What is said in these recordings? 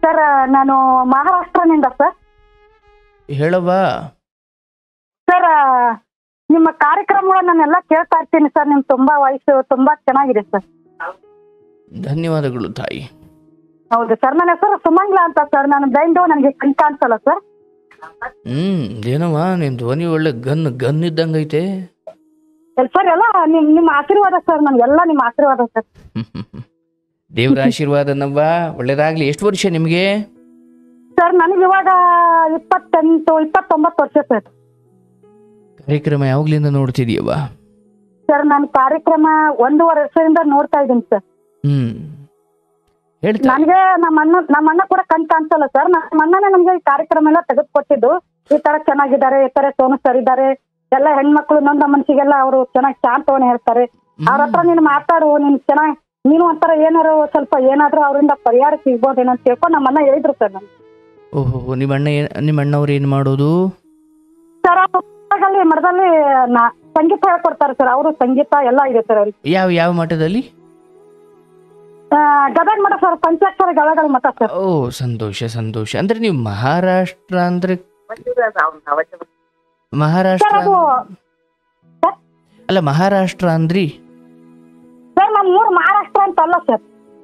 Sir ನಾನು ಮಹಾರಾಷ್ಟ್ರನಿಂದ sir ಹೇಳವ್ವ sir ನಿಮ್ಮ ಕಾರ್ಯಕ್ರಮಗಳನ್ನ ನಾನೆಲ್ಲ ಕೇಳ್ತಾ ಇರ್ತೀನಿ ಸರ್ ನಿಮ್ ತುಂಬಾ ವಾಯ್ಸ್ ತುಂಬಾ ಚೆನ್ನಾಗಿದೆ ಸರ್ ಧನ್ಯವಾದಗಳು ತಾಯಿ ಹೌದು ಸರ್ ನನ್ನ ಹೆಸರು ಸುಮಂಗ್ಲಾ ಅಂತ ಸರ್ ನಾನು ಬ್ಲೈಂಡು ನನಗೆ ಕಣ್ ಕಾಣಿಸಲ್ಲ ಸರ್ ಹ್ಮ್ ಏನವ್ವ ನಿನ್ ಧ್ವನಿ ಒಳ್ಳೆ ಗನ್ ಗನ್ ಇದ್ದಂಗೈತೆ ಸರ್ ಎಲ್ಲ ನಿಮ್ ನಿಮ್ಮ ಆಶೀರ್ವಾದ ಸರ್ ನನ್ಗೆಲ್ಲ ನಿಮ್ಮ ಆಶೀರ್ವಾದ ಸರ್ ಹ್ಮ್, ಹ್ಮ್, ಹ್ಮ್. ದೇವ್ರ ಆಶೀರ್ವಾದನವ್ವ ಒಳ್ಳೇದಾಗ್ಲಿ ಎಷ್ಟು ವರ್ಷ ನಿಮ್ಗೆ ಸರ್ ನನಗೆ ಇವಾಗ ಇಪ್ಪತ್ತೆಂಟು ಇಪ್ಪತ್ತೊಂಬತ್ತು ವರ್ಷ ಸರ್ ಕಾರ್ಯಕ್ರಮ ಯಾವಾಗ್ಲಿಂದ ನೋಡ್ತಿದೀಯವ್ವ ಸರ್ ನಾನು ಕಾರ್ಯಕ್ರಮ ಒಂದೂವರೆ ವರ್ಷದಿಂದ ನೋಡ್ತಾ ಇದ್ದೀನಿ ಸರ್ ಹ್ಮ್ ಹೇಳ್ತಾ ನನಗೆ ನಮ್ಮ ಅಣ್ಣ ನಮ್ಮ ಅಣ್ಣ ಕೂಡ ಕಣ್ ಕಾಣಿಸಲ್ಲ ಸರ್ ನಮ್ಮ ಅಣ್ಣನೇ ನಮ್ಗೆ ಈ ಕಾರ್ಯಕ್ರಮ ಎಲ್ಲ ತೆಗೆದುಕೊಟ್ಟಿದ್ದು ಈ ತರ ಚೆನ್ನಾಗಿದ್ದಾರೆ ಈ ತರ ಸೋನು ಸರ್ ಇದ್ದಾರೆ ಎಲ್ಲ ಹೆಣ್ಮಕ್ಳು ನೊಂದ ಮನ್ಸಿಗೆಲ್ಲ ಅವರು ಚೆನ್ನಾಗಿ ಶಾಂತವನ್ನ ಹೇಳ್ತಾರೆ ಅವ್ರ ಹತ್ರ ನೀನು ಮಾತಾಡು ನೀನ್ ಚೆನ್ನಾಗಿ ನೀನು ಒಂಥರ ಏನಾರು ಸ್ವಲ್ಪ ಏನಾದ್ರೂ ಅವರಿಂದ ಪರಿಹಾರ ಸಿಗ್ಬೋದೇನೋ ಅಂತ ತಿಳ್ಕೊಂಡು ನಮ್ಮ ಅಣ್ಣ ಹೇಳಿದ್ರು ಸರ್ ನಮ್ಗೆ ಓಹೋ ನಿಮ್ಮ ಅಣ್ಣ ಏನ್ ನಿಮ್ಮ ಅಣ್ಣವ್ರು ಏನು ಮಾಡೋದು ಸರ್ ಅಲ್ಲಿ ಮಠದಲ್ಲಿ ನಾ- ಸಂಗೀತ ಹೇಳ್ಕೊಡ್ತಾರೆ ಸರ್ ಅವರು ಸಂಗೀತ ಎಲ್ಲ ಇದೆ ಸರ್ ಅವ್ರಿಗೆ ಯಾವ ಯಾವ ಮಠದಲ್ಲಿ ಆ, ಗದಗ ಮಠ ಸರ್ ಪಂಚಾಕ್ಷರ ಗದಗ ಮಠ ಸರ್ ಓ ಸಂತೋಷ ಸಂತೋಷ ಅಂದ್ರೆ ನೀವು ಮಹಾರಾಷ್ಟ್ರ ಅಂದ್ರೆ ಸರ್ ಮಹಾರಾಷ್ಟ್ರ ಅದು ಸರ್ ಅಲ್ಲ ಮಹಾರಾಷ್ಟ್ರ ಅಂದ್ರಿ ಸರ್ ನಮ್ಮ ಊರು ಮಹಾರಾಷ್ಟ್ರ ಅಂತ ಅಲ್ಲ sir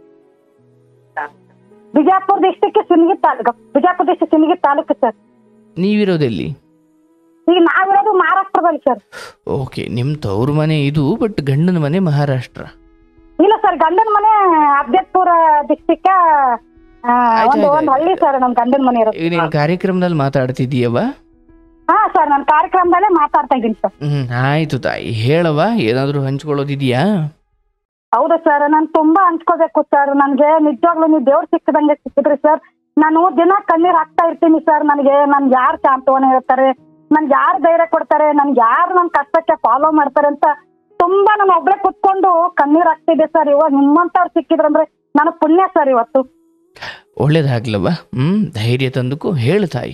Bijapur district Sindagi taluk Bijapur district Sindagi taluk sir ನೀವಿರೋದೆಲ್ಲಿ ಈಗ ನಾವಿರೋದು ಮಹಾರಾಷ್ಟ್ರದಲ್ಲಿ ಸರ್ ಓಕೆ ನಿಮ್ಮ ತವ್ರ ಮನೆ ಇದು ಬಟ್ ಗಂಡನ ಮನೆ ಮಹಾರಾಷ್ಟ್ರ ಇಲ್ಲ ಸರ್ ಗಂಡನ ಮನೆ ಅಬ್ದೇಪುರ ಡಿಸ್ಟಿಕ್ ಆಯ್ತು, ಒಂದು ಆಯ್ತು, ಒಂದು ಹಳ್ಳಿ ಸರ್ ನಮ್ ಗಂಡನ ಮನೆ ಇರೋದು ಈಗ ನೀನು ಕಾರ್ಯಕ್ರಮದಲ್ಲಿ ಮಾತಾಡ್ತಿದ್ದೀಯವ ಹಾ ಸರ್ ನಾನು ಕಾರ್ಯಕ್ರಮದಲ್ಲೇ ಮಾತಾಡ್ತಾ ಇದ್ದೀನಿ ಸರ್ ಹ್ಮ್ ಆಯ್ತು ತಾಯಿ ಹೇಳವ ಏನಾದರೂ ಹಂಚ್ಕೊಳ್ಳೋದಿದೆಯಾ ಹೌದು ಸರ್ ನಾನು ತುಂಬಾ ಹಂಚ್ಕೋಬೇಕು ಸರ್ ನನ್ಗೆ ನಿಜವಾಗ್ಲೂ ನೀವು ದೇವ್ರು ಸಿಕ್ಕದಂಗೆ ಸಿಕ್ಕಿದ್ರಿ ಸರ್ ನಾನು ದಿನ ಕಣ್ಣೀರ್ ಹಾಕ್ತಾ ಇರ್ತೀನಿ ಸರ್ ನನಗೆ ನನ್ಗೆ ಯಾರು ಸಾಂತ್ವನ ಹೇಳ್ತಾರೆ ನನ್ಗೆ ಯಾರು ಧೈರ್ಯ ಕೊಡ್ತಾರೆ ನನ್ಗೆ ಯಾರು ನನ್ನ ಕಷ್ಟಕ್ಕೆ ಫಾಲೋ ಮಾಡ್ತಾರೆ ಅಂತ ತುಂಬಾ ನಾನು ಒಬ್ಳೆ ಕುತ್ಕೊಂಡು ಕಣ್ಣೀರ್ ಹಾಕ್ತಿದ್ದೆ ಸರ್ ಇವಾಗ ನಿಮ್ಮಂತವ್ರು ಸಿಕ್ಕಿದ್ರಂದ್ರೆ ನಾನು ಪುಣ್ಯ ಸರ್ ಇವತ್ತು ಒಳ್ಳೇದಾಗ್ಲವ ಹ್ಮ್ ಧೈರ್ಯ ತಂದುಕೋ ಹೇಳು ತಾಯಿ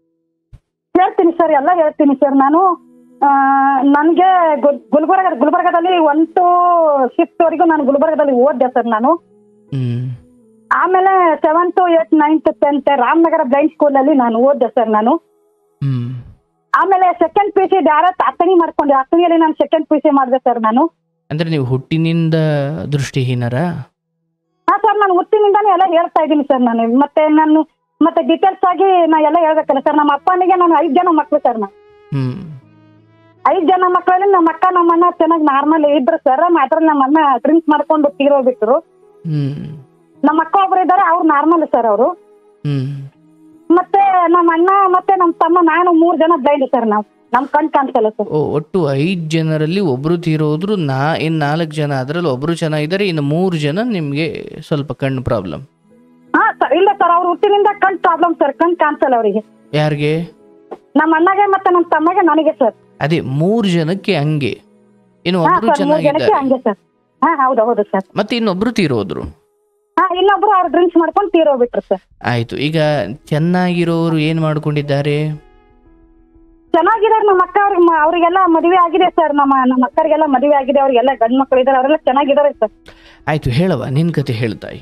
ಹೇಳ್ತೀನಿ ಸರ್ ಎಲ್ಲ ಹೇಳ್ತೀನಿ ಸರ್ ನಾನು ಆ, ನನ್ಗೆ ಗುಲ್- ಗುಲ್ಬರ್ಗ ಗುಲ್ಬರ್ಗದಲ್ಲಿ ಒನ್ ಟು ಫಿಫ್ತ್ ವರೆಗೂ ನಾನು ಗುಲ್ಬರ್ಗದಲ್ಲಿ ಓದ್ದೆ ಸರ್ ನಾನು ಹ್ಮ್ ಆಮೇಲೆ seventh eight ninth tenth Ramanagara blind school ಅಲ್ಲಿ ನಾನು ಓದ್ದೆ ಸರ್ ನಾನು ಹ್ಮ್ ಆಮೇಲೆ second P C direct Athani ಮಾಡ್ಕೊಂಡೆ ಅತ್ತಣಿಯಲ್ಲಿ ನಾನು ಸೆಕೆಂಡ್ ಪಿ ಸಿ ಮಾಡಿದೆ ಸರ್ ನಾನು ಅಂದ್ರೆ ನೀವು ಹುಟ್ಟಿನಿಂದ ದೃಷ್ಟಿಹೀನರ ಹಾ ಸರ್ ನಾನು ಹುಟ್ಟಿನಿಂದಾನೇ ಎಲ್ಲ ಹೇಳ್ತಾ ಇದ್ದೀನಿ ಸರ್ ನಾನು ಮತ್ತೆ ನಾನು ಮತ್ತೆ ಡೀಟೇಲ್ಸ್ ಆಗಿ ನಾ ಎಲ್ಲ ಹೇಳ್ಬೇಕಲ್ಲ ಸರ್ ನಮ್ಮ ಅಪ್ಪನಿಗೆ ನಾನು ಐದು ಜನ ಮಕ್ಳು ಸರ್ ನಾನು ಹ್ಮ್ ಐದು ಜನ ಮಕ್ಕಳಲ್ಲಿ ನಮ್ಮ ಅಕ್ಕ ನಮ್ಮ ಅಣ್ಣ ಚೆನ್ನಾಗಿ ನಾರ್ಮಲ್ ಇದ್ರು ಸರ್ ಅದ್ರಲ್ಲಿ ನಮ್ಮ ಅಣ್ಣ ಡ್ರಿಂಕ್ ಮಾಡ್ಕೊಂಡು ತೀರೋಗ್ಬಿಟ್ರು ಹ್ಮ್ ನಮ್ಮ ಅಕ್ಕ ಒಬ್ರು ಇದ್ದಾರೆ ಅವ್ರು ನಾರ್ಮಲ್ ಸರ್ ಅವರು ಹ್ಮ್ ಮತ್ತೆ ನಮ್ಮ ಅಣ್ಣ ಮತ್ತೆ ನಮ್ಮ ತಮ್ಮ ನಾನು ಮೂರ್ ಜನ ಬ್ಲೈಂಡ್ ಸರ್ ನಾವು ನಮ್ ಕಣ್ ಕಾಣಿಸಲ್ಲ ಸರ್ ಓ ಒಟ್ಟು ಐದು ಜನರಲ್ಲಿ ಒಬ್ರು ತೀರೋದ್ರು ನಾ ಇನ್ನು ನಾಲ್ಕು ಜನ ಅದರಲ್ಲಿ ಒಬ್ರು ಚೆನ್ನಾಗಿದ್ದಾರೆ ಇನ್ನು ಮೂರು ಜನ ನಿಮಗೆ ಸ್ವಲ್ಪ ಕಣ್ಣು ಪ್ರಾಬ್ಲಮ್ ಹಾ ಸರ್ ಇಲ್ಲ ಸರ್ ಅವ್ರ ಹುಟ್ಟಿನಿಂದ ಕಣ್ ಪ್ರಾಬ್ಲಮ್ ಸರ್ ಕಣ್ ಕಾಣಿಸಲ್ಲ ಅವರಿಗೆ ಯಾರಿಗೆ ನಮ್ಮ ಅಣ್ಣಗೆ ಮತ್ತೆ ನಮ್ಮ ತಮ್ಮಗೆ ನನಗೆ ಸರ್ ಅದೇ ಮೂರು ಜನಕ್ಕೆ ಹಂಗೆ ಇನ್ನು ಹಾ ಒಬ್ರು ಸರ್ ಮೂರ್ ಜನಕ್ಕೆ ಚೆನ್ನಾಗಿದ್ದಾರೆ ಹಂಗೆ ಸರ್ ಹಾ ಹೌದು ಹೌದು ಸರ್ ಮತ್ತೆ ಇನ್ನೊಬ್ರು ತೀರೋದ್ರು ಹಾ ಇನ್ನೊಬ್ರು ಅವ್ರು ಡ್ರಿಂಕ್ಸ್ ಮಾಡ್ಕೊಂಡು ತೀರೋಗ್ಬಿಟ್ರು ಸರ್ ಆಯ್ತು ಈಗ ಚೆನ್ನಾಗಿರೋರು ಏನ್ ಮಾಡ್ಕೊಂಡಿದ್ದಾರೆ ಚೆನ್ನಾಗಿದ್ದಾರೆ ನಮ್ಮ ಅಕ್ಕ ಅವ್ರಿಗೆ ಮ- ಅವ್ರಿಗೆಲ್ಲ ಮದುವೆ ಆಗಿದೆ ಸರ್ ನಮ್ಮ ನಮ್ಮ ಅಕ್ಕರಿಗೆಲ್ಲ ಮದುವೆ ಆಗಿದೆ ಅವ್ರಿಗೆಲ್ಲ ಗಂಡ್ ಮಕ್ಳು ಇದ್ದಾರೆ ಅವರೆಲ್ಲ ಚೆನ್ನಾಗಿದ್ದಾರೆ ಸರ್ ಆಯ್ತು ಹೇಳವ ನಿನ್ ಕತೆ ಹೇಳ್ತಾಯಿ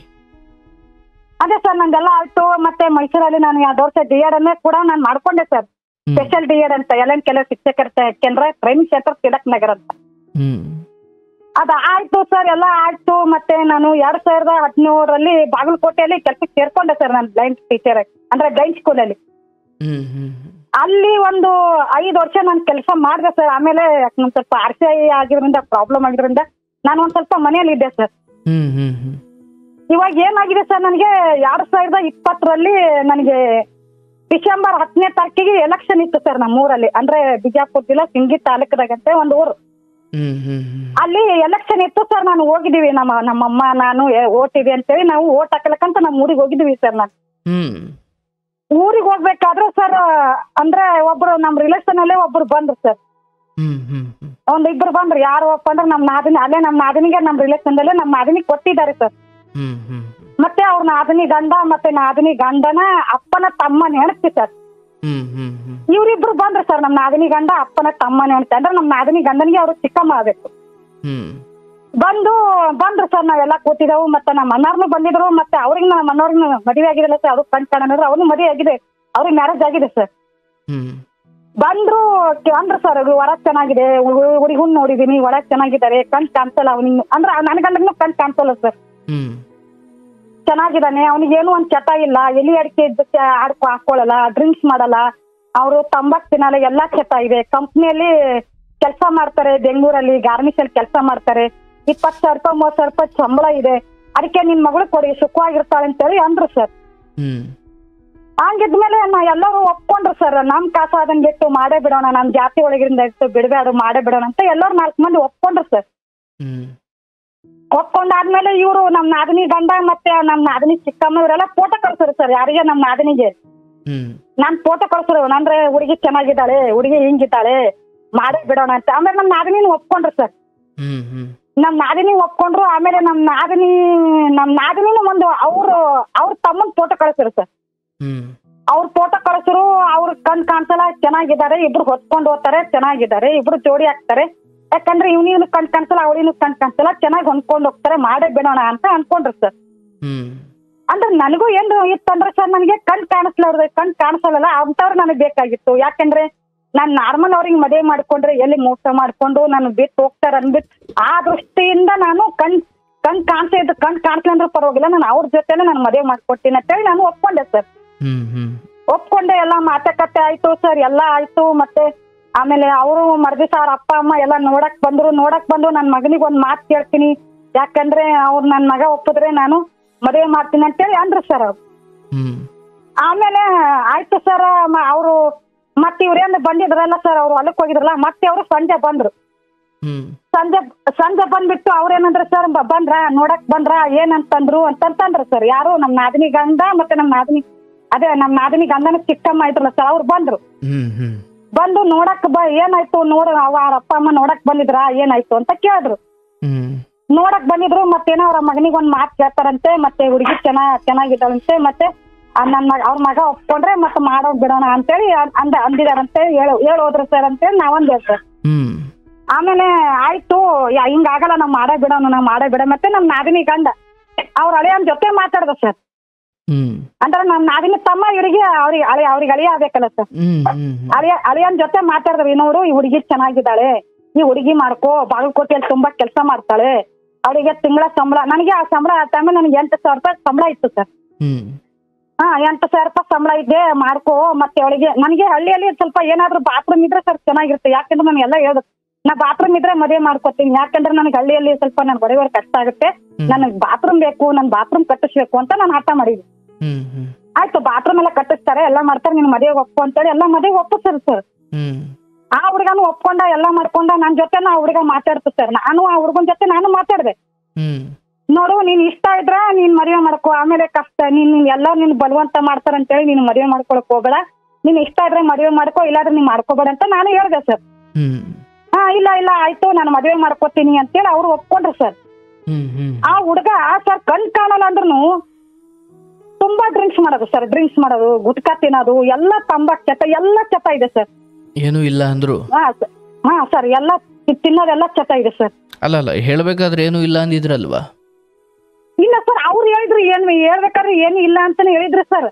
ಅದೇ ಸರ್ ನಂದೆಲ್ಲ ಆಯ್ತು ಮತ್ತೆ ಮೈಸೂರಲ್ಲಿ ನಾನು ಎರಡು ವರ್ಷ ಡಿ ಎಡ್ ಅನ್ನೇ ಕೂಡ ನಾನು ಮಾಡ್ಕೊಂಡೆ ಸರ್ ಹ್ಮ್. ಸ್ಪೆಷಲ್ ಡಿ ಎಡ್ ಅಂತ ಎಲ್ಲ ಕೆಲವು ಶಿಕ್ಷಕರ ಕೇಂದ್ರ ಟ್ರೈನಿಂಗ್ ಸೆಂಟರ್ ತಿಲಕ್ ನಗರ್ ಅಂತ ಹ್ಮ್ ಅದ ಆಯ್ತು ಸರ್ ಎಲ್ಲ ಆಯ್ತು ಮತ್ತೆ ನಾನು ಎರಡ್ ಸಾವಿರದ ಹದಿನೇಳರಲ್ಲಿ ಬಾಗಲಕೋಟೆಯಲ್ಲಿ ಕೆಲಸಕ್ಕೆ ಸೇರ್ಕೊಂಡೆ ಸರ್ ನಾನು ಬ್ಲೈಂಡ್ ಟೀಚರ್ ಅಂದ್ರೆ ಬ್ಲೈಂಡ್ ಸ್ಕೂಲಲ್ಲಿ ಹ್ಮ್ ಹ್ಮ್ ಅಲ್ಲಿ ಒಂದು ಐದು ವರ್ಷ ನಾನು ಕೆಲಸ ಮಾಡಿದೆ ಸರ್ ಆಮೇಲೆ ನನ್ ಸ್ವಲ್ಪ ಆರ್ ಸಿ ಐ ಆಗಿರೋದ್ರಿಂದ ಪ್ರಾಬ್ಲಮ್ ಆಗಿರೋದ್ರಿಂದ ನಾನು ಒಂದ್ ಸ್ವಲ್ಪ ಮನೆಯಲ್ಲಿ ಇದ್ದೆ ಸರ್ ಹ್ಮ್ ಹ್ಮ್ ಹ್ಮ್ ಇವಾಗ ಏನಾಗಿದೆ ಸರ್ ನನಗೆ ಎರಡ್ ಸಾವಿರದ ಇಪ್ಪತ್ತರಲ್ಲಿ ನನಗೆ ಡಿಸೆಂಬರ್ ಹತ್ತನೇ ತಾರೀಕಿಗೆ ಎಲೆಕ್ಷನ್ ಇತ್ತು ಸರ್ ನಮ್ಮ ಊರಲ್ಲಿ ಅಂದ್ರೆ ಬಿಜಾಪುರ ಜಿಲ್ಲಾ ಸಿಂಗಿ ತಾಲೂಕದಾಗಂತೆ ಒಂದು ಊರು ಹ್ಮ್ ಹ್ಮ್ ಹ್ಮ್ ಅಲ್ಲಿ ಎಲೆಕ್ಷನ್ ಇತ್ತು ಸರ್ ನಾನು ಹೋಗಿದ್ದೀವಿ ನಮ್ಮ ನಮ್ಮಮ್ಮ ನಾನು ಓಟಿವಿ ಅಂತೇಳಿ ನಾವು ಓಟ್ ಹಾಕಲಕ್ಕಂತ ನಮ್ಮ ಊರಿಗೆ ಹೋಗಿದ್ದೀವಿ ಸರ್ ನಾನು ಹ್ಮ್ ಊರಿಗೆ ಹೋಗ್ಬೇಕಾದ್ರೆ ಸರ್ ಅಂದ್ರೆ ಒಬ್ರು ನಮ್ಮ ರಿಲೇಷನ್ ಅಲ್ಲೇ ಒಬ್ರು ಬಂದ್ರು ಸರ್ ಹ್ಮ್ ಹ್ಮ್ ಹ್ಮ್ ಒಂದ್ ಇಬ್ರು ಬಂದ್ರು ಯಾರು ಅಪ್ಪ ಅಂದ್ರೆ ನಮ್ಮ ನಾದಿನಿ ಅಲ್ಲೇ ನಮ್ಮ ನಾದಿನಿಗೆ ನಮ್ಮ ರಿಲೇಷನ್ ಅಲ್ಲೇ ನಮ್ಮ ನಾದಿನಿ ಕೊಟ್ಟಿದ್ದಾರೆ ಸರ್ ಹ್ಮ್ ಹ್ಮ್ ಮತ್ತೆ ಅವ್ರ ನಾದಿನಿ ಗಂಡ ಮತ್ತೆ ನಾದಿನಿ ಗಂಡನ ಅಪ್ಪನ ತಮ್ಮನ ಹೆಣತಿ ಸರ್ ಹ್ಮ್ ಹ್ಮ್ ಹ್ಮ್ ಇವ್ರಿಬ್ರು ಬಂದ್ರು ಸರ್ ನಮ್ಮ ನಾದಿನಿ ಗಂಡ ಅಪ್ಪನ ತಮ್ಮನ ಹೆಣತಿ ಅಂದ್ರೆ ನಮ್ಮ ನಾದಿನಿ ಗಂಡನಿಗೆ ಅವ್ರು ಚಿಕ್ಕಮ್ಮ ಆಗ್ಬೇಕು ಹ್ಮ್ ಬಂದು ಬಂದ್ರು ಸರ್ ನಾವೆಲ್ಲ ಕೂತಿದ್ದೆವು ಮತ್ತೆ ನಮ್ಮ ಅಣ್ಣಾರ್ನು ಬಂದಿದ್ರು ಮತ್ತೆ ಅವ್ರಿಗೆ ನಮ್ಮ ಅಣ್ಣವ್ರಿಗೆ ಮದುವೆ ಆಗಿರಲ್ಲ ಸರ್ ಅವ್ರು ಕಣ್ ಕಾಣಿದ್ರು ಅವ್ನು ಮದುವೆ ಆಗಿದೆ ಅವ್ರಿಗೆ ಮ್ಯಾರೇಜ್ ಆಗಿದೆ ಸರ್ ಹ್ಮ್ ಬಂದ್ರು ಕೆ- ಅಂದ್ರು ಸರ್ ಹೊರಗ್ ಚೆನ್ನಾಗಿದೆ ಹುಡುಗನ್ ನೋಡಿದೀನಿ ಒಳಗ್ ಚೆನ್ನಾಗಿದ್ದಾರೆ ಕಣ್ ಕಾಣಿಸಲ್ಲ ಅವ್ನಿಗೆ ಅಂದ್ರೆ ನನ್ನ ಗಂಡಗ್ನು ಕಣ್ ಕಾಣಿಸಲ್ಲ ಸರ್ ಹ್ಮ್ ಚೆನ್ನಾಗಿದ್ದಾನೆ ಅವ್ನಿಗೆ ಏನು ಒಂದ್ ಚಟ ಇಲ್ಲ ಎಲಿ ಅಡಿಕೆ ಇದ್ದಕ್ಕೆ ಆಡ್ಕೊ ಹಾಕೊಳ್ಳಲ್ಲ ಡ್ರಿಂಕ್ಸ್ ಮಾಡಲ್ಲ ಅವರು ತಂಬಾಕ್ ತಿನ್ನಲ್ಲ ಎಲ್ಲಾ ಚಟ ಇದೆ ಕಂಪ್ನಿಯಲ್ಲಿ ಕೆಲಸ ಮಾಡ್ತಾರೆ ಬೆಂಗಳೂರಲ್ಲಿ ಗಾರ್ಮೆಂಟ್ಸ್ ಅಲ್ಲಿ ಕೆಲಸ ಮಾಡ್ತಾರೆ ಇಪ್ಪತ್ತು ಸಾವಿರ ರೂಪಾಯಿ ಮೂವತ್ತು ಸಾವಿರ ರೂಪಾಯಿ ಸಂಬಳ ಇದೆ ಅದಕ್ಕೆ ನಿನ್ ಮಗಳು ಕೊಡಿ ಸುಖವಾಗಿರ್ತಾಳೆ ಅಂತೇಳಿ ಅಂದ್ರು ಸರ್ ಹ್ಮ್ ಹಂಗಿದ್ಮೇಲೆ ನಾ ಎಲ್ಲರೂ ಒಪ್ಕೊಂಡ್ರು ಸರ್ ನಮ್ ಕಾಸ ಅದನ್ನ ಬಿಟ್ಟು ಮಾಡೇ ಬಿಡೋಣ ನಮ್ ಜಾತಿ ಒಳಗಿರಿಂದ ಇಟ್ಟು ಬಿಡಬೇಡ ಮಾಡೇ ಬಿಡೋಣ ಅಂತ ಎಲ್ಲರೂ ನಾಲ್ಕು ಮಂದಿ ಒಪ್ಕೊಂಡ್ರು ಸರ್ ಹ್ಮ್ ಒಪ್ಕೊಂಡಾದ್ಮೇಲೆ ಇವರು ನಮ್ ನಾದಿನಿ ಗಂಡ ಮತ್ತೆ ನಮ್ ನಾದಿನಿ ಚಿಕ್ಕಮ್ಮ ಇವರೆಲ್ಲ ಫೋಟೋ ಕಳ್ಸರು ಸರ್ ಯಾರಿಗೆ ನಮ್ ನಾದಿನಿಗೆ ಹ್ಮ್ ನಾನ್ ಫೋಟೋ ಕಳ್ಸರು ಅಂದ್ರೆ ಹುಡುಗಿ ಚೆನ್ನಾಗಿದ್ದಾಳೆ ಹುಡುಗಿ ಹಿಂಗಿದ್ದಾಳೆ ಮಾಡೇ ಬಿಡೋಣ ಅಂತ ಆಮೇಲೆ ನಮ್ ನಾದಿನಿನ ಒಪ್ಕೊಂಡ್ರು ಸರ್ ಹ್ಮ್ ಹ್ಮ್ ನಮ್ ನಾದಿನಿ ಒಪ್ಕೊಂಡ್ರು ಆಮೇಲೆ ನಮ್ ನಾದಿನಿ ನಮ್ ನಾದಿನಿನ ಒಂದು ಅವ್ರು ಅವ್ರ ತಮ್ಮನ್ ಫೋಟೋ ಕಳ್ಸರು ಸರ್ ಹ್ಮ್ ಅವ್ರ ಫೋಟೋ ಕಳ್ಸರು ಅವ್ರ ಕಣ್ ಕಾಣಿಸಲ್ಲ ಚೆನ್ನಾಗಿದ್ದಾರೆ ಇಬ್ರು ಹೊತ್ಕೊಂಡು ಹೋಗ್ತಾರೆ ಚೆನ್ನಾಗಿದ್ದಾರೆ ಇಬ್ರು ಜೋಡಿ ಆಗ್ತಾರೆ ಯಾಕಂದ್ರೆ ಇವ್ನಿವ್ನು ಕಣ್ ಕಾಣಿಸಲ್ಲ ಅವ್ರಿನು ಕಣ್ ಕಾಣಿಸಲ್ಲ ಚೆನ್ನಾಗಿ ಹೊಂದ್ಕೊಂಡು ಹೋಗ್ತಾರೆ ಮಾಡೇ ಬಿಡೋಣ ಅಂತ ಅನ್ಕೊಂಡ್ರು ಸರ್ ಹ್ಮ್ ಅಂದ್ರೆ ನನಗೂ ಏನು ಇತ್ತಂದ್ರೆ ಸರ್ ನನಗೆ ಕಣ್ ಕಾಣಿಸ್ಲಾರ್ದೆ ಕಣ್ ಕಾಣಿಸಲ್ಲ ಅಂತವ್ರು ನನಗೆ ಬೇಕಾಗಿತ್ತು ಯಾಕಂದ್ರೆ ನಾನ್ ನಾರ್ಮಲ್ ಅವ್ರಿಗೆ ಮದುವೆ ಮಾಡ್ಕೊಂಡ್ರೆ ಎಲ್ಲಿ ಮೋಸ ಮಾಡ್ಕೊಂಡು ನಾನು ಬಿಟ್ಟು ಹೋಗ್ತಾರೆ ಅನ್ಬಿಟ್ಟು ಆ ದೃಷ್ಟಿಯಿಂದ ನಾನು ಕಣ್ ಕಣ್ ಕಾಣಿಸ್ತಾ ಇದ್ದು ಕಣ್ ಕಾಣಿಸ್ಲಂದ್ರೆ ಪರವಾಗಿಲ್ಲ ನಾನು ಅವ್ರ ಜೊತೆನೆ ನಾನು ಮದುವೆ ಮಾಡ್ಕೊಡ್ತೀನಿ ಅಂತೇಳಿ ನಾನು ಒಪ್ಕೊಂಡೆ ಸರ್ ಹ್ಮ್ ಹ್ಮ್ ಒಪ್ಕೊಂಡೆ ಎಲ್ಲ ಮಾತುಕತೆ ಆಯ್ತು ಸರ್ ಎಲ್ಲ ಆಯ್ತು ಮತ್ತೆ ಆಮೇಲೆ ಅವರು ಮರ್ದಿಸ ಅವ್ರ ಅಪ್ಪ ಅಮ್ಮ ಎಲ್ಲ ನೋಡಕ್ ಬಂದ್ರು ನೋಡಕ್ ಬಂದು ನನ್ನ ಮಗನಿಗೆ ಒಂದ್ ಮಾತು ಕೇಳ್ತೀನಿ ಯಾಕಂದ್ರೆ ಅವ್ರು ನನ್ನ ಮಗ ಒಪ್ಪಿದ್ರೆ ನಾನು ಮದುವೆ ಮಾಡ್ತೀನಿ ಅಂತೇಳಿ ಅಂದ್ರು ಸರ್ ಅವ್ರು ಹ್ಮ್ ಆಮೇಲೆ ಆಯ್ತು ಸರ್ ಅವರು ಮತ್ತೆ ಇವ್ರೇನು ಬಂದಿದ್ರಲ್ಲ ಸರ್ ಅವ್ರು ಹೊಲಕ್ ಹೋಗಿದ್ರಲ್ಲ ಮತ್ತೆ ಅವರು ಸಂಜೆ ಬಂದ್ರು ಹ್ಮ್ ಸಂಜೆ ಸಂಜೆ ಬಂದ್ಬಿಟ್ಟು ಅವ್ರೇನಂದ್ರೆ ಸರ್ ಬಂದ್ರ ನೋಡಕ್ ಬಂದ್ರ ಏನಂತಂದ್ರು ಅಂತಂತಂದ್ರು ಸರ್ ಯಾರು ನಮ್ ನಾದಿನಿ ಗಂಡ ಮತ್ತೆ ನಮ್ ನಾದಿನಿ ಅದೇ ನಮ್ ನಾದಿನಿ ಗಂಡನ ಚಿಕ್ಕಮ್ಮ ಇದ್ರಲ್ಲ ಸರ್ ಅವ್ರು ಬಂದ್ರು ಹ್ಮ್ ಹ್ಮ್ ಬಂದು ನೋಡಕ್ ಬ ಏನಾಯ್ತು ನೋಡ ಅವ ಅವ್ರ ಅಪ್ಪ ಅಮ್ಮ ನೋಡಕ್ ಬಂದಿದ್ರ ಏನಾಯ್ತು ಅಂತ ಕೇಳಿದ್ರು ಹ್ಮ್ ನೋಡಕ್ ಬಂದಿದ್ರು ಮತ್ತೇನೋ ಅವ್ರ ಮಗನಿಗೆ ಒಂದ್ ಮಾತು ಕೇಳ್ತಾರಂತೆ ಮತ್ತೆ ಹುಡುಗಿ ಚೆನ್ನಾ ಚೆನ್ನಾಗಿದ್ದಾಳಂತೆ ಮತ್ತೆ ಆ ನನ್ ಮಗ ಅವ್ರ ಮಗ ಒಪ್ಕೊಂಡ್ರೆ ಮತ್ತೆ ಮಾಡೋಗ್ ಬಿಡೋಣ ಅಂತೇಳಿ ಅನ್- ಅಂದ ಅಂದಿದಾರಂತೆ ಹೇಳು ಹೇಳು ಹೋದ್ರು ಸರ್ ಅಂತೇಳಿ ನಾವಂದೇ ಸರ್ ಹ್ಮ್ ಆಮೇಲೆ ಆಯ್ತು ಯಾ- ಹಿಂಗಾಗಲ್ಲ ನಾವ್ ಮಾಡೇ ಬಿಡೋಣ ನಾವ್ ಮಾಡೇ ಬಿಡ ಮತ್ತೆ ನಮ್ ನಾದಿನಿ ಗಂಡ ಅವ್ರ ಅಳಿಯನ್ ಜೊತೆ ಮಾತಾಡ್ದ ಸರ್ ಹ್ಮ್ ಅಂದ್ರೆ ನಮ್ ನಾದಿನಿ ತಮ್ಮ ಇವರಿಗೆ ಅವ್ರಿಗೆ ಅಳಿ ಅವ್ರಿಗೆ ಅಳಿಯ ಆಗ್ಬೇಕಲ್ಲ ಸರ್ ಹ್ಮ್ ಹ್ಮ್ ಅಳಿಯ ಅಳಿಯನ್ ಜೊತೆ ಮಾತಾಡಿದ್ರಿ ನೋಡು ಈ ಹುಡುಗಿ ಚೆನ್ನಾಗಿದ್ದಾಳೆ ಈ ಹುಡುಗಿ ಮಾಡ್ಕೋ ಬಾಗಲಕೋಟೆಯಲ್ಲಿ ತುಂಬಾ ಕೆಲಸ ಮಾಡ್ತಾಳೆ ಅವಳಿಗೆ ತಿಂಗಳ ಸಂಬಳ ನನಗೆ ಆ ಸಂಬಳ ಆ ಟೈಮಲ್ಲಿ ನನಗೆ ಎಂಟು ಸಾವಿರ ರೂಪಾಯಿ ಸಂಬಳ ಇತ್ತು ಸರ್ ಹ್ಮ್ ಹಾ ಎಂಟು ಸಾವಿರ ರೂಪಾಯಿ ಸಂಬಳ ಇದೆ ಮಾಡ್ಕೋ ಮತ್ತೆ ಅವಳಿಗೆ ನನಗೆ ಹಳ್ಳಿಯಲ್ಲಿ ಸ್ವಲ್ಪ ಏನಾದ್ರೂ ಬಾತ್ರೂಮ್ ಇದ್ರೆ ಸರ್ ಚೆನ್ನಾಗಿರುತ್ತೆ ಯಾಕಂದ್ರೆ ನಾನು ಎಲ್ಲ ಹೇಳ್ದು ನಾ ಬಾತ್ರೂಮ್ ಇದ್ರೆ ಮದುವೆ ಮಾಡ್ಕೊತೀನಿ ಯಾಕಂದ್ರೆ ನನಗೆ ಹಳ್ಳಿಯಲ್ಲಿ ಸ್ವಲ್ಪ ನನ್ ಬಡವರ ಕಷ್ಟ ಆಗುತ್ತೆ ಹ್ಮ್. ನನಗೆ ಬಾತ್ರೂಮ್ ಬೇಕು ನನ್ ಬಾತ್ರೂಮ್ ಕಟ್ಟಿಸ್ಬೇಕು ಅಂತ ನಾನು ಹಠ ಮಾಡಿದ್ವಿ ಹ್ಮ್ ಹ್ಮ್ ಆಯ್ತು ಬಾತ್ರೂಮ್ ಎಲ್ಲ ಕಟ್ಟಿಸ್ತಾರೆ ಎಲ್ಲ ಮಾಡ್ತಾರೆ ನಿನ್ ಮದುವೆಗೆ ಒಪ್ಪು ಅಂತೇಳಿ ಎಲ್ಲ ಮದುವೆಗೆ ಒಪ್ಪಿಸ್ತಾರೆ ಸರ್ ಹ್ಮ್ ಆ ಹುಡುಗನು ಒಪ್ಕೊಂಡ ಎಲ್ಲ ಮಾಡ್ಕೊಂಡ ನನ್ ಜೊತೆ ನಾ ಹುಡುಗ ಮಾತಾಡ್ತು ಸರ್ ನಾನು ಆ ಹುಡುಗನ ಜೊತೆ ನಾನು ಮಾತಾಡ್ದೆ ಹ್ಮ್ ನೋಡು ನೀನ್ ಇಷ್ಟ ಇದ್ರ ನೀನ್ ಮದುವೆ ಮಾಡ್ಕೋ ಆಮೇಲೆ ಕಷ್ಟ ನೀನ್ ನೀನ್ ಎಲ್ಲ ನೀನ್ ಬಲವಂತ ಮಾಡ್ತಾರ ಅಂತೇಳಿ ನೀನ್ ಮದುವೆ ಮಾಡ್ಕೊಳಕ್ ಹೋಗ್ಬೇಡ ನೀನ್ ಇಷ್ಟ ಇದ್ರೆ ಮದುವೆ ಮಾಡ್ಕೋ ಇಲ್ಲಾದ್ರೆ ನೀನ್ ಮಾಡ್ಕೋಬೇಡ ಅಂತ ನಾನು ಹೇಳ್ದೆ ಸರ್ ಹ್ಮ್ ಹಾ ಇಲ್ಲ ಇಲ್ಲ ಆಯ್ತು ನಾನು ಮದುವೆ ಮಾಡ್ಕೋತೀನಿ ಅಂತೇಳಿ ಅವ್ರು ಒಪ್ಕೊಂಡ್ರು ಸರ್ ಹ್ಮ್ ಹ್ಮ್ ಆ ಹುಡುಗ ಸರ್ ಕಣ್ ಕಾಣಲ್ಲ ಅಂದ್ರೂ ತುಂಬಾ ಡ್ರಿಂಕ್ಸ್ ಮಾಡೋದು ಸರ್ ಡ್ರಿಂಕ್ಸ್ ಮಾಡೋದು ಗುಟ್ಕಾ ತಿನ್ನೋದು ಎಲ್ಲ ತಂಬಾಕ್ ಚಟ ಎಲ್ಲ ಚಟ ಇದೆ ಸರ್ ಏನೂ ಇಲ್ಲ ಅಂದ್ರು ಹಾ ಸರ್ ಹಾ ಸರ್ ಎಲ್ಲ ತಿ- ತಿನ್ನೋದೆಲ್ಲ ಚಟ ಇದೆ ಸರ್ ಅಲ್ಲ ಅಲ್ಲ ಹೇಳ್ಬೇಕಾದ್ರೆ ಏನೂ ಇಲ್ಲ ಅಂದಿದ್ರಲ್ವಾ ಇಲ್ಲ ಸರ್ ಅವ್ರು ಹೇಳಿದ್ರು ಏನ್ ಹೇಳ್ಬೇಕಾದ್ರೆ ಏನು ಇಲ್ಲ ಅಂತಾನೆ ಹೇಳಿದ್ರು ಸರ್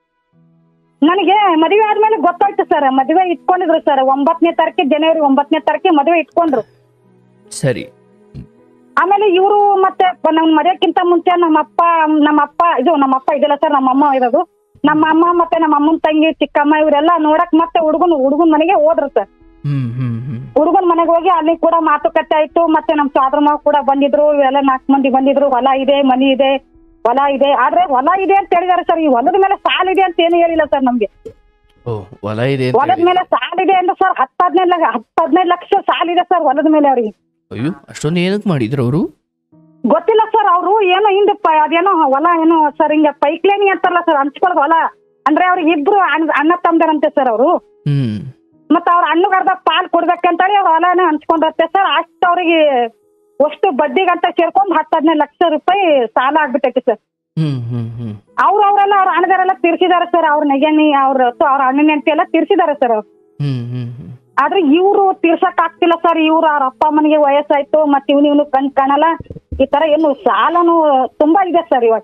ನನಗೆ ಮದುವೆ ಆದ್ಮೇಲೆ ಗೊತ್ತಾಯ್ತು ಸರ್ ಮದುವೆ ಇಟ್ಕೊಂಡಿದ್ರು ಸರ್ ಒಂಬತ್ತನೇ ತಾರೀಕು ಜನವರಿ ಒಂಬತ್ತನೇ ತಾರೀಕು ಮದುವೆ ಇಟ್ಕೊಂಡ್ರು ಸರಿ ಆಮೇಲೆ ಇವರು ಮತ್ತೆ ನಮ್ ಮರೆಯಕ್ಕಿಂತ ಮುಂಚೆ ನಮ್ಮ ಅಪ್ಪ ನಮ್ಮ ಅಪ್ಪ ಇದು ನಮ್ಮ ಅಪ್ಪ ಇದೆಲ್ಲ ಸರ್ ನಮ್ಮ ಅಮ್ಮ ಇರೋದು ನಮ್ಮ ಅಮ್ಮ ಮತ್ತೆ ನಮ್ಮ ಅಮ್ಮನ ತಂಗಿ ಚಿಕ್ಕಮ್ಮ ಇವರೆಲ್ಲ ನೋಡಕ್ ಮತ್ತೆ ಹುಡುಗನ್ ಹುಡುಗನ್ ಮನೆಗೆ ಹೋದ್ರು ಸರ್ ಹ್ಮ್ ಹ್ಮ್ ಹ್ಮ್ ಹುಡುಗನ್ ಮನೆಗೆ ಹೋಗಿ ಅಲ್ಲಿ ಕೂಡ ಮಾತುಕತೆ ಆಯ್ತು ಮತ್ತೆ ನಮ್ ಸೋದರ ಮಾವ ಕೂಡ ಬಂದಿದ್ರು ಇವೆಲ್ಲ ನಾಲ್ಕು ಮಂದಿ ಬಂದಿದ್ರು ಹೊಲ ಇದೆ ಮನಿ ಇದೆ ಹೊಲ ಇದೆ ಆದ್ರೆ ಹೊಲ ಇದೆ ಅಂತ ಹೇಳಿದಾರೆ ಸರ್ ಈ ಹೊಲದ ಮೇಲೆ ಸಾಲ ಇದೆ ಅಂತ ಏನು ಹೇಳಿಲ್ಲ ಸರ್ ನಮ್ಗೆ ಓ ಹೊಲ ಇದೆ ಅಂತ ಹೊಲದ ಹೇಳಿ. ಮೇಲೆ ಸಾಲ ಇದೆ ಅಂದ್ರೆ ಸರ್ ಹತ್ತು ಹದಿನೈದು ಲಕ್ಷ ಹತ್ತು ಹದಿನೈದು ಲಕ್ಷ ಸಾಲ ಇದೆ ಸರ್ ಹೊಲದ ಮೇಲೆ ಅವ್ರಿಗೆ ಅಯ್ಯೋ ಅಷ್ಟೊಂದು ಏನಕ್ಕೆ ಮಾಡಿದ್ರು ಅವರು ಗೊತ್ತಿಲ್ಲ ಸರ್ ಅವರು ಏನೋ ಹಿಂದೆ ಪ- ಅದೇನೋ ಹೊಲ ಏನೋ ಸರ್ ಹಿಂಗೆ ಪೈಕ್ಲೇನಿ ಅಂತಾರಲ್ಲ ಸರ್ ಹಂಚ್ಕೊಳ್ ಹೊಲ ಅಂದ್ರೆ ಅವ್ರಿಗೆ ಇಬ್ರು ಅಣ್ಣ ಅಣ್ಣ ತಮ್ಮದರಂತೆ ಸರ್ ಅವರು ಹ್ಮ್ ಮತ್ತೆ ಅವ್ರ ಅಣ್ಣಗ್ ಅರ್ಧ ಪಾಲ್ ಕೊಡ್ಬೇಕಂತೇಳಿ ಅವ್ರ ಹೊಲನ ಹಂಚ್ಕೊಂಡತ್ತೆ ಸರ್ ಅಷ್ಟು ಅವ್ರಿಗೆ ಅಷ್ಟು ಬಡ್ಡಿಗಂತ ಸೇರ್ಕೊಂಡು ಹತ್ತು ಹದಿನೈದು ಲಕ್ಷ ರೂಪಾಯಿ ಸಾಲ ಆಗ್ಬಿಟ್ಟೈತಿ ಸರ್ ಹ್ಮ್ ಹ್ಮ್ ಹ್ಮ್ ಅವ್ರು ಅವರೆಲ್ಲ ಅವ್ರ ಅಣ್ಣದರೆಲ್ಲ ತೀರ್ಸಿದಾರೆ ಸರ್ ಅವ್ರ ನೆಗೆನಿ ಅವ್ರ ಅವ್ರ ಅಣ್ಣನ ಹೆಂಡತಿ ಎಲ್ಲ ತೀರ್ಸಿದಾರೆ ಸರ್ ಅವ್ರು ಹ್ಮ್ ಹ್ಮ್ ಹ್ಮ್ ಆದ್ರೆ ಇವ್ರು ತೀರ್ಸಕ್ ಆಗ್ತಿಲ್ಲ ಸರ್ ಇವ್ರು ಅವ್ರ ಅಪ್ಪ ಅಮ್ಮನಿಗೆ ವಯಸ್ಸಾಯ್ತು ಮತ್ತೆ ಇವ್ನು ಇವ್ನು ಕಣ್ ಕಾಣಲ್ಲ ಈ ತರ ಏನು ಸಾಲನು ತುಂಬಾ ಇದೆ ಸರ್ ಇವಾಗ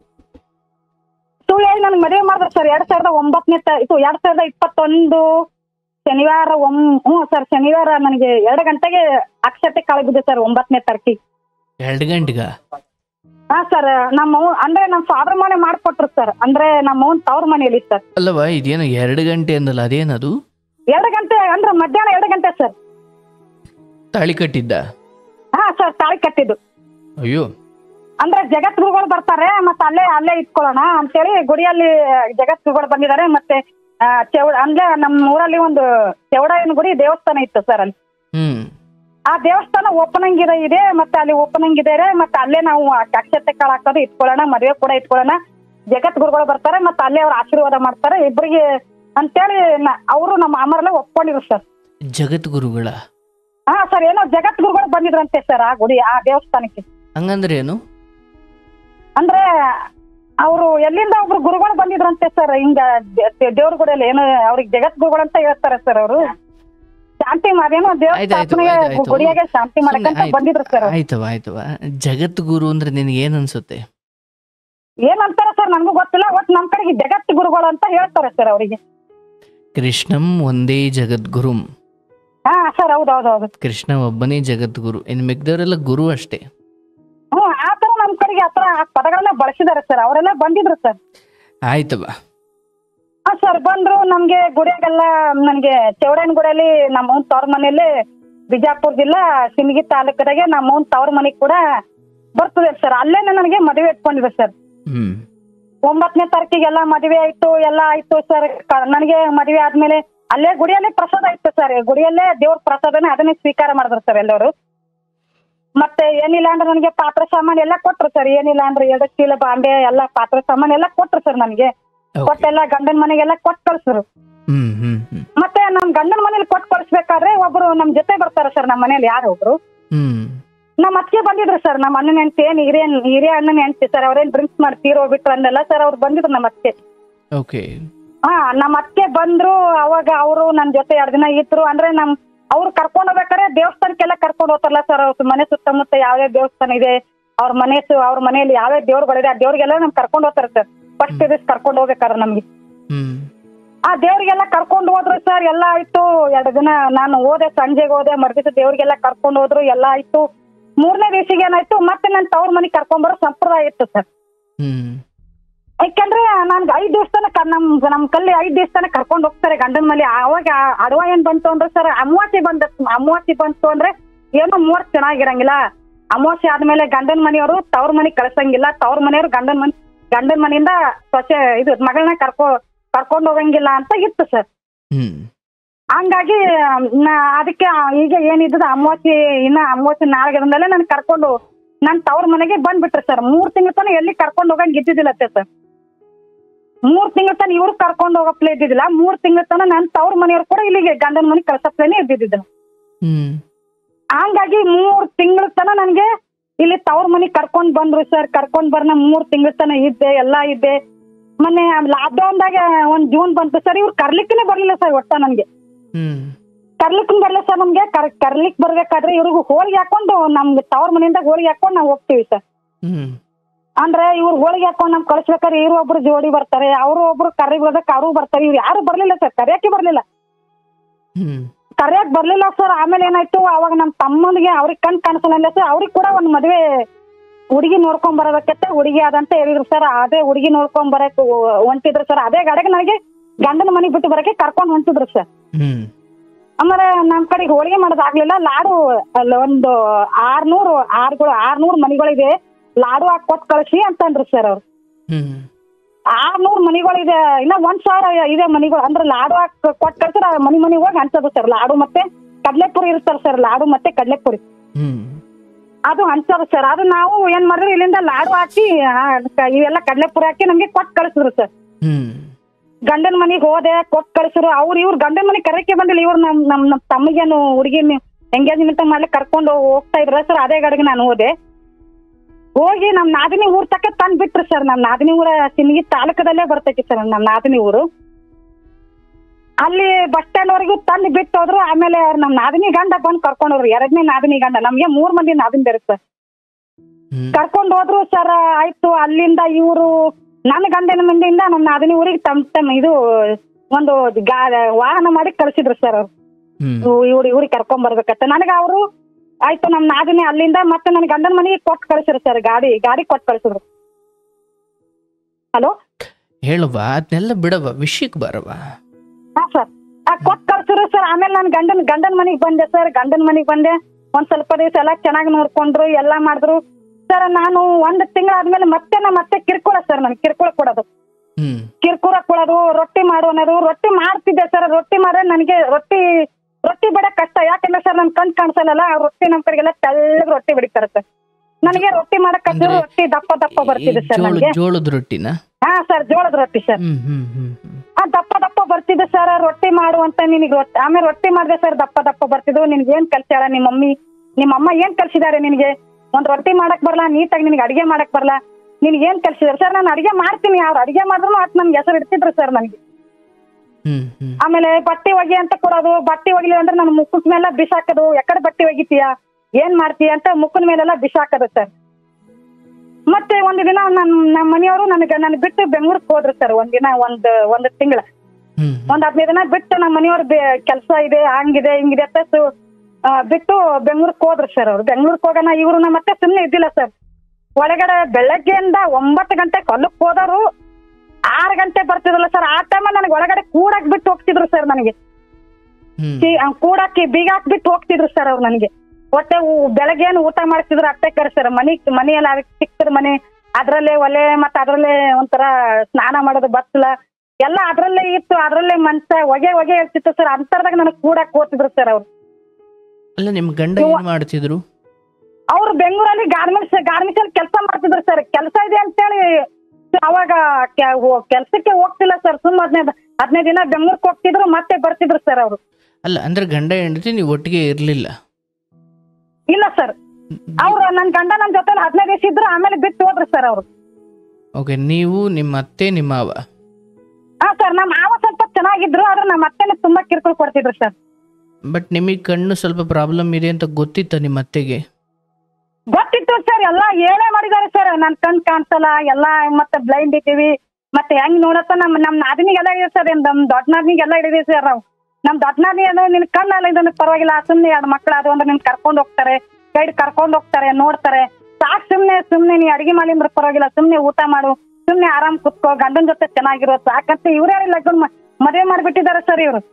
ಸುಳ್ಳು ಹೇಳಿ ನನ್ಗೆ ಮದುವೆ ಮಾಡಿದ್ರು ಸರ್ ಎರಡ್ ಸಾವಿರದ ಒಂಬತ್ತನೇ ತ ಇದು ಎರಡ್ ಸಾವಿರದ ಇಪ್ಪತ್ತೊಂದು ಶನಿವಾರ ಒಮ್ ಹ್ಞೂ ಸರ್ ಶನಿವಾರ ನನಗೆ ಎರಡು ಗಂಟೆಗೆ ಅಕ್ಷತೆ ಕಾಳು ಬಿದ್ದೆ ಸರ್ ಒಂಬತ್ತನೇ ತಾರೀಕಿಗೆ ಎರಡು ಗಂಟೆಗ ಹಾ ಸರ್ ನಮ್ಮ ಅವ್ವ- ಅಂದ್ರೆ ನಮ್ಮ ಫಾದರ್ ಮನೆ ಮಾಡ್ಕೊಟ್ರು ಸರ್ ಅಂದ್ರೆ ನಮ್ಮ ಅವ್ನ ತವ್ರ ಮನೆಯಲ್ಲಿ ಸರ್ ಅಲ್ಲವಾ ಇದೇನು ಎರಡು ಗಂಟೆ ಅಂದಲ್ಲ ಅದೇನದು ಎರಡು ಗಂಟೆ ಅಂದ್ರೆ ಮಧ್ಯಾಹ್ನ ಎರಡು ಗಂಟೆ ಸರ್ ತಾಳಿ ಕಟ್ಟಿದ್ದ ಹಾ ಸರ್ ತಾಳಿ ಕಟ್ಟಿದ್ದು ಅಯ್ಯೋ ಅಂದ್ರೆ ಜಗದ್ಗುರುಗಳು ಬರ್ತಾರೆ ಮತ್ತೆ ಅಲ್ಲೇ ಅಲ್ಲೇ ಇಟ್ಕೊಳ್ಳೋಣ ಅಂತೇಳಿ ಗುಡಿಯಲ್ಲಿ ಜಗದ್ಗುರುಗಳು ಬಂದಿದ್ದಾರೆ ಮತ್ತೆ ಆ, ಚೌಡ ಅಂದ್ರೆ ನಮ್ಮ ಊರಲ್ಲಿ ಒಂದು ಚೌಡಯ್ಯನ ಗುಡಿ ದೇವಸ್ಥಾನ ಇತ್ತು ಸರ್ ಅಲ್ಲಿ ಹ್ಮ್ ಆ ದೇವಸ್ಥಾನ ಓಪನಿಂಗ್ ಇದೆ ಇದೆ ಮತ್ತೆ ಅಲ್ಲಿ ಓಪನಿಂಗ್ ಇದೆ ಮತ್ತೆ ಅಲ್ಲೇ ನಾವು ಆ ಅಕ್ಷತೆ ಕಾಳು ಹಾಕೋದು ಇಟ್ಕೊಳ್ಳೋಣ ಮದುವೆ ಕೂಡ ಇಟ್ಕೊಳ್ಳೋಣ ಜಗದ್ಗುರುಗಳು ಬರ್ತಾರೆ ಮತ್ತೆ ಅಲ್ಲೇ ಅವ್ರ ಆಶೀರ್ವಾದ ಮಾಡ್ತಾರೆ ಇಬ್ಬರಿಗೆ ಅಂತೇಳಿ ಅವರು ನಮ್ಮ ಅಮ್ಮರೆಲ್ಲ ಒಪ್ಕೊಂಡಿದ್ರು ಸರ್ ಜಗದ್ಗುರುಗಳ ಹಾ ಸರ್ ಏನೋ ಜಗದ್ಗುರುಗಳು ಬಂದಿದ್ರಂತೆ ಸರ್ ಆ ಗುಡಿ ಆ ದೇವಸ್ಥಾನಕ್ಕೆ ಹಂಗಂದ್ರೆ ಏನು ಅಂದ್ರೆ ಅವರು ಎಲ್ಲಿಂದ ಒಬ್ರು ಗುರುಗಳು ಬಂದಿದ್ರಂತೆ ಸರ್ ಹಿಂಗ ದೆ- ದೆ- ದೇವ್ರ ಗುಡಿಯಲ್ಲಿ ಏನು ಅವ್ರಿಗೆ ಜಗತ್ ಗುರುಗಳು ಅಂತ ಹೇಳ್ತಾರೆ ಸರ್ ಅವರು ಶಾಂತಿ ಮಾದೇನೋ ದೇವ್ರ ಆಯ್ತು, ಆಯ್ತು, ಸ್ಥಾಪನೆಗೆ ಆಯ್ತು, ಆಯ್ತು. ಗುಡಿಯಾಗೆ ಶಾಂತಿ ಸುಮ್ನೆ ಮಾಡಕ್ಕಂತ ಆಯ್ತು. ಬಂದಿದ್ರು ಸರ್ ಅವ್ರು. ಆಯ್ತವ ಆಯ್ತವ ಜಗದ್ಗುರು ಅಂದ್ರೆ ನಿನಗೆ ಏನ್ ಅನ್ಸುತ್ತೆ ಏನ್ ಅಂತಾರ ಸರ್ ನನ್ಗೂ ಗೊತ್ತಿಲ್ಲ ಒಟ್ ನಮ್ ಕಡೆಗೆ ಜಗತ್ ಗುರುಗಳು ಅಂತ ಹೇಳ್ತಾರೆ ಸರ್ ಅವರಿಗೆ ಕೃಷ್ಣಂ ಒಂದೇ ಜಗದ್ಗುರುಂ ಹಾ ಸರ್ ಹೌದು ಹೌದು ಹೌದು ಕೃಷ್ಣ ಒಬ್ಬನೇ ಜಗದ್ಗುರು ಇನ್ನು ಮಿಕ್ದವರೆಲ್ಲ ಗುರು ಅಷ್ಟೇ ಹ್ಮ್ ಆ ತರ ನಮ್ ಕಡೆಗೆ ಆತರ ಆ ಪದಗಳನ್ನ ಬಳಸಿದಾರೆ ಸರ್ ಅವರೆಲ್ಲ ಬಂದಿದ್ರು ಸರ್ ಆಯ್ತವ ಹಾ ಸರ್ ಬಂದ್ರು ನಮ್ಗೆ ಗುಡಿಯಾಗೆಲ್ಲ ನನ್ಗೆ ಚೌಡಯ್ಯನ ಗುಡಿಯಲ್ಲಿ ನಮ್ಮ ಅವ್ನ ತವ್ರ ಮನೆಯಲ್ಲಿ ಬಿಜಾಪುರ ಜಿಲ್ಲಾ ಸಿಂದಗಿ ತಾಲೂಕದಾಗೆ ನಮ್ಮ ಅವ್ನ ತವ್ರ ಮನೆಗ್ ಕೂಡ ಬರ್ತದೆ ಸರ್ ಅಲ್ಲೇನೆ ನನಗೆ ಮದುವೆ ಇಟ್ಕೊಂಡಿದೆ ಸರ್ ಹ್ಮ್ ಒಂಬತ್ತನೇ ತಾರೀಕಿಗೆಲ್ಲ ಮದುವೆ ಆಯ್ತು ಎಲ್ಲ ಆಯ್ತು ಸರ್ ನನಗೆ ಮದುವೆ ಆದ್ಮೇಲೆ ಅಲ್ಲೇ ಗುಡಿಯಲ್ಲೇ ಪ್ರಸಾದ ಇತ್ತು ಸರ್ ಗುಡಿಯಲ್ಲೇ ದೇವ್ರ ಪ್ರಸಾದನೇ ಅದನ್ನೇ ಸ್ವೀಕಾರ ಮಾಡಿದ್ರು ಸರ್ ಎಲ್ಲರೂ ಮತ್ತೆ ಏನಿಲ್ಲ ಅಂದ್ರೆ ನನಗೆ ಪಾತ್ರ ಸಾಮಾನು ಎಲ್ಲ ಕೊಟ್ರು ಸರ್ ಏನಿಲ್ಲ ಅಂದ್ರೆ ಎರಡು ಚೀಲ ಬಾಂಡೆ ಎಲ್ಲ ಪಾತ್ರ ಸಾಮಾನು ಎಲ್ಲ ಕೊಟ್ರು ಸರ್ ನನಗೆ ಓಕೆ ಕೊಟ್ಟೆಲ್ಲ ಗಂಡನ ಮನೆಗೆಲ್ಲ ಕೊಟ್ಟು ಕಳ್ಸಿದ್ರು ಹ್ಮ್ ಹ್ಮ್ ಹ್ಮ್ ಮತ್ತೆ ನಮ್ ಗಂಡನ ಮನೇಲಿ ಕೊಟ್ಟು ಕಳ್ಸ್ಬೇಕಾದ್ರೆ ಒಬ್ರು ನಮ್ ಜೊತೆ ಬರ್ತಾರೆ ಸರ್ ನಮ್ಮ ಮನೇಲಿ ಯಾರು ಒಬ್ರು ಹ್ಮ್ ನಮ್ಮ ಅತ್ತಿಗೆ ಬಂದಿದ್ರು ಸರ್ ನಮ್ಮ ಅಣ್ಣನ ಹೆಂಡತಿ ಏನ್ ಹಿರಿಯ ಹಿರಿಯ ಅಣ್ಣನ ಹೆಂಡತಿ ಸರ್ ಅವ್ರೇನ್ ಡ್ರಿಂಕ್ಸ್ ಮಾಡಿ ತೀರೋಗ್ಬಿಟ್ರು ಅಂದೆಲ್ಲ ಸರ್ ಅವ್ರು ಬಂದಿದ್ರು ನಮ್ಮ ಅತ್ತಿಗೆ ಓಕೆ ಹಾ ನಮ್ಮ ಅತ್ತೆ ಬಂದ್ರು ಅವಾಗ ಅವರು ನನ್ ಜೊತೆ ಎರಡ್ ದಿನ ಇದ್ರು ಅಂದ್ರೆ ನಮ್ ಅವ್ರು ಕರ್ಕೊಂಡ್ ಹೋಗ್ಬೇಕಾದ್ರೆ ದೇವಸ್ಥಾನಕ್ಕೆಲ್ಲ ಕರ್ಕೊಂಡ್ ಹೋಗ್ತಾರಲ್ಲ ಸರ್ ಅವ್ರ ಮನೆ ಸುತ್ತಮುತ್ತ ಯಾವ್ಯಾವ ದೇವಸ್ಥಾನ ಇದೆ ಅವ್ರ ಮನೆ ಸು- ಅವ್ರ ಮನೆಯಲ್ಲಿ ಯಾವ್ಯಾವ ದೇವ್ರುಗಳಿದೆ ಆ ದೇವ್ರಿಗೆಲ್ಲ ನಮ್ ಕರ್ಕೊಂಡ್ ಹೋಗ್ತಾರೆ ಸರ್ ಫಸ್ಟ್ ದಿವಸ ಕರ್ಕೊಂಡ್ ಹೋಗ್ಬೇಕಾದ್ರೆ ನಮ್ಗೆ ಹ್ಮ್ ಆ ದೇವ್ರಿಗೆಲ್ಲ ಕರ್ಕೊಂಡ್ ಹೋದ್ರು ಸರ್ ಎಲ್ಲ ಆಯ್ತು ಎರಡು ದಿನ ನಾನು ಹೋದೆ ಸಂಜೆಗೆ ಹೋದೆ ಮರ್ದಿಸ ದೇವ್ರಿಗೆಲ್ಲ ಕರ್ಕೊಂಡ್ ಹೋದ್ರು ಎಲ್ಲ ಆಯ್ತು ಮೂರನೇ ದಿವಸಿಗೆ ಏನಾಯ್ತು ಮತ್ತೆ ನನ್ ತವ್ರ ಮನೆಗ್ ಕರ್ಕೊಂಡ್ ಬರೋ ಸಂಪ್ರದಾಯ ಇತ್ತು ಸರ್ ಹ್ಮ್ ಯಾಕಂದ್ರೆ ನನ್ಗೆ ಐದ್ ದಿವಸ ತನಕ ನಮ್ ನಮ್ ಕಲ್ಲಿ ಐದ್ ದಿವಸ ತನಕ ಕರ್ಕೊಂಡ್ ಹೋಗ್ತಾರೆ ಗಂಡನ ಮನೆ ಅವಾಗ ಆ- ಅಡವ ಏನ್ ಬಂತು ಅಂದ್ರೆ ಸರ್ ಅಮಾವಾಸ್ಯೆ ಬಂದ ಅಮಾವಾಸ್ಯೆ ಬಂತು ಅಂದ್ರೆ ಏನೋ ಮೂವತ್ ಚೆನ್ನಾಗಿರಂಗಿಲ್ಲ ಅಮಾವಾಸ್ಯೆ ಆದ್ಮೇಲೆ ಗಂಡನ ಮನೆಯವರು ತವ್ರ ಮನೆಗ್ ಕಳ್ಸಂಗಿಲ್ಲ ತವ್ರ ಮನೆಯವರು ಗಂಡನ ಮನೆ ಗಂಡನ ಮನೆಯಿಂದ ಸೊಸೆ ಇದು ಮಗಳನ್ನ ಕರ್ಕೊ ಕರ್ಕೊಂಡ್ ಹೋಗಂಗಿಲ್ಲ ಅಂತ ಇತ್ತು ಸರ್ ಹ್ಮ್ ಹಂಗಾಗಿ ನಾ- ಅದಕ್ಕೆ ಈಗ ಏನಿದ್ದದ ಅಮಾವಾಸ್ಯೆ ಇನ್ನ ಅಮಾವಾಸ್ಯೆ ನಾಳೆಗೆ ನನ್ ಕರ್ಕೊಂಡು ನನ್ ತವ್ರ ಮನೆಗೆ ಬಂದ್ಬಿಟ್ರು ಸರ್ ಮೂರ್ ತಿಂಗಳ ತನಕ ಎಲ್ಲಿ ಕರ್ಕೊಂಡು ಹೋಗಂಗ್ ಇದ್ದಿದ್ದಿಲ್ಲತ್ತೆ ಸರ್ ಮೂರ್ ತಿಂಗಳ ತನಕ ಇವ್ರು ಕರ್ಕೊಂಡು ಹೋಗಪ್ಲೇ ಇದ್ದಿದ್ದಿಲ್ಲ ಮೂರ್ ತಿಂಗಳ ತನಕ ನನ್ ತವ್ರ ಮನೆಯವ್ರು ಕೂಡ ಇಲ್ಲಿಗೆ ಗಂಡನ ಮನೆ ಕಳ್ಸಪ್ಲೇನೆ ಇದ್ದಿದ್ದಿದ್ರು ಹ್ಮ್ ಹಂಗಾಗಿ ಮೂರ್ ತಿಂಗಳ ತನ ನನ್ಗೆ ಇಲ್ಲಿ ತವ್ರ ಮನೆಗ್ ಕರ್ಕೊಂಡ್ ಬಂದ್ರು ಸರ್ ಕರ್ಕೊಂಡ್ ಬರ್ನ ಮೂರ್ ತಿಂಗಳ ತನ ಇದ್ದೆ ಎಲ್ಲಾ ಇದ್ದೆ ಮೊನ್ನೆ ಲಾಕ್ಡೌನ್ ದಾಗ ಒಂದ್ ಜೂನ್ ಬಂತು ಸರ್ ಇವ್ರು ಕರ್ಲಿಕ್ಕನೇ ಬರ್ಲಿಲ್ಲ ಸರ್ ಒಟ್ಟ ನನ್ಗೆ ಹ್ಮ್ ಕರ್ಲಿಕ್ ಬರ್ಲಿಲ್ಲ ಸರ್ ನಮ್ಗೆ ಕರ್ ಕರ್ಲಿಕ್ ಬರ್ಬೇಕಾದ್ರೆ ಇವ್ರಿಗೂ ಹೋಳಿಗೆ ಹಾಕೊಂಡು ನಮ್ಗೆ ತವ್ರ ಮನೆಯಿಂದ ಹೋಳಿಗೆ ಹಾಕೊಂಡು ನಾವು ಹೋಗ್ತೀವಿ ಸರ್ ಹ್ಮ್ ಅಂದ್ರೆ ಇವ್ರು ಹೋಳಿಗೆ ಹಾಕೊಂಡು ನಮ್ ಕಳ್ಸ್ಬೇಕಾದ್ರೆ ಇವ್ರು ಒಬ್ರು ಜೋಡಿ ಬರ್ತಾರೆ ಅವರು ಒಬ್ರು ಕರ್ರಿ ಬರ್ಬೇಕು ಅವರು ಬರ್ತಾರೆ ಇವ್ರು ಯಾರು ಬರ್ಲಿಲ್ಲ ಸರ್ ಕರಿಯಕ್ಕೆ ಬರ್ಲಿಲ್ಲ ಹ್ಮ್ ಕರಿಯಕ್ ಬರ್ಲಿಲ್ಲ ಸರ್ ಆಮೇಲೆ ಏನಾಯ್ತು ಅವಾಗ ನಮ್ ತಮ್ಮನಿಗೆ ಅವ್ರಿಗೆ ಕಣ್ ಕಾಣಿಸಲ್ಲ ಸರ್ ಅವ್ರಿಗೆ ಕೂಡ ಒಂದ್ ಮದ್ವೆ ಹುಡುಗಿ ನೋಡ್ಕೊಂಡ್ ಬರಬೇಕತ್ತೆ ಹುಡುಗಿ ಅದಂತ ಹೇಳಿದ್ರು ಸರ್ ಅದೇ ಹುಡುಗಿ ನೋಡ್ಕೊಂಡ್ ಬರಕ್ ಹೊಂಟಿದ್ರು ಸರ್ ಅದೇ ಗಾಡಿಗೆ ನನಗೆ ಗಂಡನ ಮನೆಗ್ ಬಿಟ್ಟು ಬರಕ್ಕೆ ಕರ್ಕೊಂಡ್ ಹೊಂಟಿದ್ರು ಸರ್ ಹ್ಮ್ ಆಮೇಲೆ ನಮ್ ಕಡೆಗೆ ಹೋಳಿಗೆ ಮಾಡೋದಾಗ್ಲಿಲ್ಲ ಲಾಡು ಅಲ್ಲ ಒಂದು ಆರ್ನೂರು ಆರ್ಗಳು ಆರ್ನೂರು ಮನಿಗಳಿದೆ ಲಾಡು ಹಾಕಿ ಕೊಟ್ಟು ಕಳಿಸಿ ಅಂತಂದ್ರು ಸರ್ ಅವ್ರು ಹ್ಮ್ ಆರ್ನೂರು ಮನಿಗಳಿದೆ ಇನ್ನ ಒಂದ್ ಸಾವಿರ ಇದೆ ಮನಿಗಳು ಅಂದ್ರೆ ಲಾಡು ಹಾಕಿ ಕೊಟ್ಟು ಕಳ್ಸಿದ್ರೆ ಆ ಮನಿ ಮನಿಗೆ ಹೋಗಿ ಹಂಚೋದು ಸರ್ ಲಾಡು ಮತ್ತೆ ಕಡ್ಲೆಪುರಿ ಇರ್ತಾರೆ ಸರ್ ಲಾಡು ಮತ್ತೆ ಕಡ್ಲೆಪುರಿ ಹ್ಮ್ ಅದು ಹಂಚೋದು ಸರ್ ಅದು ನಾವು ಏನ್ ಮಾಡಿದ್ವಿ ಇಲ್ಲಿಂದ ಲಾಡು ಹಾಕಿ ಆ, ಕ- ಇವೆಲ್ಲ ಕಡ್ಲೆಪುರಿ ಹಾಕಿ ನಮ್ಗೆ ಕೊಟ್ಟು ಕಳಿಸಿದ್ರು ಸರ್ ಹ್ಮ್ ಗಂಡನ ಮನೆಗೆ ಹೋದೆ ಕೊಟ್ಟು ಕಳಿಸಿದ್ರು ಅವ್ರು ಇವ್ರು ಗಂಡನ ಮನೆಗೆ ಕರೆಕ್ಕೆ ಬಂದಿಲ್ಲ ಇವ್ರು ನಮ್ ನಮ್ ನಮ್ ತಮ್ಮಿಗೇನು ಹುಡುಗಿ ಎಂಗೇಜ್ಮೆಂಟ್ ಮಾಡ್ಲಿಕ್ಕೆ ಕರ್ಕೊಂಡು ಹೋಗ್ತಾ ಇದ್ರ ಸರ್ ಅದೇ ಗಾಡಿಗೆ ನಾನು ಹೋದೆ ಹೋಗಿ ನಮ್ ನಾದಿನಿ ಊರ್ ತಕ್ಕ ತಂದ್ ಬಿಟ್ರು ಸರ್ ನಮ್ ನಾದಿನಿ ಊರ ಸಿಂದಗಿ ತಾಲೂಕದಲ್ಲೇ ಬರ್ತೈತಿ ಸರ್ ನಮ್ ನಾದಿನಿ ಊರು ಅಲ್ಲಿ ಬಸ್ ಸ್ಟ್ಯಾಂಡ್ ವರೆಗೂ ತಂದು ಬಿಟ್ಟು ಹೋದ್ರು ಆಮೇಲೆ ನಮ್ ನಾದಿನಿ ಗಂಡ ಬಂದು ಕರ್ಕೊಂಡು ಹೋದ್ರು ಎರಡನೇ ನಾದಿನಿ ಗಂಡ ನಮ್ಗೆ ಮೂರ್ ಮಂದಿ ನಾದಿನಿ ಬೇರೆ ಸರ್ ಹ್ಮ್ ಕರ್ಕೊಂಡು ಹೋದ್ರು ಸರ್ ಆಯ್ತು ಅಲ್ಲಿಂದ ಇವರು ನನ್ನ ಗಂಡನ ಮಂದಿಯಿಂದ ನಮ್ಮ ನಾದಿನಿ ಊರಿಗೆ ತಮ್ ತಮ್ಮ ಇದು ಒಂದು ಗಾ ವಾಹನ ಮಾಡಿ ಕಳಿಸಿದ್ರು ಸರ್ ಅವ್ರು ಹ್ಮ್ ಇವ್ರು ಇವ್ರಿಗೆ ಕರ್ಕೊಂಡ್ ಬರ್ಬೇಕಂತ ನನಗೆ ಅವರು ಆಯ್ತು ನಮ್ ನಾದಿನಿ ಅಲ್ಲಿಂದ ಮತ್ತೆ ನನ್ನ ಗಂಡನ ಮನೆಗೆ ಕೊಟ್ಟು ಕಳಿಸಿದ್ರು ಸರ್ ಗಾಡಿ ಗಾಡಿ ಕೊಟ್ಟು ಕಳಿಸಿದ್ರು ಹಲೋ ಹೇಳುವ ಅದನ್ನೆಲ್ಲ ಬಿಡವ ವಿಷಯಕ್ಕೆ ಬರವ ಹಾ ಸರ್ ಕೊಟ್ಟು ಕಳ್ಸಿದ್ರು ಸರ್ ಆಮೇಲೆ ನಾನು ಗಂಡನ ಗಂಡನ ಮನೆಗೆ ಬಂದೆ ಸರ್ ಗಂಡನ ಮನೆಗೆ ಬಂದೆ ಒಂದ್ ಸ್ವಲ್ಪ ದಿವಸ ಎಲ್ಲ ಚೆನ್ನಾಗಿ ನೋಡ್ಕೊಂಡ್ರು ಎಲ್ಲಾ ಮಾಡಿದ್ರು ಸರ್ ನಾನು ಒಂದ್ ತಿಂಗಳಾದ್ಮೇಲೆ ಮತ್ತೆ ನಾ ಮತ್ತೆ ಕಿರ್ಕೊಳ ಸರ್ ನನ್ಗೆ ಕಿರ್ಕೊಳ ಕೊಡೋದು ಹ್ಮ್ ಕಿರ್ಕುರ ಕೊಡೋದು ರೊಟ್ಟಿ ಮಾಡು ಅನ್ನೋದು ರೊಟ್ಟಿ ಮಾಡ್ತಿದ್ದೆ ಸರ್ ರೊಟ್ಟಿ ಮಾಡ್ರೆ ನನಗೆ ರೊಟ್ಟಿ ರೊಟ್ಟಿ ಬಿಡಕ್ ಕಷ್ಟ ಯಾಕಂದ್ರೆ ಸರ್ ನನ್ ಕಣ್ ಕಾಣಿಸಲ್ಲ ಆ ರೊಟ್ಟಿ ನಮ್ ಕಡೆಗೆಲ್ಲ ತೆಳ್ಳಗ್ ರೊಟ್ಟಿ ಬಿಡಿತಾರೆ ಸರ್ ನನಗೆ ರೊಟ್ಟಿ ಮಾಡಕ್ ಕಷ್ಟ ಅಂದ್ರೆ ರೊಟ್ಟಿ ದಪ್ಪ ದಪ್ಪ ಬರ್ತಿದೆ ಸರ್ ಜೋಳ ನನಗೆ ಜೋಳದ ರೊಟ್ಟಿನ ಹಾ ಸರ್ ಜೋಳದ ರೊಟ್ಟಿ ಸರ್ ಹ್ಮ್ ಹ್ಮ್ ಹ್ಮ್ ಹ್ಮ್ ಆ ದಪ್ಪ ದಪ್ಪ ಬರ್ತಿದೆ ಸರ್ ರೊಟ್ಟಿ ಮಾಡು ಅಂತ ನಿನಗೆ ರೊಟ್ಟಿ ಆಮೇಲೆ ರೊಟ್ಟಿ ಮಾಡಿದೆ ಸರ್ ದಪ್ಪ ದಪ್ಪ ಬರ್ತಿದ್ವು ನಿನ್ಗೆ ಏನ್ ಕಲ್ಸ್ಯಾಳ ನಿಮ್ಮ ಮಮ್ಮಿ ನಿಮ್ಮ ಅಮ್ಮ ಏನ್ ಕಲ್ಸಿದಾರೆ ನಿನಗೆ ಒಂದ್ ರೊಟ್ಟಿ ಮಾಡಕ್ ಬರಲ್ಲ ನೀಟಾಗಿ ನಿನಗೆ ಅಡಿಗೆ ಮಾಡಕ್ ಬರಲ್ಲ ನಿನ್ಗೆ ಏನ್ ಕಲ್ಸಿದಾರೆ ಸರ್ ನಾನು ಅಡಿಗೆ ಮಾಡ್ತೀನಿ ಅವ್ರು ಅಡಿಗೆ ಮಾಡಿದ್ರು ಅಟ್ ನನ್ಗೆ ಹೆಸರು ಇಡ್ತಿದ್ರು ಸರ್ ನನಗೆ ಹ್ಮ್ ಹ್ಮ್ ಆಮೇಲೆ ಬಟ್ಟೆ ಒಗಿ ಅಂತ ಕೊಡೋದು ಬಟ್ಟೆ ಒಗಿಲಿ ಅಂದ್ರೆ ನನ್ನ ಮುಖದ ಮೇಲೆ ಬಿಸಾಕೋದು ಎಕಡೆ ಬಟ್ಟೆ ಒಗಿತೀಯ ಏನ್ ಮಾಡ್ತೀಯ ಅಂತ ಮುಖದ ಮೇಲೆಲ್ಲ ಬಿಸಾಕೋದು ಸರ್ ಮತ್ತೆ ಒಂದು ದಿನ ನನ್ ನಮ್ಮ ಮನೆಯವರು ನನಗೆ ನನ್ ಬಿಟ್ಟು ಬೆಂಗಳೂರಿಗೆ ಹೋದ್ರು ಸರ್ ಒಂದಿನ ಒಂದ್ ಒಂದ್ ತಿಂಗಳ ಹ್ಮ್ ಒಂದ್ ಹದಿನೈದು ದಿನ ಬಿಟ್ಟು ನಮ್ಮ ಮನೆಯವ್ರ ಕೆಲಸ ಇದೆ ಹಂಗಿದೆ ಹಿಂಗಿದೆ ಅಂತ ಸು- ಆ, ಬಿಟ್ಟು ಬೆಂಗಳೂರಿಗೆ ಹೋದ್ರು ಸರ್ ಅವ್ರು ಬೆಂಗಳೂರಿಗೆ ಹೋಗೋಣ ಇವ್ರು ನಮ್ಮ ಮತ್ತೆ ಸುಮ್ಮನೆ ಇದ್ದಿಲ್ಲ ಸರ್ ಒಳಗಡೆ ಬೆಳಗ್ಗೆಯಿಂದ ಒಂಬತ್ತು ಗಂಟೆ ಹೊಲಕ್ಕೆ ಹೋದವರು ಆರು ಗಂಟೆ ಬರ್ತಿದ್ರಲ್ಲ ಸರ್ ಆ ಟೈಮಲ್ಲಿ ನನಗೆ ಒಳಗಡೆ ಕೂಡಕ್ ಬಿಟ್ಟು ಹೋಗ್ತಿದ್ರು ಸರ್ ನನಗೆ ಹ್ಮ್ ಕಿ- ಆ, ಕೂಡಕ್ಕೆ ಬೀಗ ಹಾಕ್ಬಿಟ್ಟು ಹೋಗ್ತಿದ್ರು ಸರ್ ಅವ್ರು ನನಗೆ ಒಟ್ಟೆ ಊ- ಬೆಳಗ್ಗೆ ಏನು ಊಟ ಮಾಡ್ತಿದ್ರು ಅಷ್ಟೇ ಕರೆ ಸರ್ ಮನಿ ಮನೆಯಲ್ಲ ಚಿಕ್ಕದ ಮನೆ ಅದ್ರಲ್ಲೇ ಒಲೆ ಮತ್ತೆ ಅದ್ರಲ್ಲೇ ಒಂಥರ ಸ್ನಾನ ಮಾಡೋದು ಬತ್ತಲ ಎಲ್ಲ ಅದ್ರಲ್ಲೇ ಇತ್ತು ಅದ್ರಲ್ಲೇ ಮಂಚ ಹೊಗೆ ಹೊಗೆ ಇರ್ತಿತ್ತು ಸರ್ ಅಂತರದಾಗ ನನಗೆ ಕೂಡಕ್ ಹೋಗ್ತಿದ್ರು ಸರ್ ಅವ್ರು ಅಲ್ಲ ನಿಮ್ ಗಂಡ ಏನ್ ಮಾಡ್ತಿದ್ರು ಅವ್ರು ಬೆಂಗಳೂರಲ್ಲಿ ಗಾರ್ಮೆಂಟ್ಸ್ ಗಾರ್ಮೆಂಟ್ಸ್ ಅಲ್ಲಿ ಕೆಲಸ ಮಾಡ್ತಿದ್ರು ಸರ್ ಕೆಲಸ ಇದೆ ಅಂತೇಳಿ ಅವಾಗ ಕೆಲ್ಸಕ್ಕೆ ಹೋಗ್ತಿಲ್ಲ ಸರ್ ಸುಮ್ ಹದಿನೈದು ಹದಿನೈದು ದಿನ ಬೆಂಗಳೂರಿಗೆ ಹೋಗ್ತಿದ್ರು ಮತ್ತೆ ಬರ್ತಿದ್ರು ಸರ್ ಅವರು ಅಲ್ಲ ಅಂದ್ರೆ ಗಂಡ ಹೆಂಡತಿ ನೀವು ಒಟ್ಟಿಗೆ ಇರ್ಲಿಲ್ಲ ಇಲ್ಲ ಸರ್ ಅವ್ರು ನನ್ ಗಂಡ ನನ್ ಜೊತೆ ಹದಿನೈದು ದಿವಸ ಇದ್ರು ಆಮೇಲೆ ಬಿಟ್ಟು ಹೋದ್ರು ಸರ್ ಅವ್ರು ಓಕೆ ನೀವು ನಿಮ್ಮ ಅತ್ತೆ ನಿಮ್ಮ ಅವ ಹಾ ಸರ್ ನಮ್ಮ ಮಾವ ಸ್ವಲ್ಪ ಚೆನ್ನಾಗಿದ್ರು ಆದ್ರೆ ನಮ್ಮ ಅತ್ತೆನೇ ತುಂಬಾ ಕಿರ್ಕೊಳ್ ಕೊಡ್ತಿದ್ರು ಸರ್ ಬಟ್ ನಿಮಗೆ ಕಣ್ಣು ಸ್ವಲ್ಪ ಪ್ರಾಬ್ಲಮ್ ಇದೆ ಅಂತ ಗೊತ್ತಿತ್ತ ನಿಮ್ಮ ಅತ್ತೆಗೆ ಗೊತ್ತಿತ್ತು ಸರ್ ಎಲ್ಲಾ ಹೇಳೇ ಮಾಡಿದಾರೆ ಸರ್ ನನ್ ಕಣ್ ಕಾಣಿಸಲ್ಲ ಎಲ್ಲಾ ಮತ್ತೆ ಬ್ಲೈಂಡ್ ಇದ್ದೀವಿ ಮತ್ತೆ ಹೆಂಗ್ ನೋಡತ್ತ ನಮ್ ನಮ್ ನಾದಿನಿಗೆಲ್ಲ ಇದೆ ಸರ್ ನಮ್ ದೊಡ್ಡ ನಾದಿನಿಗೆಲ್ಲ ಹಿಡಿದೀವಿ ಸರ್ ನಾವು ನಮ್ ದೊಡ್ಡ ನಾದಿನಿ ಅಂದ್ರೆ ನಿನ್ ಕಣ್ಣಲ್ಲ ಇದನ್ನ ಪರವಾಗಿಲ್ಲ ಸುಮ್ನೆ ಎರಡು ಮಕ್ಳು ಅದು ಅಂದ್ರೆ ನಿನ್ ಕರ್ಕೊಂಡ್ ಹೋಗ್ತಾರೆ ಗೈಡ್ ಕರ್ಕೊಂಡ್ ಹೋಗ್ತಾರೆ ನೋಡ್ತಾರೆ ಸಾಕ್ ಸುಮ್ನೆ ಸುಮ್ನೆ ನೀ ಅಡಿಗೆ ಮಾಡಿ ಅಂದ್ರೆ ಪರವಾಗಿಲ್ಲ ಸುಮ್ನೆ ಊಟ ಮಾಡು ಸುಮ್ನೆ ಆರಾಮ್ ಕುತ್ಕೋ ಗಂಡನ್ ಜೊತೆ ಚೆನ್ನಾಗಿರೋ ಸಾಕಂತ ಇವ್ರೇ ಲಗ್ನ ಮ- ಮದ್ವೆ ಮಾಡ್ಬಿಟ್ಟಿದ್ದಾರೆ ಸರ್ ಇವ್ರು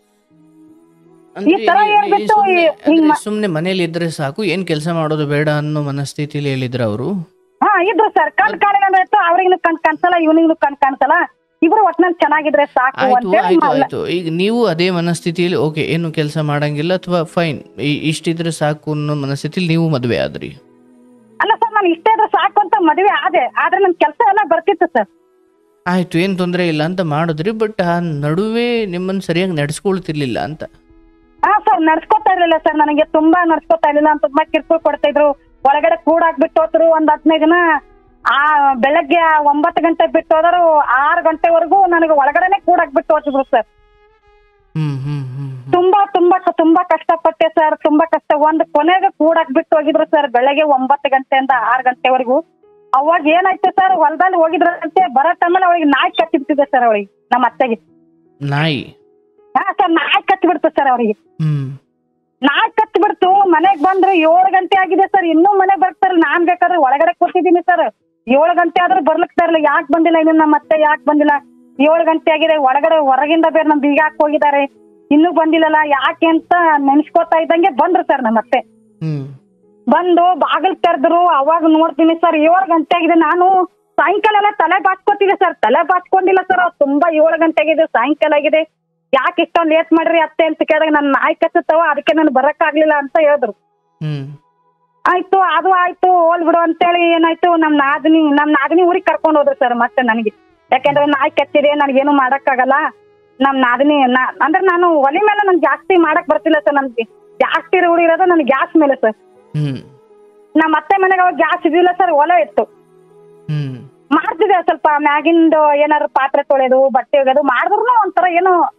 ಈ ತರ ಹೇಳ್ಬಿಟ್ಟು ಈ- ಹಿಂಗ್ ಮ- ಸುಮ್ಮನೆ ಮನೇಲಿ ಇದ್ರೆ ಸಾಕು ಏನ್ ಕೆಲಸ ಮಾಡೋದು ಬೇಡ ಅನ್ನೋ ಮನಸ್ಥಿತಿಲಿ ಹೇಳಿದ್ರ ಅವರು ಹಾ ಇದ್ರು ಸರ್ ಕಣ್ ಕಾಣಿಲ್ಲ ಇತ್ತು ಅವ್ರಿಗೂ ಕಣ್ ಕಾಣಿಸಲ್ಲ ಇವನಿಗೂ ಕಣ್ ಕಾಣಿಸಲ್ಲ ಇಬ್ರು ಒಟ್ನಲ್ಲಿ ಚೆನ್ನಾಗಿದ್ರೆ ಸಾಕು ಆಯ್ತು ಅಂತೇಳಿ ಆಯ್ತು ಮಲ್ಲ- ಆಯ್ತು ಈಗ ನೀವು ಅದೇ ಮನಸ್ಥಿತಿಯಲ್ಲಿ ಓಕೆ ಏನು ಕೆಲಸ ಮಾಡಂಗಿಲ್ಲ ಅಥವಾ ಫೈನ್ ಇಷ್ಟಿದ್ರೆ ಸಾಕು ಅನ್ನೋ ಮನಸ್ಥಿತಿಲಿ ನೀವು ಮದುವೆ ಆದ್ರಿ ಅಲ್ಲ ಸರ್ ನಾನು ಇಷ್ಟೇ ಇದ್ರೆ ಸಾಕು ಅಂತ ಮದುವೆ ಆದೆ ಆದ್ರೆ ನನ್ ಕೆಲಸ ಎಲ್ಲ ಬರ್ತಿತ್ತು ಸರ್ ಆಯ್ತು ಏನ್ ತೊಂದರೆ ಇಲ್ಲ ಅಂತ ಮಾಡಿದ್ರಿ ಬಟ್ ಆ ನಡುವೆ ನಿಮ್ಮನ್ನ ಸರಿಯಾಗಿ ನಡೆಸ್ಕೊಳ್ತಿರ್ಲಿಲ್ಲ ಅಂತ ಹಾ ಸರ್ ನಡ್ಸ್ಕೊತಾ ಇರ್ಲಿಲ್ಲ ಸರ್ ನನಗೆ ತುಂಬಾ ನಡ್ಸ್ಕೊತಾ ಇರ್ಲಿಲ್ಲ ಅಂತ ತುಂಬಾ ಕಿರ್ಕುಳ್ ಕೊಡ್ತಾ ಇದ್ರು ಒಳಗಡೆ ಕೂಡಾಕ್ಬಿಟ್ಟು ಹೋದ್ರು ಒಂದ್ ಹದಿನೈದು ದಿನ ಆ ಬೆಳಗ್ಗೆ ಒಂಬತ್ತು ಗಂಟೆ ಬಿಟ್ಟು ಹೋದರು ಆರು ಗಂಟೆವರೆಗೂ ನನಗೆ ಒಳಗಡೆನೆ ಕೂಡಾಕ್ಬಿಟ್ಟು ಹೋಗ್ತಿದ್ರು ಸರ್ ಹ್ಮ್ ಹ್ಮ್ ಹ್ಮ್ ಹ್ಮ್. ತುಂಬಾ ತುಂಬಾ ತುಂಬಾ ಕಷ್ಟಪಟ್ಟೆ ಸರ್ ತುಂಬಾ ಕಷ್ಟ ಒಂದ್ ಕೊನೆಗೆ ಕೂಡಾಕ್ ಬಿಟ್ಟು ಹೋಗಿದ್ರು ಸರ್ ಬೆಳಗ್ಗೆ ಒಂಬತ್ತು ಗಂಟೆಯಿಂದ ಆರು ಗಂಟೆವರೆಗೂ ಅವಾಗ ಏನಾಯ್ತು ಸರ್ ಹೊಲದಲ್ಲಿ ಹೋಗಿದ್ರಂತೆ ಬರೋ ಟೈಮಲ್ಲಿ ಅವಳಿಗೆ ನಾಯಿ ಕಚ್ಚಿಬಿಟ್ಟಿದೆ ಸರ್ ಅವಳಿಗೆ ನಮ್ಮ ಅತ್ತೆಗೆ ನಾಯಿ ಹಾ ಸರ್ ನಾಯಿ ಕಚ್ಚಿಬಿಡ್ತು ಸರ್ ಅವರಿಗೆ ಹ್ಮ್ ನಾಯಿ ಕಚ್ಚಿಬಿಡ್ತು ಮನೆಗ್ ಬಂದ್ರೆ ಏಳು ಗಂಟೆ ಆಗಿದೆ ಸರ್ ಇನ್ನೂ ಮನೆ ಬರ್ತಾರೆ ನಾನ್ ಬೇಕಾದ್ರೆ ಒಳಗಡೆ ಕೂತಿದ್ದೀನಿ ಸರ್ ಏಳು ಗಂಟೆ ಆದ್ರೂ ಬರ್ಲಿಕ್ಕೆ ಇರಲಿಲ್ಲ ಯಾಕೆ ಬಂದಿಲ್ಲ ಇನ್ನು ನಮ್ಮ ಅತ್ತೆ ಯಾಕೆ ಬಂದಿಲ್ಲ ಏಳು ಗಂಟೆ ಆಗಿದೆ ಒಳಗಡೆ ಹೊರಗಿಂದ ಬೇರೆ ನಮ್ ಬೀಗ ಹಾಕಿ ಹೋಗಿದ್ದಾರೆ ಇನ್ನೂ ಬಂದಿಲ್ಲಲ್ಲ ಯಾಕೆ ಅಂತ ನೆನ್ಸ್ಕೊತಾ ಇದ್ದಂಗೆ ಬಂದ್ರು ಸರ್ ನಮ್ಮ ಅತ್ತೆ ಹ್ಮ್ ಬಂದು ಬಾಗಿಲು ತೆರೆದ್ರು ಅವಾಗ ನೋಡ್ತೀನಿ ಸರ್ ಏಳು ಗಂಟೆ ಆಗಿದೆ ನಾನು ಸಾಯಂಕಾಲ ಎಲ್ಲ ತಲೆ ಬಾಚ್ಕೊತಿದ್ದೆ ಸರ್ ತಲೆ ಬಾಚ್ಕೊಂಡಿಲ್ಲ ಸರ್ ಅವ್ರು ತುಂಬಾ ಏಳು ಗಂಟೆ ಆಗಿದೆ ಸಾಯಂಕಾಲ ಆಗಿದೆ ಯಾಕೆ ಇಷ್ಟೊಂದು ಲೇಟ್ ಮಾಡ್ರಿ ಅತ್ತೆ ಅಂತ ಕೇಳಿದಾಗ ನನ್ನ ನಾಯಿ ಕಚ್ಚುತ್ತವ ಅದಕ್ಕೆ ನಾನು ಬರಕ್ ಆಗ್ಲಿಲ್ಲ ಅಂತ ಹೇಳಿದ್ರು ಹ್ಮ್ ಆಯ್ತು ಅದು ಆಯ್ತು ಹೋಲ್ ಬಿಡು ಅಂತೇಳಿ ಏನಾಯ್ತು ನಮ್ ನಾದಿನಿ ನಮ್ ನಾದಿನಿ ಊರಿಗೆ ಕರ್ಕೊಂಡು ಹೋದ್ರು ಸರ್ ಮತ್ತೆ ನನಗೆ ಯಾಕಂದ್ರೆ ನಾಯಿ ಕಚ್ಚಿದೆ ನನಗೇನು ಮಾಡಕ್ಕಾಗಲ್ಲ ನಮ್ ನಾದಿನಿ ನಾ- ಅಂದ್ರೆ ನಾನು ಒಲಿ ಮೇಲೆ ನನ್ಗೆ ಜಾಸ್ತಿ ಮಾಡಕ್ ಬರ್ತಿಲ್ಲ ಸರ್ ನನ್ಗೆ ಜಾಸ್ತಿ ರೂಢಿ ಇರೋದು ನನ್ ಗ್ಯಾಸ್ ಮೇಲೆ ಸರ್ ಹ್ಮ್ ನಮ್ಮ ಅತ್ತೆ ಮನೆಗೆ ಅವಾಗ ಗ್ಯಾಸ್ ಇದಿಲ್ಲ ಸರ್ ಒಲೆ ಇತ್ತು ಹ್ಮ್ ಮಾಡ್ತಿದ್ದೆ ಸ್ವಲ್ಪ ಮ್ಯಾಗಿಂದು ಏನಾದ್ರು ಪಾತ್ರೆ ತೊಳೆದು ಬಟ್ಟೆ ಒಗೆದು ಮಾಡಿದ್ರು ಒಂಥರ ಏನೋ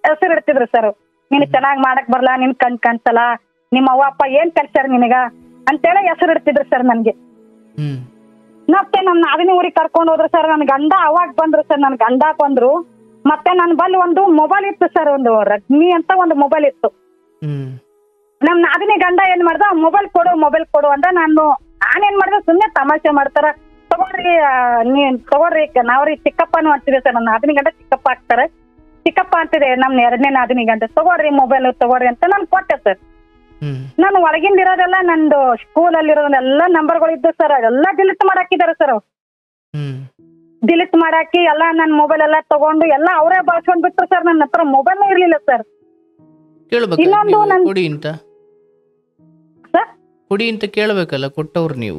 ಹೆಸರು ಇಡ್ತಿದ್ರು ಸರ್ ನೀನ್ ಚೆನ್ನಾಗ್ ಮಾಡಕ್ ಬರಲ್ಲ ನಿನ್ ಕಣ್ ಕಾಣ್ಸಲ್ಲ ನಿಮ್ಮ ಅವ್ವ ಅಪ್ಪ ಏನ್ ಕಲ್ಸ್ಯಾರ ನಿನಗ ಅಂತೇಳಿ ಹೆಸರು ಇಡ್ತಿದ್ರು ಸರ್ ನನ್ಗೆ ಹ್ಮ್ ಮತ್ತೆ ನನ್ನ ನಾದಿನಿ ಊರಿಗೆ ಕರ್ಕೊಂಡು ಹೋದ್ರು ಸರ್ ನನ್ ಗಂಡ ಅವಾಗ ಬಂದ್ರು ಸರ್ ನನ್ ಗಂಡ ಬಂದ್ರು ಮತ್ತೆ ನನ್ ಬಲ್ಲಿ ಒಂದು ಮೊಬೈಲ್ ಇತ್ತು ಸರ್ ಒಂದು ರೆಡ್ಮಿ ಅಂತ ಒಂದು ಮೊಬೈಲ್ ಇತ್ತು ಹ್ಮ್ ನಮ್ ನಾದಿನಿ ಗಂಡ ಏನ್ ಮಾಡ್ದ ಮೊಬೈಲ್ ಕೊಡು ಮೊಬೈಲ್ ಕೊಡು ಅಂತ ನಾನು ನಾನೇನ್ ಮಾಡ್ದೆ ಸುಮ್ನೆ ತಮಾಷೆ ಮಾಡ್ತಾರ ತಗೊಳ್ರಿ ಆ, ನೀನ್ ತಗೊಳ್ರಿ ನಾವ್ರಿ ಚಿಕ್ಕಪ್ಪನು ಅಂತಿದೆ ಸರ್ ನನ್ನ ನಾದಿನಿ ಗಂಡ ಚಿಕ್ಕಪ್ಪ ಆಗ್ತಾರೆ ಚಿಕ್ಕಪ್ಪ ಅಂತಿದೆ ನಮ್ ಎರಡನೇ ನಾದಿನಿ ಗಂಡ ತಗೊಳ್ರಿ ಮೊಬೈಲ್ ತಗೊಳ್ರಿ ಅಂತ ನಾನು ಕೊಟ್ಟೆ ಸರ್ ಹ್ಮ್ ನಾನು ಒಳಗಿಂದ ಇರೋದೆಲ್ಲ ನಂದು ಸ್ಕೂಲ್ ಅಲ್ಲಿ ಇರೋದೆಲ್ಲ ನಂಬರ್ಗಳು ಇದ್ದು ಸರ್ ಎಲ್ಲ ಡಿಲೀಟ್ ಮಾಡಾಕಿದ್ದಾರೆ ಸರ್ ಹ್ಮ್ ಡಿಲೀಟ್ ಮಾಡಾಕಿ ಎಲ್ಲ ನನ್ನ ಮೊಬೈಲ್ ಎಲ್ಲ ತಗೊಂಡು ಎಲ್ಲ ಅವರೇ ಬಳಸ್ಕೊಂಡ್ ಬಿಟ್ರು ಸರ್ ನನ್ನ ಹತ್ರ ಮೊಬೈಲ್ ಇರ್ಲಿಲ್ಲ ಸರ್ ಕೇಳ್ಬೇಕು ಇನ್ನೊಂದು ನೀವು ನನ್- ಕೊಡಿ ಅಂತ ಸರ್ ಕೊಡಿ ಅಂತ ಕೇಳ್ಬೇಕಲ್ಲ ಕೊಟ್ಟವ್ರು ನೀವು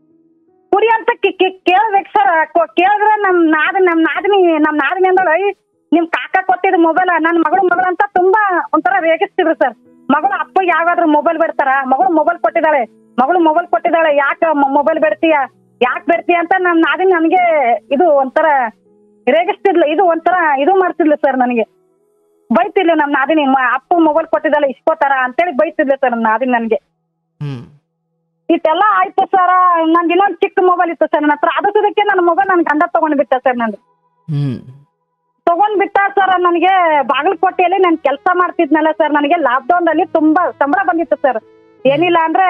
ಕುರಿ ಅಂತ ಕೇ- ಕೇ- ಕೇಳ್ಬೇಕು ಸರ್ ಕೇಳಿದ್ರೆ ನಮ್ ನಾದ ನಮ್ ನಾದಿನಿ ನಮ್ ನಾದಿನಿ ಅಂದಳು "ಐ, ನಿಮ್ ಕಾಕ ಕೊಟ್ಟಿದ್ ಮೊಬೈಲ್ ನನ್ನ ಮಗಳು ಮಗಳು ಅಂತ ತುಂಬಾ ಒಂಥರ ರೇಗಿಸ್ತಿದ್ರು ಸರ್ ಮಗಳು ಅಪ್ಪಗೆ ಯಾವಾಗಾದ್ರೂ ಮೊಬೈಲ್ ಬಿಡ್ತಾರ ಮಗಳು ಮೊಬೈಲ್ ಕೊಟ್ಟಿದ್ದಾಳೆ ಮಗಳು ಮೊಬೈಲ್ ಕೊಟ್ಟಿದ್ದಾಳೆ ಯಾಕ ಮೊಬೈಲ್ ಬಿಡ್ತೀಯ ಯಾಕೆ ಬಿಡ್ತೀಯ ಅಂತ ನಮ್ ನಾದಿನಿ ನನಗೆ ಇದು ಒಂಥರ ರೇಗಿಸ್ತಿದ್ಲು ಇದು ಒಂಥರ ಇದು ಮಾಡ್ತಿದ್ಲು ಸರ್ ನನಗೆ ಬೈತಿದ್ಲು ನಮ್ ನಾದಿನಿ ಮ- ಅಪ್ಪ ಮೊಬೈಲ್ ಕೊಟ್ಟಿದ್ದಾಳೆ ಇಸ್ಕೋತಾರ ಅಂತೇಳಿ ಬೈತಿದ್ಲು ಸರ್ ನಮ್ ನಾದಿನಿ ನನಗೆ ಹ್ಮ್ ಇಷ್ಟೆಲ್ಲ ಆಯ್ತು ಸರ್ ನಂದು ಇನ್ನೊಂದು ಚಿಕ್ಕ ಮೊಬೈಲ್ ಇತ್ತು ಸರ್ ನನ್ನ ಹತ್ರ ಅದು ಸುದಕ್ಕೆ ನನ್ನ ಮೊಬೈಲ್ ನನ್ ಗಂಡ ತಗೊಂಡ್ ಬಿಟ್ಟ ಸರ್ ನಂದು ಹ್ಮ್ ತಗೊಂಡ್ ಬಿಟ್ಟ ಸರ್ ನನಗೆ ಬಾಗಲಕೋಟೆಯಲ್ಲಿ ನಾನು ಕೆಲಸ ಮಾಡ್ತಿದ್ನಲ್ಲ ಸರ್ ನನಗೆ ಲಾಕ್ಡೌನ್ ಅಲ್ಲಿ ತುಂಬಾ ಸಂಬಳ ಬಂದಿತ್ತು ಸರ್ ಏನಿಲ್ಲ ಅಂದ್ರೆ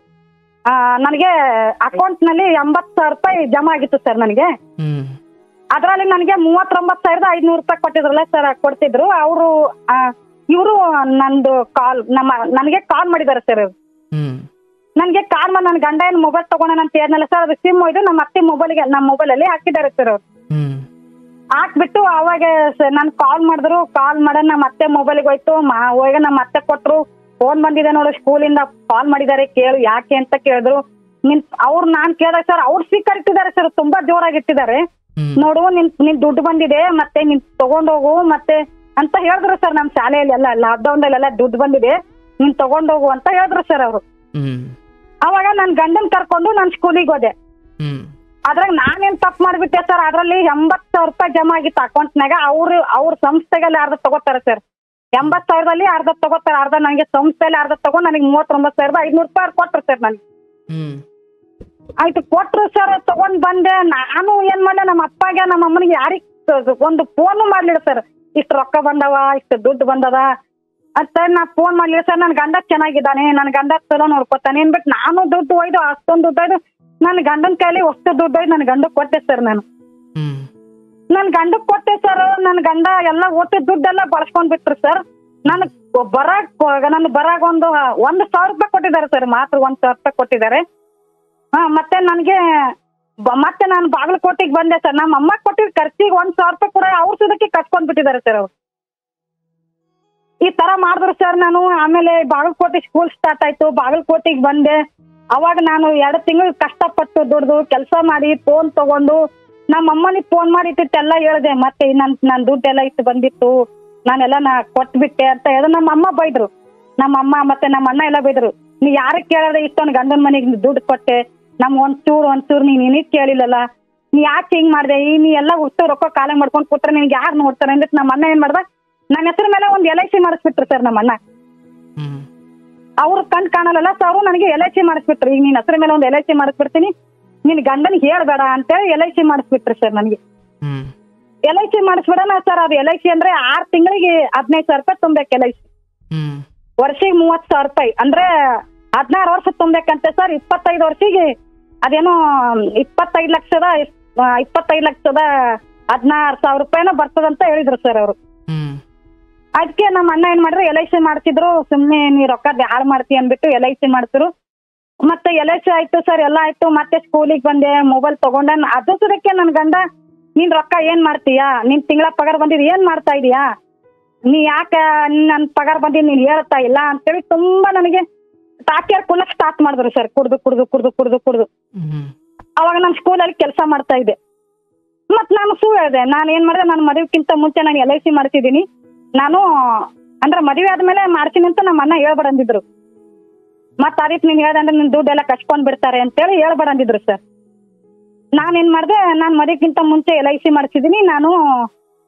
ಆ, ನನಗೆ ಅಕೌಂಟ್ ನಲ್ಲಿ ಎಂಬತ್ ಸಾವಿರ ರೂಪಾಯಿ ಜಮಾ ಆಗಿತ್ತು ಸರ್ ನನಗೆ ಹ್ಮ್ ಅದರಲ್ಲಿ ನನಗೆ ಮೂವತ್ತೊಂಬತ್ತು ಸಾವಿರದ ಐದ್ನೂರು ರೂಪಾಯಿ ಕೊಟ್ಟಿದ್ರಲ್ಲ ಸರ್ ಕೊಡ್ತಿದ್ರು ಅವರು ಇವರು ನಂದು ಕಾಲ್ ನಮ್ಮ ನನಗೆ ಕಾಲ್ ಮಾಡಿದ್ದಾರೆ ಸರ್ ಹ್ಮ್ ನನ್ಗೆ ಕಾಲ್ ಮಾಡಿ ನನ್ನ ಗಂಡ ಏನ್ ಮೊಬೈಲ್ ತಗೊಂಡ ಅಂತ ಹೇಳಿದ್ನಲ್ಲ ಸರ್ ಅದು ಸಿಮ್ ಒಯ್ದು ನಮ್ಮ ಅತ್ತೆ ಮೊಬೈಲ್ಗೆ ನಮ್ಮ ಮೊಬೈಲ್ ಅಲ್ಲಿ ಹಾಕಿದ್ದಾರೆ ಸರ್ ಅವ್ರು ಹ್ಮ್ ಹಾಕ್ಬಿಟ್ಟು ಅವಾಗ ನನ್ ಕಾಲ್ ಮಾಡಿದ್ರು ಕಾಲ್ ಮಾಡ ನಮ್ಮ ಅತ್ತೆ ಮೊಬೈಲ್ಗೆ ಹೋಯ್ತು ಮಾ ಹೋಗಿ ನಮ್ಮ ಅತ್ತೆ ಕೊಟ್ರು ಫೋನ್ ಬಂದಿದೆ ನೋಡು ಸ್ಕೂಲಿಂದ ಕಾಲ್ ಮಾಡಿದ್ದಾರೆ ಕೇಳು ಯಾಕೆ ಅಂತ ಕೇಳಿದ್ರು ನಿನ್ ಅವ್ರು ನಾನ್ ಕೇಳಿದಾಗ ಸರ್ ಅವ್ರು ಸ್ಪೀಕರ್ ಇಟ್ಟಿದ್ದಾರೆ ಸರ್ ತುಂಬಾ ಜೋರಾಗಿ ಇಟ್ಟಿದ್ದಾರೆ ಹ್ಮ್ ನೋಡು ನಿನ್ ನಿನ್ ದುಡ್ಡು ಬಂದಿದೆ ಮತ್ತೆ ನಿನ್ ತಗೊಂಡೋಗು ಮತ್ತೆ ಅಂತ ಹೇಳಿದ್ರು ಸರ್ ನಮ್ಮ ಶಾಲೆಯಲ್ಲಿ ಎಲ್ಲ ಲಾಕ್ಡೌನ್ ಎಲ್ಲ ದುಡ್ಡು ಬಂದಿದೆ ನೀನ್ ತಗೊಂಡೋಗು ಅಂತ ಹೇಳಿದ್ರು ಸರ್ ಅವರು ಹ್ಮ್ ಅವಾಗ ನನ್ ಗಂಡನ್ ಕರ್ಕೊಂಡು ನಾನ್ ಸ್ಕೂಲಿಗೆ ಹೋದೆ ಹ್ಮ್ ಅದ್ರಾಗ ನಾನೇನ್ ತಪ್ಪು ಮಾಡ್ಬಿಟ್ಟೆ ಸರ್ ಅದ್ರಲ್ಲಿ ಎಂಬತ್ ಸಾವಿರ ರೂಪಾಯಿ ಜಮಾ ಆಗಿತ್ತು ಅಕೌಂಟ್ನಾಗ ಅವ್ರು ಅವ್ರ ಸಂಸ್ಥೆಗೆಲ್ಲ ಅರ್ಧ ತಗೋತಾರೆ ಸರ್ ಎಂಬತ್ ಸಾವಿರದಲ್ಲಿ ಅರ್ಧ ತಗೋತಾರೆ ಅರ್ಧ ನನಗೆ ಸಂಸ್ಥೆಯಲ್ಲಿ ಅರ್ಧ ತಗೊಂಡ್ ನನಗೆ ಮೂವತ್ತೊಂಬತ್ತು ಸಾವಿರದ ಐದ್ನೂರು ರೂಪಾಯಿ ಕೊಟ್ರು ಸರ್ ನನಗೆ ಹ್ಮ್ ಆಯ್ತು ಕೊಟ್ರು ಸರ್ ತಗೊಂಡ್ ಬಂದೆ ನಾನು ಏನ್ ಮಾಡ್ದೆ ನಮ್ಮ ಅಪ್ಪಗೆ ನಮ್ಮ ಅಮ್ಮನಿಗೆ ಯಾರಿಗ್ ಒಂದು ಫೋನು ಮಾಡ್ಲಿಲ್ಲ ಸರ್ ಇಷ್ಟು ರೊಕ್ಕ ಬಂದವ ಇಷ್ಟು ದುಡ್ಡು ಬಂದದ ಅಂತ ನಾ ಫೋನ್ ಮಾಡ್ಲಿಲ್ಲ ಸರ್ ನನ್ ಗಂಡ ಚೆನ್ನಾಗಿದ್ದಾನೆ ನನ್ ಗಂಡ ಚಲೋ ನೋಡ್ಕೊತಾನೆ ಅನ್ಬಿಟ್ಟು ನಾನು ದುಡ್ಡು ಒಯ್ದು ಅಷ್ಟೊಂದು ದುಡ್ಡು ಒಯ್ದು ನನ್ನ ಗಂಡನ ಕೈಲಿ ಅಷ್ಟು ದುಡ್ಡು ಒಯ್ದು ನನ್ನ ಗಂಡ ಕೊಟ್ಟೆ ಸರ್ ನಾನು ಹ್ಮ್ ನನ್ ಗಂಡಕ್ ಕೊಟ್ಟೆ ಸರ್ ನನ್ ಗಂಡ ಎಲ್ಲ ಒಟ್ಟು ದುಡ್ಡೆಲ್ಲ ಬಳಸ್ಕೊಂಡ್ ಬಿಟ್ರು ಸರ್ ನನ್ ಬರಾಕ್ ನನ್ ಬರಾಗ ಒಂದು ಒಂದ್ ಸಾವಿರ ರೂಪಾಯಿ ಕೊಟ್ಟಿದ್ದಾರೆ ಸರ್ ಮಾತ್ರ ಒಂದ್ ಸಾವಿರ ರೂಪಾಯಿ ಕೊಟ್ಟಿದ್ದಾರೆ ಹಾ ಮತ್ತೆ ನನ್ಗೆ ಬ- ಮತ್ತೆ ನಾನು ಬಾಗಲಕೋಟೆಗೆ ಬಂದೆ ಸರ್ ನಮ್ಮ ಅಮ್ಮ ಕೊಟ್ಟಿದ್ ಖರ್ಚಿಗೆ ಒಂದ್ ಸಾವಿರ ರೂಪಾಯಿ ಕೂಡ ಅವ್ರ ಸುದಕ್ಕೆ ಕಟ್ಕೊಂಡ್ ಬಿಟ್ಟಿದ್ದಾರೆ ಸರ್ ಅವ್ರು ಈ ತರ ಮಾಡಿದ್ರು ಸರ್ ನಾನು ಆಮೇಲೆ ಬಾಗಲಕೋಟೆ ಸ್ಕೂಲ್ ಸ್ಟಾರ್ಟ್ ಆಯ್ತು ಬಾಗಲಕೋಟೆಗೆ ಬಂದೆ ಅವಾಗ ನಾನು ಎರಡು ತಿಂಗಳು ಕಷ್ಟಪಟ್ಟು ದುಡ್ದು ಕೆಲಸ ಮಾಡಿ ಫೋನ್ ತಗೊಂಡು ನಮ್ಮ ಅಮ್ಮನಿಗೆ ಫೋನ್ ಮಾಡಿ ಇಟ್ಟಿಟ್ಟೆಲ್ಲ ಹೇಳ್ದೆ ಮತ್ತೆ ನನ್ ನನ್ ದುಡ್ಡೆಲ್ಲ ಇಟ್ಟು ಬಂದಿತ್ತು ನಾನೆಲ್ಲ ನಾ ಕೊಟ್ಬಿಟ್ಟೆ ಅಂತ ಹೇಳಿದ್ರು ನಮ್ಮ ಅಮ್ಮ ಬೈದ್ರು ನಮ್ಮ ಅಮ್ಮ ಮತ್ತೆ ನಮ್ಮ ಅಣ್ಣ ಎಲ್ಲ ಬೈದ್ರು ನೀ ಯಾರಿಗೆ ಕೇಳಿದ್ರೆ ಇಷ್ಟೊಂದು ಗಂಡನ ಮನೆಗೆ ದುಡ್ಡು ಕೊಟ್ಟೆ ನಮ್ ಒಂದ್ ಚೂರು ಒಂದ್ ಚೂರು ನೀನ್ ನಿನಗ್ ಕೇಳಿಲ್ಲಲ್ಲ ನೀ ಯಾಕೆ ಹಿಂಗ್ ಮಾಡ್ದೆ ಈ ನೀ ಎಲ್ಲ ಹುಟ್ಟು ರೊಕ್ಕ ಕಾಲ ಮಾಡ್ಕೊಂಡ್ ಕೂತ್ರೆ ನಿನ್ಗೆ ಯಾರು ನೋಡ್ತಾರೆ ಅಂದ್ಬಿಟ್ಟು ನಮ್ಮ ಅಣ್ಣ ಏನ್ ಮಾಡ್ದ ನನ್ನ ಹೆಸರು ಮೇಲೆ ಒಂದ್ ಎಲ್ ಐ ಸಿ ಮಾಡಿಸ್ಬಿಟ್ರು ಸರ್ ನಮ್ಮ ಅಣ್ಣ ಹ್ಮ್ ಅವ್ರ ಕಣ್ ಕಾಣಲ್ಲ ಸೊ ಅವರು ನನಗೆ ಎಲ್ ಐ ಸಿ ಮಾಡಿಸ್ಬಿಟ್ರು ಈಗ ನಿನ್ನ ಹೆಸರು ಮೇಲೆ ಒಂದು ಎಲ್ ಐ ಸಿ ಮಾಡಿಸ್ಬಿಡ್ತೀನಿ ನಿನ್ ಗಂಡನಿಗೆ ಹೇಳ್ಬೇಡ ಅಂತೇಳಿ ಎಲ್ ಐ ಸಿ ಮಾಡಿಸ್ಬಿಟ್ರು ಸರ್ ನನಗೆ ಹ್ಮ್ ಎಲ್ ಐ ಸಿ ಮಾಡಿಸ್ಬಿಡೋಣ ಸರ್ ಅದು ಎಲ್ ಐ ಸಿ ಅಂದ್ರೆ ಆರ್ ತಿಂಗಳಿಗೆ ಹದಿನೈದು ಸಾವಿರ ರೂಪಾಯಿ ತುಂಬೇಕು ಎಲ್ ಐ ಸಿ ಹ್ಮ್ ವರ್ಷಿಗೆ ಮೂವತ್ ಸಾವಿರ ರೂಪಾಯಿ ಅಂದ್ರೆ ಹದಿನಾರು ವರ್ಷ ತುಂಬೇಕಂತೆ ಸರ್ ಇಪ್ಪತ್ತೈದು ವರ್ಷಿಗೆ ಅದೇನೋ ಇಪ್ಪತ್ತೈದು ಲಕ್ಷದ ಆ, ಇಪ್ಪತ್ತೈದು ಲಕ್ಷದ ಹದಿನಾರು ಸಾವಿರ ರೂಪಾಯಿನೋ ಬರ್ತದಂತ ಹೇಳಿದ್ರು ಸರ್ ಅವರು ಹ್ಮ್ ಅದಕ್ಕೆ ನಮ್ಮ ಅಣ್ಣ ಏನ್ ಮಾಡಿದ್ರು ಎಲ್ ಐ ಸಿ ಮಾಡ್ತಿದ್ರು ಸುಮ್ನೆ ನೀ ರೊಕ್ಕ ಹಾಳು ಮಾಡ್ತಿ ಅಂದ್ಬಿಟ್ಟು ಎಲ್ ಐ ಸಿ ಮಾಡ್ತಿರು ಮತ್ತೆ ಎಲ್ ಐ ಸಿ ಆಯ್ತು ಸರ್ ಎಲ್ಲ ಆಯ್ತು ಮತ್ತೆ ಸ್ಕೂಲಿಗೆ ಬಂದೆ ಮೊಬೈಲ್ ತಗೊಂಡೆ ಅದು ಸುದಕ್ಕೆ ನನ್ ಗಂಡ ನೀನ್ ರೊಕ್ಕ ಏನ್ ಮಾಡ್ತೀಯಾ ನಿನ್ ತಿಂಗಳ ಪಗಾರ ಬಂದಿದ್ ಏನ್ ಮಾಡ್ತಾ ಇದೀಯಾ ನೀ ಯಾಕ ನನ್ ಪಗಾರ ಬಂದಿದ್ ನೀನ್ ಹೇಳ್ತಾ ಇಲ್ಲ ಅಂತೇಳಿ ತುಂಬಾ ನನಗೆ ಟಾಕಿಯರ್ ಕುಲಕ್ ಸ್ಟಾರ್ಟ್ ಮಾಡಿದ್ರು ಸರ್ ಕುಡ್ದು ಕುಡ್ದು ಕುಡ್ದು ಕುಡ್ದು ಕುಡ್ದು ಹ್ಮ್ ಅವಾಗ ನಾನು ಸ್ಕೂಲಲ್ಲಿ ಕೆಲಸ ಮಾಡ್ತಾ ಇದ್ದೆ ಮತ್ ನಾನು ಸೂ ಹೇಳಿದೆ ನಾನು ಏನ್ ಮಾಡಿದೆ ನಾನು ಮದುವೆಕ್ಕಿಂತ ಮುಂಚೆ ನಾನು ಎಲ್ ಐ ಸಿ ಮಾಡ್ತಿದ್ದೀನಿ ನಾನು ಅಂದ್ರೆ ಮದುವೆ ಆದ್ಮೇಲೆ ಮಾಡ್ತೀನಿ ಅಂತ ನಮ್ಮ ಅಣ್ಣ ಹೇಳ್ಬೇಡ ಅಂದಿದ್ರು ಮತ್ ಅದಕ್ಕೆ ನೀನ್ ಹೇಳ್ದೆ ಅಂದ್ರೆ ನಿನ್ ದುಡ್ಡೆಲ್ಲ ಕಚ್ಕೊಂಡ್ ಬಿಡ್ತಾರೆ ಅಂತೇಳಿ ಹೇಳ್ಬೇಡ ಅಂದಿದ್ರು ಸರ್ ನಾನೇನ್ ಮಾಡಿದೆ ನಾನು ಮದುವೆಕ್ಕಿಂತ ಮುಂಚೆ ಎಲ್ ಐ ಸಿ ಮಾಡ್ತಿದ್ದೀನಿ ನಾನು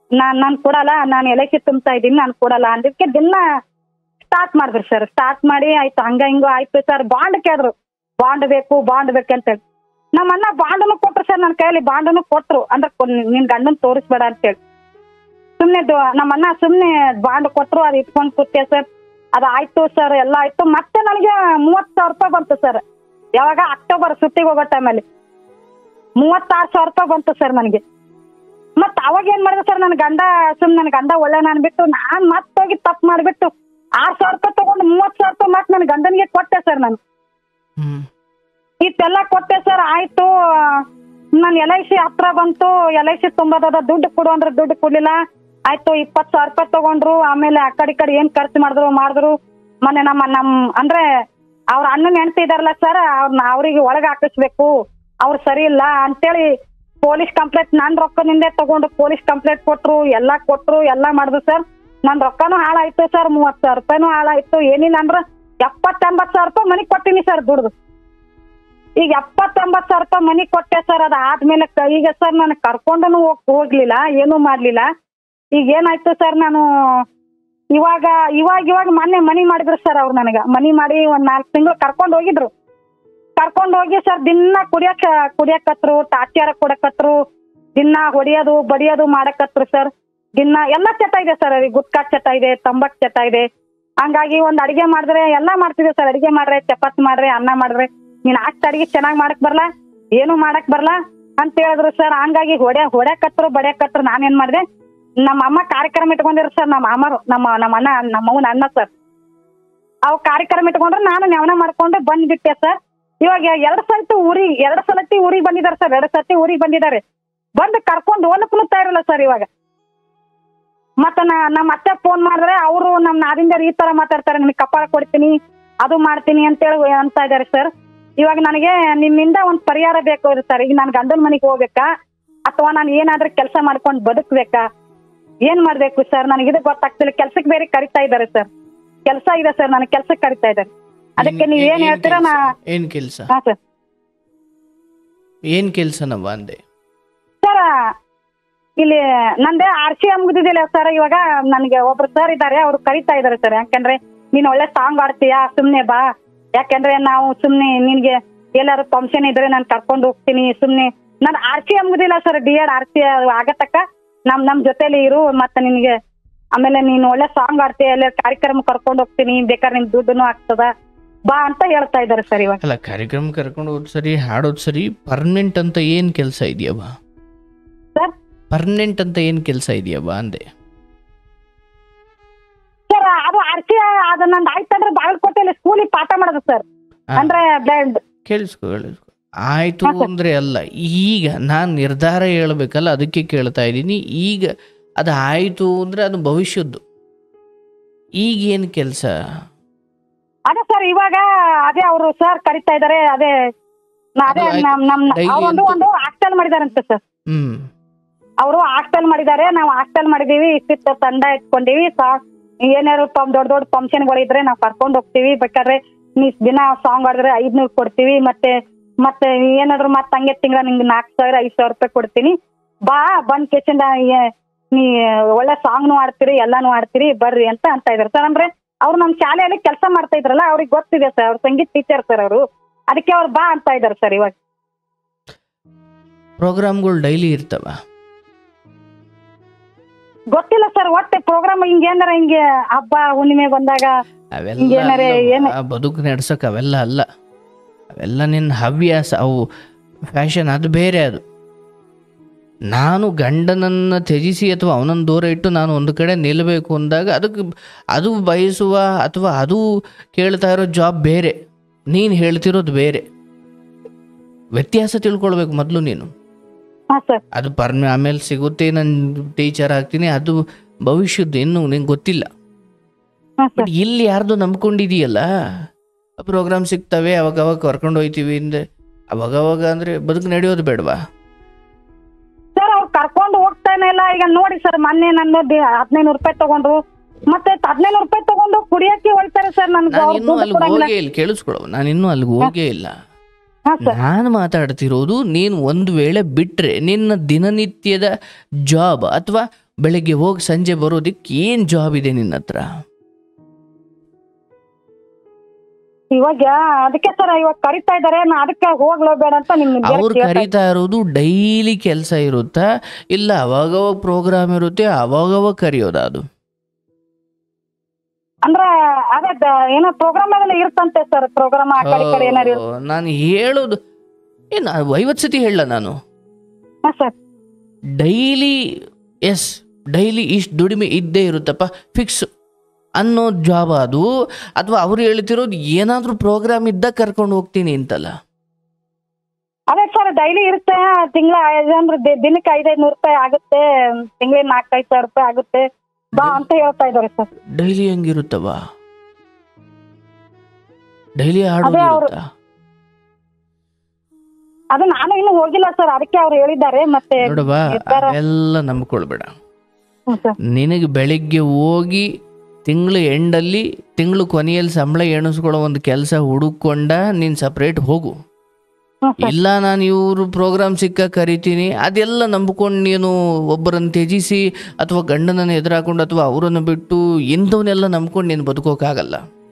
ನಾನ್ ನಾನ್ ಕೊಡಲ್ಲ ನಾನು ಎಲ್ ಐ ಸಿ ತುಂಬ್ತಾ ಇದ್ದೀನಿ ನಾನು ಕೊಡಲ್ಲ ಅಂದಿದ್ಕೆ ದಿನ ಸ್ಟಾರ್ಟ್ ಮಾಡಿದ್ರು ಸರ್ ಸ್ಟಾರ್ಟ್ ಮಾಡಿ ಆಯ್ತು ಹಂಗ ಹಿಂಗ ಆಯ್ತು ಸರ್ ಬಾಂಡ್ ಕೇಳಿದ್ರು ಬಾಂಡ್ ಬೇಕು ಬಾಂಡ್ ಬೇಕಂತೇಳಿ ನಮ್ಮ ಅಣ್ಣ ಬಾಂಡನು ಕೊಟ್ರು ಸರ್ ನನ್ನ ಕೈಯಲ್ಲಿ ಬಾಂಡನು ಕೊಟ್ರು ಅಂದ್ರೆ ಕೊ- ನಿನ್ ಗಂಡನ್ ತೋರಿಸ್ಬೇಡ ಅಂತೇಳಿ ಸುಮ್ನೆ ದು- ನಮ್ಮ ಅಣ್ಣ ಸುಮ್ನೆ ಬಾಂಡ್ ಕೊಟ್ರು ಅದು ಇಟ್ಕೊಂಡ್ ಕೂತೆ ಸರ್ ಅದು ಆಯ್ತು ಸರ್ ಎಲ್ಲ ಆಯ್ತು ಮತ್ತೆ ನನಗೆ ಮೂವತ್ ಸಾವಿರ ರೂಪಾಯಿ ಬಂತು ಸರ್ ಯಾವಾಗ ಅಕ್ಟೋಬರ್ ಸುತ್ತಿಗೆ ಹೋಗೋ ಟೈಮಲ್ಲಿ ಮೂವತ್ತಾರು ಸಾವಿರ ರೂಪಾಯಿ ಬಂತು ಸರ್ ನನಗೆ ಮತ್ ಅವಾಗ ಏನ್ ಮಾಡಿದೆ ಸರ್ ನನ್ನ ಗಂಡ ಸುಮ್ ನನ್ನ ಗಂಡ ಒಳ್ಳೆ ನಾನು ಬಿಟ್ಟು ನಾನ್ ಮತ್ತೆ ಹೋಗಿ ತಪ್ಪು ಮಾಡ್ಬಿಟ್ಟು ಆರ್ ಸಾವಿರ ರೂಪಾಯಿ ತಗೊಂಡು ಮೂವತ್ ಸಾವಿರ ರೂಪಾಯಿ ಮತ್ತೆ ನನ್ನ ಗಂಡನಿಗೆ ಕೊಟ್ಟೆ ಸರ್ ನಾನು ಹ್ಮ್ ಇಷ್ಟೆಲ್ಲ ಕೊಟ್ಟೆ ಸರ್ ಆಯ್ತು ನಾನು ಎಲ್ ಐ ಸಿ ಹತ್ರ ಬಂತು ಎಲ್ ಐ ಸಿ ತುಂಬೋದದ ದುಡ್ಡು ಕೊಡು ಅಂದ್ರೆ ದುಡ್ಡು ಕೊಡ್ಲಿಲ್ಲ ಆಯ್ತು ಇಪ್ಪತ್ತು ಸಾವಿರ ರೂಪಾಯಿ ತಗೊಂಡ್ರು ಆಮೇಲೆ ಆ ಕಡೆ ಈ ಕಡೆ ಏನ್ ಖರ್ಚು ಮಾಡಿದ್ರು ಮಾಡಿದ್ರು ಮೊನ್ನೆ ನಮ್ಮ ನಮ್ ಅಂದ್ರೆ ಅವ್ರ ಅಣ್ಣನ ಹೆಂಡತಿ ಇದಾರಲ್ಲ ಸರ್ ಅವ್ರನ್ನ ಅವ್ರಿಗೆ ಒಳಗೆ ಹಾಕಿಸ್ಬೇಕು ಅವ್ರು ಸರಿ ಇಲ್ಲ ಅಂತೇಳಿ ಪೊಲೀಸ್ ಕಂಪ್ಲೇಂಟ್ ನನ್ ರೊಕ್ಕದಿಂದೇ ತಗೊಂಡು ಪೊಲೀಸ್ ಕಂಪ್ಲೇಂಟ್ ಕೊಟ್ರು ಎಲ್ಲಾ ಕೊಟ್ರು ಎಲ್ಲಾ ಮಾಡಿದ್ರು ಸರ್ ನನ್ ರೊಕ್ಕನೂ ಹಾಳಾಯ್ತು ಸರ್ ಮೂವತ್ ಸಾವಿರ ರೂಪಾಯಿನೂ ಹಾಳಾಯ್ತು ಏನಿಲ್ಲ ಅಂದ್ರ ಎಪ್ಪತ್ತೆಂಬತ್ ಸಾವಿರ ರೂಪಾಯಿ ಮನಿಗ್ ಕೊಟ್ಟಿನಿ ಸರ್ ದುಡ್ದು ಈಗ ಎಪ್ಪತ್ತೊಂಬತ್ತು ಸಾವಿರ ರೂಪಾಯಿ ಮನಿ ಕೊಟ್ಟೆ ಸರ್ ಅದ ಆದ್ಮೇಲೆ ಕ- ಈಗ ಸರ್ ನಾನು ಕರ್ಕೊಂಡನು ಹೋಗ್ಲಿಲ್ಲ ಏನೂ ಮಾಡ್ಲಿಲ್ಲ ಈಗ ಏನಾಯ್ತು ಸರ್ ನಾನು ಇವಾಗ ಇವಾಗ ಇವಾಗ ಮೊನ್ನೆ ಮನಿ ಮಾಡಿದ್ರು ಸರ್ ಅವ್ರು ನನಗ ಮನಿ ಮಾಡಿ ಒಂದ್ ನಾಲ್ಕು ತಿಂಗಳು ಕರ್ಕೊಂಡ್ ಹೋಗಿದ್ರು ಕರ್ಕೊಂಡ್ ಹೋಗಿ ಸರ್ ದಿನ ಕುಡಿಯಕ್ ಕುಡಿಯಕತ್ರು ಟಾಟ್ಯಾರ ಕೊಡಕತ್ರು ದಿನ ಹೊಡಿಯೋದು ಬಡಿಯೋದು ಮಾಡಕತ್ರು ಸರ್ ದಿನ ಎಲ್ಲ ಚಟ ಇದೆ ಸರ್ ಅವ್ರಿಗೆ ಗುಟ್ಕಾ ಚಟ ಇದೆ ತಂಬಾಕ್ ಚಟ ಇದೆ ಹಂಗಾಗಿ ಒಂದ್ ಅಡಿಗೆ ಮಾಡಿದ್ರೆ ಎಲ್ಲಾ ಮಾಡ್ತಿದ್ದೆ ಸರ್ ಅಡಿಗೆ ಮಾಡ್ರೆ ಚಪಾತಿ ಮಾಡ್ರೆ ಅನ್ನ ಮಾಡ್ರೆ ನೀನ್ ಅಷ್ಟ್ ಅಡಿಗೆ ಚೆನ್ನಾಗ್ ಮಾಡಕ್ ಬರಲ್ಲ ಏನು ಮಾಡಕ್ ಬರಲ್ಲ ಅಂತ ಹೇಳಿದ್ರು ಸರ್ ಹಂಗಾಗಿ ಹೊಡೆ ಹೊಡ್ಯಾಕತ್ರು ಬಡ್ಯಾಕತ್ರು ನಾನೇನ್ ಮಾಡಿದೆ ನಮ್ಮ ಅಮ್ಮ ಕಾರ್ಯಕ್ರಮ ಇಟ್ಕೊಂಡಿರು ಸರ್ ನಮ್ಮ ಅಮ್ಮರು ನಮ್ಮ ನಮ್ಮ ಅಣ್ಣ ನಮ್ಮ ಅವನ ಅಣ್ಣ ಸರ್ ಅವ್ ಕಾರ್ಯಕ್ರಮ ಇಟ್ಕೊಂಡ್ರೆ ನಾನು ನ್ಯಾವನ ಮಾಡ್ಕೊಂಡು ಬಂದ್ಬಿಟ್ಟೆ ಸರ್ ಇವಾಗ ಎರಡ್ ಸಲತಿ ಊರಿಗೆ ಎರಡ್ ಸಲತಿ ಊರಿಗೆ ಬಂದಿದ್ದಾರೆ ಸರ್ ಎರಡ್ ಸತಿ ಊರಿಗೆ ಬಂದಿದ್ದಾರೆ ಬಂದು ಕರ್ಕೊಂಡು ಹೋಲಕ್ಕೂ ತಯಾರಿಲ್ಲ ಸರ್ ಇವಾಗ ಮತ್ತ ನಾ ನಮ್ಮ ಅತ್ತೆ ಫೋನ್ ಮಾಡಿದ್ರೆ ಅವರು ನಮ್ಮ ನಾದಿಂದ ಈ ತರ ಮಾತಾಡ್ತಾರೆ ನಿಮಗೆ ಕಪಾಳ ಕೊಡ್ತೀನಿ ಅದು ಮಾಡ್ತೀನಿ ಅಂತೇಳಿ ಅಂತ ಇದಾರೆ ಸರ್ ಇವಾಗ ನನಗೆ ನಿಮ್ಮಿಂದ ಒಂದ್ ಪರಿಹಾರ ಬೇಕು ಸರ್ ಈಗ ನಾನು ಗಂಡನ ಮನೆಗೆ ಹೋಗ್ಬೇಕಾ ಅಥವಾ ನಾನು ಏನಾದ್ರೂ ಕೆಲಸ ಮಾಡ್ಕೊಂಡು ಬದುಕ್ಬೇಕಾ ಏನ್ ಮಾಡ್ಬೇಕು ಸರ್ ನನಗೆ ಇದು ಗೊತ್ತಾಗ್ತಿಲ್ಲ ಕೆಲ್ಸಕ್ಕೆ ಬೇರೆ ಕರಿತಾ ಇದ್ದಾರೆ ಸರ್ ಕೆಲಸ ಇದೆ ಸರ್ ನನಗೆ ಕೆಲ್ಸಕ್ಕೆ ಕರಿತಾ ಇದ್ದಾರೆ ಅದಕ್ಕೆ ನೀವ್ ಏನ್ ಹೇಳ್ತೀರಾ ನಾ ಏನ್ ಕೆಲ್ಸ ಹಾ ಸರ್ ಏನ್ ಕೆಲ್ಸನವ್ವ ಅಂದೆ ಸರ್ ಇಲ್ಲಿ ನಂದೇ ಆರ್ ಸಿ ಮುಗಿದಿಲ್ಲ ಸರ್ ಇವಾಗ ನನಗೆ ಒಬ್ರು ಸರ್ ಇದ್ದಾರೆ ಅವ್ರು ಕರಿತಾ ಇದಾರೆ ಸರ್ ಯಾಕಂದ್ರೆ ನೀನ್ ಒಳ್ಳೆ ಸಾಂಗ್ ಆಡ್ತೀಯಾ ಸುಮ್ನೆ ಬಾ ಯಾಕಂದ್ರೆ ನಾವು ಸುಮ್ನೆ ನಿನ್ಗೆ ಎಲ್ಲಾರು ಫಂಕ್ಷನ್ ಇದ್ರೆ ನಾನು ಕರ್ಕೊಂಡು ಹೋಗ್ತೀನಿ ಸುಮ್ನೆ ನಾನು ಆರ್ ಸಿ ಮುಗಿದಿಲ್ಲ sir D Ed R C ಆಗತಕ್ಕ ನಮ್ ನಮ್ ಜೊತೆಲಿ ಇರು ಮತ್ತೆ ನಿನ್ಗೆ ಆಮೇಲೆ ನೀನ್ ಒಳ್ಳೆ ಸಾಂಗ್ ಆಡ್ತೀಯ ಎಲ್ಲ ಕಾರ್ಯಕ್ರಮ ಕರ್ಕೊಂಡು ಹೋಗ್ತೀನಿ ಬೇಕಾದ್ರೆ ನಿನ್ ದುಡ್ಡುನು ಆಗ್ತದ ಬಾ ಅಂತ ಹೇಳ್ತಾ ಇದಾರೆ ಸರ್ ಇವಾಗ ಅಲ್ಲ ಕಾರ್ಯಕ್ರಮ ಕರ್ಕೊಂಡು ಹೋದ್ ಸರಿ ಹಾಡೋದ್ ಸರಿ ಪರ್ಮನೆಂಟ್ ಅಂತ ಏನ್ ಕೆಲಸ ಇದೆಯವ್ವ ಸರ್ ಪರ್ಮನೆಂಟ್ ಅಂತ ಏನ್ ಕೆಲಸ ಇದೆಯವ್ವ ಅಂದೆ ಸರ್ ಅದು ಆರ್ ಸಿ ಅದು ನಂದು ಆಯ್ತಂದ್ರೆ ಬಾಗಲಕೋಟೆಯಲ್ಲಿ ಸ್ಕೂಲಿಗೆ ಪಾಠ ಮಾಡೋದು ಸರ್ ಆ, ಅಂದ್ರೆ ಬ್ಲಡ್ ಕೇಳಿಸ್ಕೊ ಕೇಳಿಸ್ಕೊ ಆಯ್ತು ಹಾ, ಸರ್. ಅಂದ್ರೆ ಅಲ್ಲ ಈಗ ನಾನು ನಿರ್ಧಾರ ಹೇಳ್ಬೇಕಲ್ಲ ಅದಕ್ಕೆ ಕೇಳ್ತಾ ಇದ್ದೀನಿ ಈಗ ಅದು ಆಯ್ತು ಅಂದ್ರೆ ಅದು ಭವಿಷ್ಯದ್ದು ಈಗ ಏನು ಕೆಲಸ ಅದೇ ಸರ್ ಇವಾಗ ಅದೇ ಅವರು ಸರ್ ಕರಿತಾ ಇದಾರೆ ಅದೇ ನಾ- ಅದೇ ಅದು ಆಯ್ತು. ನಮ್ ನಮ್ Daily ಅವರೊಂದು ಅಂತೂ- ಒಂದು ಹಾಸ್ಟೆಲ್ ಮಾಡಿದಾರಂತೆ ಸರ್ ಹ್ಮ್ ಅವರು ಹಾಸ್ಟೆಲ್ ಮಾಡಿದ್ದಾರೆ ನಾವು ಹಾಸ್ಟೆಲ್ ಮಾಡಿದೀವಿ ಇಷ್ಟಿತ್ತು ತಂಡ ಇಟ್ಕೊಂಡಿವಿ ಸಾ- ಏನಾರು ಪಂ ದೊಡ್ಡ ದೊಡ್ಡ ಫಂಕ್ಷನ್ಗಳು ಇದ್ರೆ ನಾವು ಕರ್ಕೊಂಡು ಹೋಗ್ತೀವಿ ಬೇಕಾದ್ರೆ ನೀ ದಿನ ಸಾಂಗ್ ಆಡಿದ್ರೆ ಐದ್ನೂರು ಕೊಡ್ತೀವಿ ಮತ್ತೆ ಮತ್ತೆ ಏನಾದ್ರು ಮತ್ತೆ ಹಂಗೆ ತಿಂಗಳ ನಿಂಗೆ ನಾಲ್ಕು ಸಾವಿರ ಐದು ಸಾವಿರ ರೂಪಾಯಿ ಕೊಡ್ತೀನಿ ಬಾ ಬಂದ್ ಕೇಸಿಂದ ಏ- ನೀ ಒಳ್ಳೆ ಸಾಂಗ್ನು ಆಡ್ತೀರಿ ಎಲ್ಲಾನು ಆಡ್ತೀರಿ ಬರ್ರಿ ಅಂತ ಅಂತ ಇದಾರೆ ಸರ್ ಅಂದ್ರೆ ಅವ್ರು ನಮ್ಮ ಶಾಲೆಯಲ್ಲಿ ಕೆಲಸ ಮಾಡ್ತಾ ಇದ್ರಲ್ಲ ಅವ್ರಿಗೆ ಗೊತ್ತಿದೆ ಸರ್ ಅವ್ರು ಸಂಗೀತ ಟೀಚರ್ ಸರ್ ಅವರು ಅದಕ್ಕೆ ಅವ್ರು ಬಾ ಅಂತ ಇದಾರೆ ಸರ್ ಇವಾಗ ಪ್ರೋಗ್ರಾಮ್ಗಳು ಡೈಲಿ ಇರ್ತವ ಗೊತ್ತಿಲ್ಲ ಸರ್ ಒಟ್ಟೆ ಪ್ರೋಗ್ರಾಮ್ ಹಿಂಗೇನಾರ ಹಿಂಗೆ ಹಬ್ಬ ಹುಣ್ಣಿಮೆ ಬಂದಾಗ ಅವೆಲ್ಲ ಹಿಂಗೇನಾರೆ ಅಲ್ಲವ್ವ. ಏನು- ಆ ಬದುಕು ನಡ್ಸಕ್ ಅವೆಲ್ಲ ಅಲ್ಲ ಅವೆಲ್ಲ ನಿನ್ನ ಹವ್ಯಾಸ ಅವು ಫ್ಯಾಷನ್ ಅದು ಬೇರೆ ಅದು ನಾನು ಗಂಡನನ್ನು ತ್ಯಜಿಸಿ ಅಥವಾ ಅವನನ್ನು ದೂರ ಇಟ್ಟು ನಾನು ಒಂದು ಕಡೆ ನಿಲ್ಲಬೇಕು ಅಂದಾಗ ಅದಕ್ಕೆ ಅದು ಬಯಸುವ ಅಥವಾ ಅದು ಕೇಳ್ತಾ ಇರೋ ಜಾಬ್ ಬೇರೆ ನೀನು ಹೇಳ್ತಿರೋದು ಬೇರೆ ವ್ಯತ್ಯಾಸ ತಿಳ್ಕೊಳ್ಬೇಕು ಮೊದಲು ನೀನು ಹಾ ಸರ್ ಅದು ಪರ್ಮ ಆಮೇಲೆ ಸಿಗುತ್ತೆ ನಾನು ಟೀಚರ್ ಆಗ್ತೀನಿ ಅದು ಭವಿಷ್ಯದ್ದು ಇನ್ನೂ ನಿಂಗೆ ಗೊತ್ತಿಲ್ಲ ಹಾ ಸರ್ ಬಟ್ ಇಲ್ಲಿ ಯಾರ್ದು ನಂಬ್ಕೊಂಡಿದೀಯಲ್ಲ ಪ್ರೋಗ್ರಾಮ್ ಸಿಗ್ತವೆ ಅವಾಗ ಅವಾಗ ಕರ್ಕೊಂಡು ಹೋಯ್ತೀವಿ ಅಂದ್ರೆ ಅವಾಗ ಅವಾಗ ಅಂದ್ರೆ ಬದುಕು ನಡೆಯೋದು ಬೇಡವಾ ಸರ್ ಅವ್ರು ಕರ್ಕೊಂಡು ಹೋಗ್ತಾನೆ ಇಲ್ಲ ಈಗ ನೋಡಿ ಸರ್ ಮೊನ್ನೆ ನನ್ನ ಹದಿನೈದು ರೂಪಾಯಿ ತಗೊಂಡ್ರು ಮತ್ತೆ ಹದಿನೈದು ರೂಪಾಯಿ ತಗೊಂಡು ಕುಡಿಯಕ್ಕೆ ಹೋಗ್ತಾರೆ ಸರ್ ನನ್ಗೆ ನಾನು ಅವ್ರು ಇನ್ನೂ ದುಡ್ಡು ಅಲ್ಲಿಗೆ ಕೊಡಂಗಿಲ್ಲ ಹೋಗೇ ಇಲ್ಲ ಕೇಳಿಸ್ಕೊಳವ ನಾನು ಇನ್ನೂ ಅಲ್ಲಿಗೆ ಹೋಗೇ ಇಲ್ಲ ಹಾ ಸರ್ ನಾನು ಮಾತಾಡ್ತಿರೋದು ನೀನು ಒಂದು ವೇಳೆ ಬಿಟ್ರೆ ನಿನ್ನ ದಿನನಿತ್ಯದ ಜಾಬ್ ಅಥವಾ ಬೆಳಿಗ್ಗೆ ಹೋಗಿ ಸಂಜೆ ಬರೋದಕ್ಕೆ ಏನು ಜಾಬ್ ಇದೆ ನಿನ್ನ ಹತ್ರ ಇವಾಗ ಅದಕ್ಕೆ ಸರ್ ಇವಾಗ ಕರಿತಾ ಇದಾರೆ ನಾ ಅದಕ್ಕೆ ಹೋಗ್ಲೋ ಬೇಡ ಅಂತ ನಿಮ್ ಅವ್ರು ಕರೀತಾ ಇರೋದು ಡೈಲಿ ಕೆಲಸ ಇರುತ್ತಾ ಇಲ್ಲ ಅವಾಗವಾಗ ಪ್ರೋಗ್ರಾಮ್ ಇರುತ್ತೆ ಅವಾಗವಾಗ ಕರೆಯೋದು ಅದು ಅಂದ್ರೆ ಅದೇ ದ- ಏನೋ ಪ್ರೋಗ್ರಾಮ್ ಎಲ್ಲ ಇರ್ತಂತೆ ಸರ್ ಪ್ರೋಗ್ರಾಮ್ ಆ ಕಡೆ ಈ ಕಡೆ ಏನಾರು ಇರ್- ಓ, ನಾನು ಹೇಳೋದು ಏನು ಐವತ್ತು ಸತಿ ಹೇಳ ನಾನು ಹಾ ಸರ್ ಡೈಲಿ ಎಸ್ ಡೈಲಿ ಇಷ್ಟು ದುಡಿಮೆ ಇದ್ದೇ ಇರುತ್ತಪ್ಪ ಫಿಕ್ಸ್ ಅನ್ನೋ ಜಾಬ್ ಅದು ಅಥವಾ ಅವ್ರು ಹೇಳ್ತಿರೋದು ಏನಾದರೂ ಪ್ರೋಗ್ರಾಮ್ ಇದ್ದಾಗ ಕರ್ಕೊಂಡು ಹೋಗ್ತೀನಿ ಅಂತಲ್ಲ ಅದೇ ಸರ್ ಡೈಲಿ ಇರುತ್ತೆ ತಿಂಗಳ ಅಂದ್ರೆ ದಿ- ದಿನಕ್ಕೆ ಐದೈದು ನೂರು ರೂಪಾಯಿ ಆಗುತ್ತೆ ತಿಂಗಳಿಗೆ ನಾಲ್ಕೈದು ಸಾವಿರ ರೂಪಾಯಿ ಆಗುತ್ತೆ ಬಾ ಅಂತ ಹೇಳ್ತಾ ಇದಾರೆ ಸರ್ ಡೈಲಿ ಹೆಂಗಿರುತ್ತವ ಡೈಲಿ ಅದೇ ಅವ್ರು- ಆಡೋದಿರುತ್ತಾ ಅದು ನಾನು ಇನ್ನು ಹೋಗಿಲ್ಲ ಸರ್ ಅದಕ್ಕೆ ಅವ್ರು ಹೇಳಿದ್ದಾರೆ ಮತ್ತೆ ನೋಡವಾ ನಿರ್ಧಾರ ಅವೆಲ್ಲ ನಂಬ್ಕೊಳ್ಬೇಡ ಹ್ಮ್ ಸರ್ ನಿನಗೆ ಬೆಳಿಗ್ಗೆ ಹೋಗಿ ತಿಂಗಳು ಎಂಡಲ್ಲಿ ತಿಂಗಳು ಕೊನೆಯಲ್ಲಿ ಸಂಬಳ ಎಣಿಸ್ಕೊಳ್ಳೋ ಒಂದು ಕೆಲಸ ಹುಡುಕೊಂಡ ನೀನು ಸಪ್ರೇಟ್ ಹೋಗು ಹ್ಮ್ ಸರ್ ಇಲ್ಲ ನಾನು ಇವರು ಪ್ರೋಗ್ರಾಮ್ ಸಿಕ್ಕ ಕರಿತೀನಿ ಅದೆಲ್ಲ ನಂಬ್ಕೊಂಡು ನೀನು ಒಬ್ಬರನ್ನು ತ್ಯಜಿಸಿ ಅಥವಾ ಗಂಡನನ್ನು ಎದುರಾಕೊಂಡು ಅಥವಾ ಅವರನ್ನು ಬಿಟ್ಟು ಇಂಥವನ್ನೆಲ್ಲ ನಂಬ್ಕೊಂಡು ನೀನು ಬದುಕೋಕ್ಕಾಗಲ್ಲ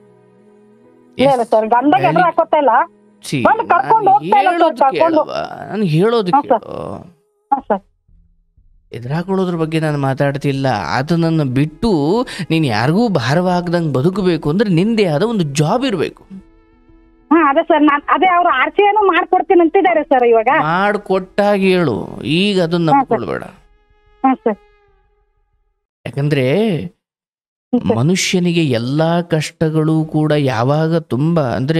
ಇಲ್ಲ ಇಲ್ಲ ಸರ್ ಗಂಡಗೆ ಎದುರು ಬೆಳಿಗ್ಗೆ- ಹಾಕೋತಾ ಇಲ್ಲ ಛೀ, ಬಂದು ಕರ್ಕೊಂಡು ನಾನು ಹೋಗ್ತಾ ಇಲ್ಲ ಸರ್, ಹೇಳೋದು ಕರ್ಕೊಂಡು. ಕೇಳವ್ವ. ನಾನು ಹೇಳೋದು ಹಾ, ಸರ್. ಕೇಳು ಹಾ ಸರ್ ಎದುರಾಕೊಳ್ಳೋದ್ರ ಬಗ್ಗೆ ನಾನು ಮಾತಾಡ್ತಿಲ್ಲ ಅದನ್ನು ಬಿಟ್ಟು ನೀನು ಯಾರಿಗೂ ಭಾರವಾಗ್ದಂಗೆ ಬದುಕಬೇಕು ಅಂದ್ರೆ ನಿಂದೇ ಆದ ಒಂದು ಜಾಬ್ ಇರಬೇಕು ಹಾ ಅದೇ ಸರ್ ನಾನ್ ಅದೇ ಅವ್ರು ಆರ್ ಸಿ ಏನು ಮಾಡ್ಕೊಡ್ತೀನಿ ಅಂತಿದ್ದಾರೆ ಸರ್ ಇವಾಗ ಮಾಡಿಕೊಟ್ಟಾಗ ಹೇಳು ಈಗ ಅದನ್ನ ಹಾ, ಸರ್. ನಂಬ್ಕೊಳ್ಬೇಡ ಹಾ ಸರ್ ಯಾಕಂದ್ರೆ ಹ್ಮ್ ಸರ್. ಮನುಷ್ಯನಿಗೆ ಎಲ್ಲ ಕಷ್ಟಗಳು ಕೂಡ ಯಾವಾಗ ತುಂಬ ಅಂದರೆ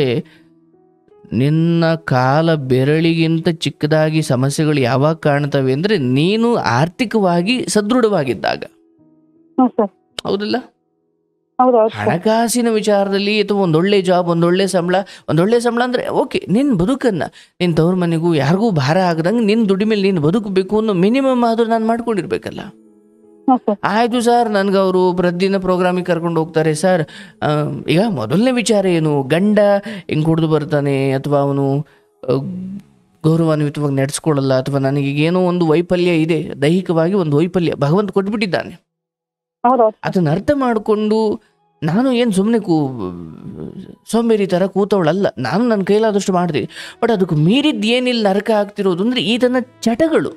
ನಿನ್ನ ಕಾಲ ಬೆರಳಿಗಿಂತ ಚಿಕ್ಕದಾಗಿ ಸಮಸ್ಯೆಗಳು ಯಾವಾಗ ಕಾಣ್ತವೆ ಅಂದರೆ ನೀನು ಆರ್ಥಿಕವಾಗಿ ಸದೃಢವಾಗಿದ್ದಾಗ ಹ್ಮ್ ಸರ್ ಹೌದಲ್ಲ ಹೌದು ಹೌದು ಸರ್ ಹಣಕಾಸಿನ ವಿಚಾರದಲ್ಲಿ ಅಥವಾ ಒಂದೊಳ್ಳೆ ಜಾಬ್ ಒಂದೊಳ್ಳೆ ಸಂಬಳ ಒಂದೊಳ್ಳೆ ಸಂಬಳ ಅಂದರೆ ಓಕೆ ನಿನ್ನ ಬದುಕನ್ನು ನಿನ್ನ ತವ್ರ ಮನೆಗೂ ಯಾರಿಗೂ ಭಾರ ಆಗದಂಗೆ ನಿನ್ನ ದುಡಿಮೇಲೆ ನೀನು ಬದುಕಬೇಕು ಅನ್ನೋ ಮಿನಿಮಮ್ ಆದರೂ ನಾನು ಮಾಡ್ಕೊಂಡಿರ್ಬೇಕಲ್ಲ ಹ್ಮ್ ಸರ್ ಆಯಿತು ಸರ್ ನನಗೆ ಅವರು ಪ್ರತಿದಿನ ಪ್ರೋಗ್ರಾಮಿಗೆ ಕರ್ಕೊಂಡು ಹೋಗ್ತಾರೆ ಸರ್ ಆ, ಈಗ ಮೊದಲನೇ ವಿಚಾರ ಏನು ಗಂಡ ಹೆಂಗೆ ಕುಡಿದು ಬರ್ತಾನೆ ಅಥವಾ ಅವನು ಆ, ಗೌರವಾನ್ವಿತವಾಗಿ ನಡೆಸ್ಕೊಳ್ಳಲ್ಲ ಅಥವಾ ನನಗೆ ಏನೋ ಒಂದು ವೈಫಲ್ಯ ಇದೆ ದೈಹಿಕವಾಗಿ ಒಂದು ವೈಫಲ್ಯ ಭಗವಂತ ಕೊಟ್ಬಿಟ್ಟಿದ್ದಾನೆ ಹೌದು ಹೌದು ಅದನ್ನು ಅರ್ಥ ಮಾಡಿಕೊಂಡು ನಾನು ಏನು ಸುಮ್ಮನೆ ಕೂ ಸೋಂಬೇರಿ ಥರ ಕೂತವಳಲ್ಲ ನಾನು ನನ್ನ ಕೈಲಾದಷ್ಟು ಮಾಡ್ತೀನಿ ಬಟ್ ಅದಕ್ಕೆ ಮೀರಿದ್ದು ಏನಿಲ್ಲ ನರಕ ಆಗ್ತಿರೋದು ಅಂದರೆ ಈತನ ಚಟಗಳು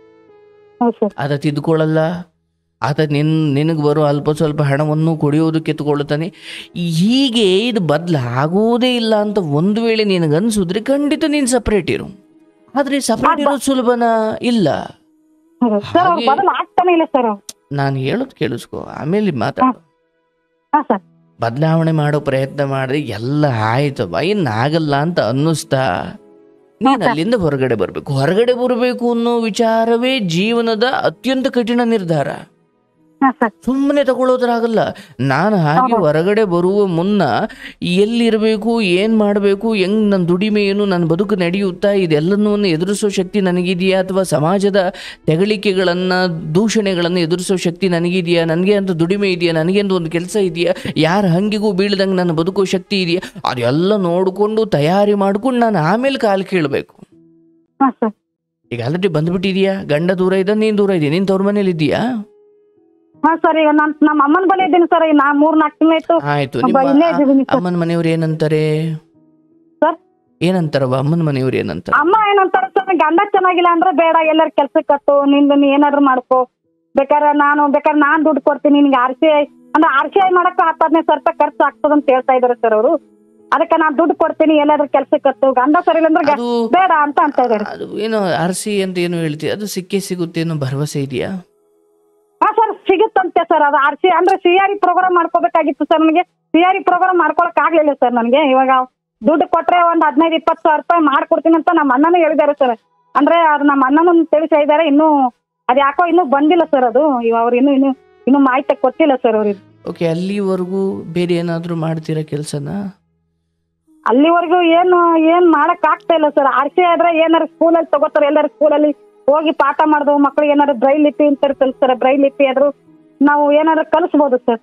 ಹೌದು ಸರ್ ಆತ ತಿದ್ದುಕೊಳ್ಳಲ್ಲ ಆತ ನಿನ್ ನಿನಗೆ ಬರೋ ಅಲ್ಪ ಸ್ವಲ್ಪ ಹಣವನ್ನು ಕೊಡಿಯೋದು ಕಿತ್ಕೊಳ್ತಾನೆ ಹೀಗೆ ಇದು ಬದಲಾಗೋದೇ ಇಲ್ಲ ಅಂತ ಒಂದು ವೇಳೆ ನಿನಗನ್ಸಿದ್ರೆ ಖಂಡಿತ ನೀನು ಸಪ್ರೇಟ್ ಇರು ಆದರೆ ಸಪ್ರೇಟ್ ಇರೋದು ಸುಲಭನ ಇಲ್ಲ ಹೌದು ಸರ್ ಅವ್ರು ಹಾಗೆ- ಬದಲು ಆಗ್ತಾನೆ ಇಲ್ಲ ಸರ್ ಅವ್ರು ನಾನು ಹೇಳೋದು ಕೇಳಿಸ್ಕೊ ಆಮೇಲೆ ಮಾತಾಡು ಹಾ ಸರ್ ಬದಲಾವಣೆ ಮಾಡೋ ಪ್ರಯತ್ನ ಮಾಡಿದ್ರೆ ಎಲ್ಲ ಆಯ್ತವ ಇನ್ನಾಗಲ್ಲ ಅಂತ ಅನ್ನಿಸ್ತಾ ನೀನು ಅಲ್ಲಿಂದ ಹೊರಗಡೆ ಬರಬೇಕು ಹೊರಗಡೆ ಬರಬೇಕು ಅನ್ನೋ ವಿಚಾರವೇ ಜೀವನದ ಅತ್ಯಂತ ಕಠಿಣ ನಿರ್ಧಾರ ಹಾ ಸರ್ ಸುಮ್ಮನೆ ತಗೊಳ್ಳೋದ್ರಾಗಲ್ಲ ನಾನು ಹಾಗೆ ಹೊರಗಡೆ ಬರುವ ಮುನ್ನ ಎಲ್ಲಿರಬೇಕು ಏನು ಮಾಡಬೇಕು ಹೆಂಗ್ ನನ್ನ ದುಡಿಮೆ ಏನು ನನ್ನ ಬದುಕು ನಡೆಯುತ್ತಾ ಇದೆಲ್ಲನೂ ಎದುರಿಸೋ ಶಕ್ತಿ ನನಗಿದೆಯಾ ಅಥವಾ ಸಮಾಜದ ತೆಗಳಿಕೆಗಳನ್ನು ದೂಷಣೆಗಳನ್ನು ಎದುರಿಸೋ ಶಕ್ತಿ ನನಗಿದೆಯಾ ನನಗೆ ಅಂತ ದುಡಿಮೆ ಇದೆಯಾ ನನಗೆ ಅಂತ ಒಂದು ಕೆಲಸ ಇದೆಯಾ ಯಾರ ಹಂಗಿಗೂ ಬೀಳ್ದಂಗೆ ನನ್ನ ಬದುಕೋ ಶಕ್ತಿ ಇದೆಯಾ ಅದೆಲ್ಲ ನೋಡಿಕೊಂಡು ತಯಾರಿ ಮಾಡ್ಕೊಂಡು ನಾನು ಆಮೇಲೆ ಕಾಲು ಕೇಳಬೇಕು ಹಾ ಸರ್ ಈಗ ಆಲ್ರೆಡಿ ಬಂದ್ಬಿಟ್ಟಿದ್ಯಾ ಗಂಡ ದೂರ ಇದ್ದ ನೀನು ದೂರ ಇದೆಯಾ ನೀನು ತವ್ರ ಮನೇಲಿ ಇದೆಯಾ ಹಾ ಸರ್ ಈಗ ನಾನ್ ನಮ್ಮ ಅಮ್ಮನ ಬಳಿ ಇದ್ದೀನಿ ಸರ್ ಈಗ ನಾ ಮೂರ್ ನಾಲ್ಕು ತಿಂಗಳಾಯ್ತು ಆಯ್ತು ಒಬ್ಬ ನಿಮ್ಮ ಇಲ್ಲೇ ಇದ್ದೀವಿ ಸರ್. ಅಮ್ಮನ ಮನೆಯವ್ರು ಏನಂತಾರೆ ಸರ್? ಏನಂತಾರವ ಅಮ್ಮನ ಮನೆಯವ್ರು ಏನಂತಾರೆ ಅಮ್ಮ ಏನಂತಾರ ಸರ್ ಗಂಡ ಚೆನ್ನಾಗಿಲ್ಲ ಅಂದ್ರೆ ಬೇಡ ಎಲ್ಲರ ಕೆಲ್ಸಕ್ಕೆ ಕಟ್ಟು ನಿಂದು ನೀ ಏನಾದ್ರು ಮಾಡ್ಕೋ ಬೇಕಾದ್ರೆ ನಾನು ಬೇಕಾದ್ರೆ ನಾನ್ ದುಡ್ಡು ಕೊಡ್ತೀನಿ ನಿನ್ಗೆ ಆರ್ ಸಿ ಐ ಅಂದ್ರೆ ಆರ್ ಸಿ ಐ ಮಾಡಕ್ಕೆ ಹತ್ತು ಹದಿನೈದು ಸಾವಿರ ರೂಪಾಯಿ ಖರ್ಚು ಆಗ್ತದ ಅಂತ ಹೇಳ್ತಾ ಇದಾರೆ ಸರ್ ಅವರು ಅದಕ್ಕೆ ನಾನ್ ದುಡ್ಡು ಕೊಡ್ತೀನಿ ಎಲ್ಲಾದ್ರೂ ಕೆಲ್ಸಕ್ಕೆ ಕಟ್ಟು ಗಂಡ ಸರಿ ಅಂದ್ರೆ ಗ- ಅದು ಬೇಡ ಅಂತ ಅಂತ ಇದಾರೆ ಅದು ಏನೋ ಅರಸಿ ಅಂತ ಏನು ಹೇಳ್ತೀವಿ ಅದು ಸಿಕ್ಕೇ ಸಿಗುತ್ತೆ ಅನ್ನೋ ಭರವಸೆ ಇದೆಯಾ ಹಾ ಸರ್ ಸಿಗುತ್ತಂತೆ ಸರ್ ಅದು ಆರ್ ಸಿ ಅಂದ್ರೆ ಸಿ ಆರ್ ಪ್ರೋಗ್ರಾಮ್ ಮಾಡ್ಕೋಬೇಕಾಗಿತ್ತು ಸರ್ ನನಗೆ ಸಿ ಆರ್ ಪ್ರೋಗ್ರಾಮ್ ಮಾಡ್ಕೊಳಕ್ ಆಗ್ಲಿಲ್ಲ ಸರ್ ನನಗೆ ಇವಾಗ ದುಡ್ಡು ಕೊಟ್ರೆ ಒಂದ್ ಹದಿನೈದು ಇಪ್ಪತ್ತು ಸಾವಿರ ರೂಪಾಯಿ ಮಾಡ್ಕೊಡ್ತೀನಿ ಅಂತ ನಮ್ಮ ಅಣ್ಣನೂ ಹೇಳಿದ್ದಾರೆ ಸರ್ ಅಂದ್ರೆ ಅದು ನಮ್ಮ ಅಣ್ಣನೂ ತಿಳಿಸಿ ಹೇಳಿದ್ದಾರೆ ಇನ್ನೂ ಅದು ಯಾಕೋ ಇನ್ನೂ ಬಂದಿಲ್ಲ ಸರ್ ಅದು ಇವ- ಅವ್ರು ಇನ್ನೂ ಇನ್ನೂ ಇನ್ನೂ ಮಾಹಿತಿ ಕೊಟ್ಟಿಲ್ಲ ಸರ್ ಅವ್ರಿಗೆ ಓಕೆ ಅಲ್ಲಿವರೆಗೂ ಬೇರೆ ಏನಾದರೂ ಮಾಡ್ತೀರಾ ಕೆಲಸನ ಅಲ್ಲಿವರೆಗೂ ಏನು ಏನ್ ಮಾಡಕ್ ಆಗ್ತಾ ಇಲ್ಲ ಸರ್ ಆರ್ ಸಿ ಆದ್ರೆ ಏನಾರು ಸ್ಕೂಲಲ್ಲಿ ತಗೋತಾರೆ ಎಲ್ಲಾರು ಸ್ಕೂಲಲ್ಲಿ ಹೋಗಿ ಪಾಠ ಮಾಡ್ದು ಮಕ್ಳಿಗೆ ಏನಾರು ಬ್ರೈಲ್ ಲಿಪಿ ಅಂತ ಕಲಿಸ್ತಾರೆ ಬ್ರೈಲ್ ಲಿಪಿ ಆದ್ರೂ ನಾವು ಏನಾದ್ರು ಕಲಿಸ್ಬೋದು ಸರ್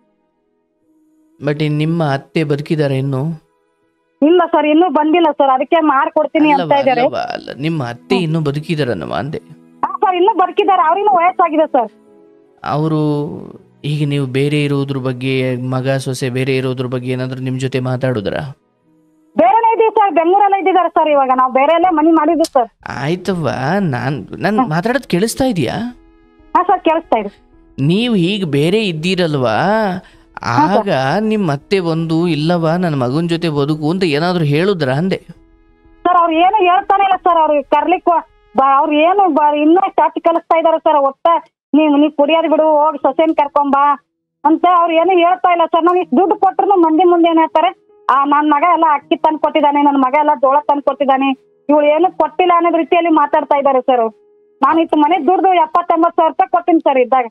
ಬಟ್ ನಿಮ್ಮ ಅತ್ತೆ ಬದುಕಿದ್ದಾರೆ ಇನ್ನು ಇಲ್ಲ ಸರ್ ಇನ್ನೂ ಬಂದಿಲ್ಲ ಸರ್ ಅದಕ್ಕೆ ಮಾಡ್ಕೊಡ್ತೀನಿ ಅಂತ ಅಲ್ಲವಾ ಇದ್ದಾರೆ ಅಲ್ಲವಾ ಅಲ್ಲ ನಿಮ್ಮ ಅತ್ತೆ ಇನ್ನೂ ಬದುಕಿದಾರನ್ನವ ಅಂದೆ ಹಾ ಸರ್ ಇನ್ನೂ ಬರ್ಕಿದ್ದಾರೆ ಅವ್ರಿನ್ನೂ ವಯಸ್ಸಾಗಿದೆ ಸರ್ ಅವರು ಈಗ ನೀವು ಬೇರೆ ಇರೋದ್ರ ಬಗ್ಗೆ ಮಗ ಸೊಸೆ ಬೇರೆ ಇರೋದ್ರ ಬಗ್ಗೆ ಏನಾದರೂ ನಿಮ್ಮ ಜೊತೆ ಮಾತಾಡಿದ್ರಾ ಬೇರೆನೇ ಇದೀವಿ ಸರ್ ಬೆಂಗಳೂರಲ್ಲೇ ಇದ್ದಿದ್ದಾರೆ ಸರ್ ಇವಾಗ ನಾವು ಬೇರೆಲ್ಲೇ ಮನಿ ಮಾಡಿದ್ವಿ ಸರ್ ಆಯ್ತವ್ವ ನಾನು ನಾನು ಮಾತಾಡೋದು ಕೇಳಿಸ್ತಾ ಇದೆಯಾ ಹಾ ಸರ್ ಕೇಳಿಸ್ತಾ ಇದೆ ನೀವು ಹೀಗೆ ಬೇರೆ ಇದ್ದೀರಲ್ವಾ ಆಗ ನಿಮ್ಮ ಅತ್ತೆ ಒಂದು ಇಲ್ಲವಾ ನನ್ನ ಮಗನ ಜೊತೆ ಬದುಕು ಅಂತ ಏನಾದರೂ ಹೇಳಿದ್ರ ಅಂದೆ ಸರ್ ಅವ್ರು ಏನು ಹೇಳ್ತಾನೆ ಇಲ್ಲ ಸರ್ ಅವ್ರಿಗೆ ಕರ್ಲಿಕ್ಕೆ ಅವ್ರು ಏನು ಬ- ಇನ್ನೂ ಸ್ಟಾರ್ಟ್ ಕಲಿಸ್ತಾ ಇದಾರೆ ಸರ್ ಒಟ್ಟ ನೀವು ನೀ ಕುಡಿಯೋದು ಬಿಡು ಹೋಗಿ ಸೊಸೆನ್ ಕರ್ಕೊಂಬಾ ಅಂತ ಅವ್ರು ಏನು ಹೇಳ್ತಾ ಇಲ್ಲ ಸರ್ ನಾನು ಇಷ್ಟು ದುಡ್ಡು ಕೊಟ್ರು ಮಂದಿ ಮುಂದೆ ಏನ್ ಹೇಳ್ತಾರೆ ಆ ನನ್ನ ಮಗ ಎಲ್ಲ ಅಕ್ಕಿ ತಂದು ಕೊಟ್ಟಿದ್ದಾನೆ ನನ್ನ ಮಗ ಎಲ್ಲ ಜೋಳ ತಂದು ಕೊಟ್ಟಿದ್ದಾನೆ ಇವಳು ಏನು ಕೊಟ್ಟಿಲ್ಲ ಅನ್ನೋದ್ ರೀತಿಯಲ್ಲಿ ಮಾತಾಡ್ತಾ ಇದ್ದಾರೆ ಸರ್ ಅವ್ರು ನಾನು ಇತ್ತು ಮನೆ ದುಡ್ಡು ಎಪ್ಪತ್ತೆಂಬತ್ತು ಸಾವಿರ ರೂಪಾಯಿ ಕೊಟ್ಟಿನಿ ಸರ್ ಇದ್ದಾಗ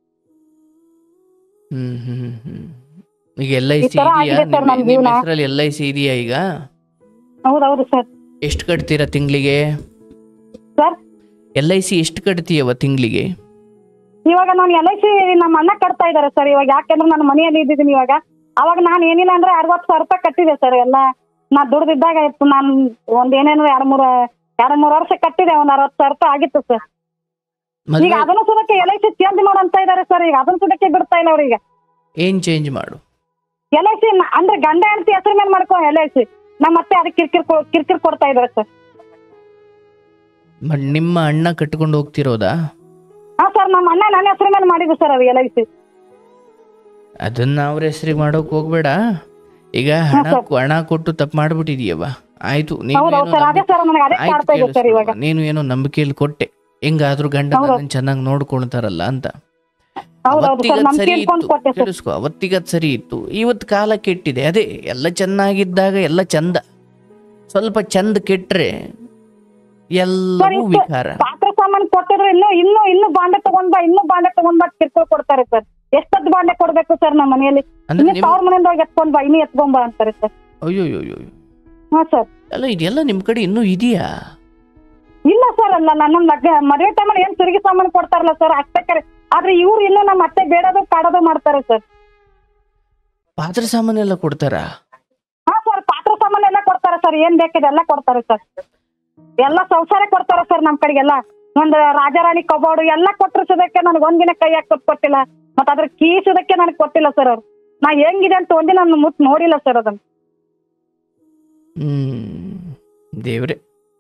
ಹ್ಮ್ ಹ್ಮ್ ಹ್ಮ್ ಈಗ ಎಲ್ ಐ ಈ ಸಿ ತರ ಇದೆಯಾ ಆಗಿದೆ ಸರ್ ನನ್ ನಿಮ್ಮ ಜೀವನ. ಹೆಸರಲ್ಲಿ ಎಲ್ ಐ ಸಿ ಇದೆಯಾ ಈಗ ಹೌದೌದು ಸರ್ ಎಷ್ಟು ಕಟ್ತೀರಾ ತಿಂಗಳಿಗೆ ಸರ್ ಎಲ್ ಐ ಸಿ ಎಷ್ಟು ಕಟ್ತೀಯವ ತಿಂಗಳಿಗೆ ಇವಾಗ ನಾನು ಎಲ್ ಐ ಸಿ ನಮ್ಮ ಅಣ್ಣ ಕಟ್ತಾ ಇದ್ದಾರೆ ಸರ್ ಇವಾಗ ಯಾಕೆಂದ್ರೆ ನಾನು ಮನೆಯಲ್ಲಿ ಇದ್ದಿದ್ದೀನಿ ಇವಾಗ ಅವಾಗ ನಾನು ಏನಿಲ್ಲ ಅಂದ್ರೆ ಅರವತ್ತು ಸಾವಿರ ರೂಪಾಯಿ ಕಟ್ಟಿದೆ ಸರ್ ಎಲ್ಲ ನಾ ದುಡ್ದಿದ್ದಾಗ ಇತ್ತು ನಾನು ಒಂದ್ ಏನೇನು ಎರಡು ಮೂರು ಎರಡು ಮೂರು ವರ್ಷ ಕಟ್ಟಿದೆ ಒಂದ್ ಅರವತ್ತು ಸಾವಿರ ರೂಪಾಯಿ ಆಗಿತ್ತು ಸರ್ ಈಗ ಮದುವೆ ಅದನ್ನು ಸುಡಕ್ಕೆ ಎಲ್ ಐ ಸಿ ಚೇಂಜ್ ಮಾಡಂತ ಇದ್ದಾರೆ ಸರ್ ಈಗ ಅದನ್ನು ಸುಡಕ್ಕೆ ಬಿಡ್ತಾ ಇಲ್ಲ ಅವ್ರಿಗೆ ಏನು ಚೇಂಜ್ ಮಾಡು ಎಲ್ ಐ ಸಿ ಅಂದ್ರೆ ಗಂಡ ಹೆಂಡತಿ ಹೆಸರು ಮೇಲೆ ಮಾಡ್ಕೊ ಎಲ್ ಐ ಸಿ ನಮ್ಮ ಮತ್ತೆ ಅದಕ್ಕೆ ಕಿರ್ಕಿರ್ ಕೊ- ಕಿರ್ಕಿರ್ ಕೊಡ್ತಾ ಇದ್ದಾರೆ ಸರ್ ಬಟ್ ನಿಮ್ಮ ಅಣ್ಣ ಕಟ್ಕೊಂಡು ಹೋಗ್ತಿರೋದಾ ಹಾ ಸರ್ ನಮ್ಮ ಅಣ್ಣ ನನ್ನ ಹೆಸರು ಮೇಲೆ ಮಾಡಿದ್ದು ಸರ್ ಅದು ಎಲ್ ಐ ಸಿ ಅದನ್ನ ಅವ್ರ ಹೆಸರಿಗೆ ಮಾಡೋಕೆ ಹೋಗ್ಬೇಡ ಈಗ ಹಣ ಸರ್. ಹಣ ಕೊಟ್ಟು ತಪ್ಪು ಮಾಡ್ಬಿಟ್ಟಿದೀಯವ ಆಯ್ತು ನೀನು ಹೌದೌದು ಏನೋ ಸರ್ ಅದೇ ನಂಬಿ- ಸರ್ ನನಗೆ ಅದೇ ಆಯ್ತು ಕಾಡ್ತಾ ಇದೆ ಸರ್ ಕೇಳಿಸ್ಕೊ. ಇವಾಗ ನೀನು ಏನೋ ನಂಬಿಕೆಯಲ್ಲಿ ಕೊಟ್ಟೆ ಹೆಂಗಾದ್ರೂ ಗಂಡ ಹೌದು. ನನ್ನನ್ನ ಚೆನ್ನಾಗಿ ನೋಡ್ಕೊಳ್ತಾರಲ್ಲ ಅಂತ ಹೌದೌದು ಸರ್ ಅವತ್ತಿಗದ್ ನಮ್ ಸರಿ ಕೇಳ್ಕೊಂಡು ಇತ್ತು ಕೊಟ್ಟೆ ಸರ್ ಕೇಳಿಸ್ಕೊ ಅವತ್ತಿಗದ್ ಸರಿ ಇತ್ತು ಇವತ್ತು ಕಾಲ ಕೆಟ್ಟಿದೆ ಅದೇ ಎಲ್ಲ ಚೆನ್ನಾಗಿದ್ದಾಗ ಎಲ್ಲ ಚಂದ ಸ್ವಲ್ಪ ಚಂದ ಕೆಟ್ರೆ ಎಲ್ಲವೂ ಇಷ್ಟು- ವಿಕಾರ ಪಾತ್ರೆ ಸಾಮಾನು ಕೊಟ್ಟಿದ್ರೆ ಇನ್ನು ಇನ್ನು ಇನ್ನು ಬಾಂಡೆ ತಗೊಂಡ್ ಬಾ ಇನ್ನು ಬಾಂಡೆ ತಗೊಂಡ್ ಬಾ ಕಿರ್ಕೊಳ್ ಕೊಡ್ತಾರೆ ಸರ್ ಎಷ್ಟೊತ್ತು ಬಾಂಡೆ ಕೊಡ್ಬೇಕು ಸರ್ ನಮ್ಮ ಮನೆಯಲ್ಲಿ ಅಂದ್ರೆ ಇನ್ನು ನಿಮ್ ಸಾವಿರ ಮನೆಯಿಂದ ಹೋಗಿ ಎತ್ಕೊಂಡ್ ಬಾ ಇನ್ನು ಎತ್ಕೊಂಡ್ ಬಾ ಅಂತಾರೆ ಸರ್ ಅಯ್ಯೋ ಅಯ್ಯೋ ಅಯ್ಯೋ ಹಾ ಸರ್ ಅಲ್ಲ ಇದೆಲ್ಲ ನಿಮ್ ಕಡೆ ಇನ್ನೂ ಇದೆಯಾ ಇಲ್ಲ ಸರ್ ಅಲ್ಲ ನನ್ನ ಮಗ ಮದುವೆ ಟೈಮಲ್ಲಿ ಏನ್ ತಿರುಗಿ ಸಾಮಾನು ಕೊಡ್ತಾರಲ್ಲ ಸರ್ ಅಷ್ಟೇ ಕರೆ ಆದ್ರೆ ಇವ್ರು ಇನ್ನೂ ನಮ್ಮ ಅತ್ತೆ ಬೇಡದು ಕಾಡೋದು ಮಾಡ್ತಾರೆ ಸರ್ ಪಾತ್ರೆ ಸಾಮಾನೆಲ್ಲ ಕೊಡ್ತಾರಾ ಹಾ ಸರ್ ಪಾತ್ರೆ ಸಾಮಾನು ಎಲ್ಲ ಕೊಡ್ತಾರೆ ಸರ್ ಏನ್ ಬೇಕಿದೆ ಎಲ್ಲ ಕೊಡ್ತಾರೆ ಸರ್ ಎಲ್ಲ ಸಂಸಾರ ಕೊಡ್ತಾರೆ ಸರ್ ನಮ್ ಕಡೆಗೆಲ್ಲ ಒಂದು ರಾಜಾರಾಣಿ ಕಬೋರ್ಡ್ ಎಲ್ಲ ಕೊಟ್ಟಿರ್ಸೋದಕ್ಕೆ ನನಗೆ ಒಂದಿನ ಕೈ ಹಾಕಿ ಕೊಟ್ಟಿಲ್ಲ ಮತ್ತೆ ಅದ್ರ ಕೀಸೋದಕ್ಕೆ ನನಗೆ ಕೊಟ್ಟಿಲ್ಲ ಸರ್ ಅವ್ರು ನಾ ಹೆಂಗಿದೆ ಅಂತ ಒಂದಿನ ನಾನು ಮುಟ್ ನೋಡಿಲ್ಲ ಸರ್ ಅದನ್ನ ಹ್ಮ್ ದೇವ್ರೆ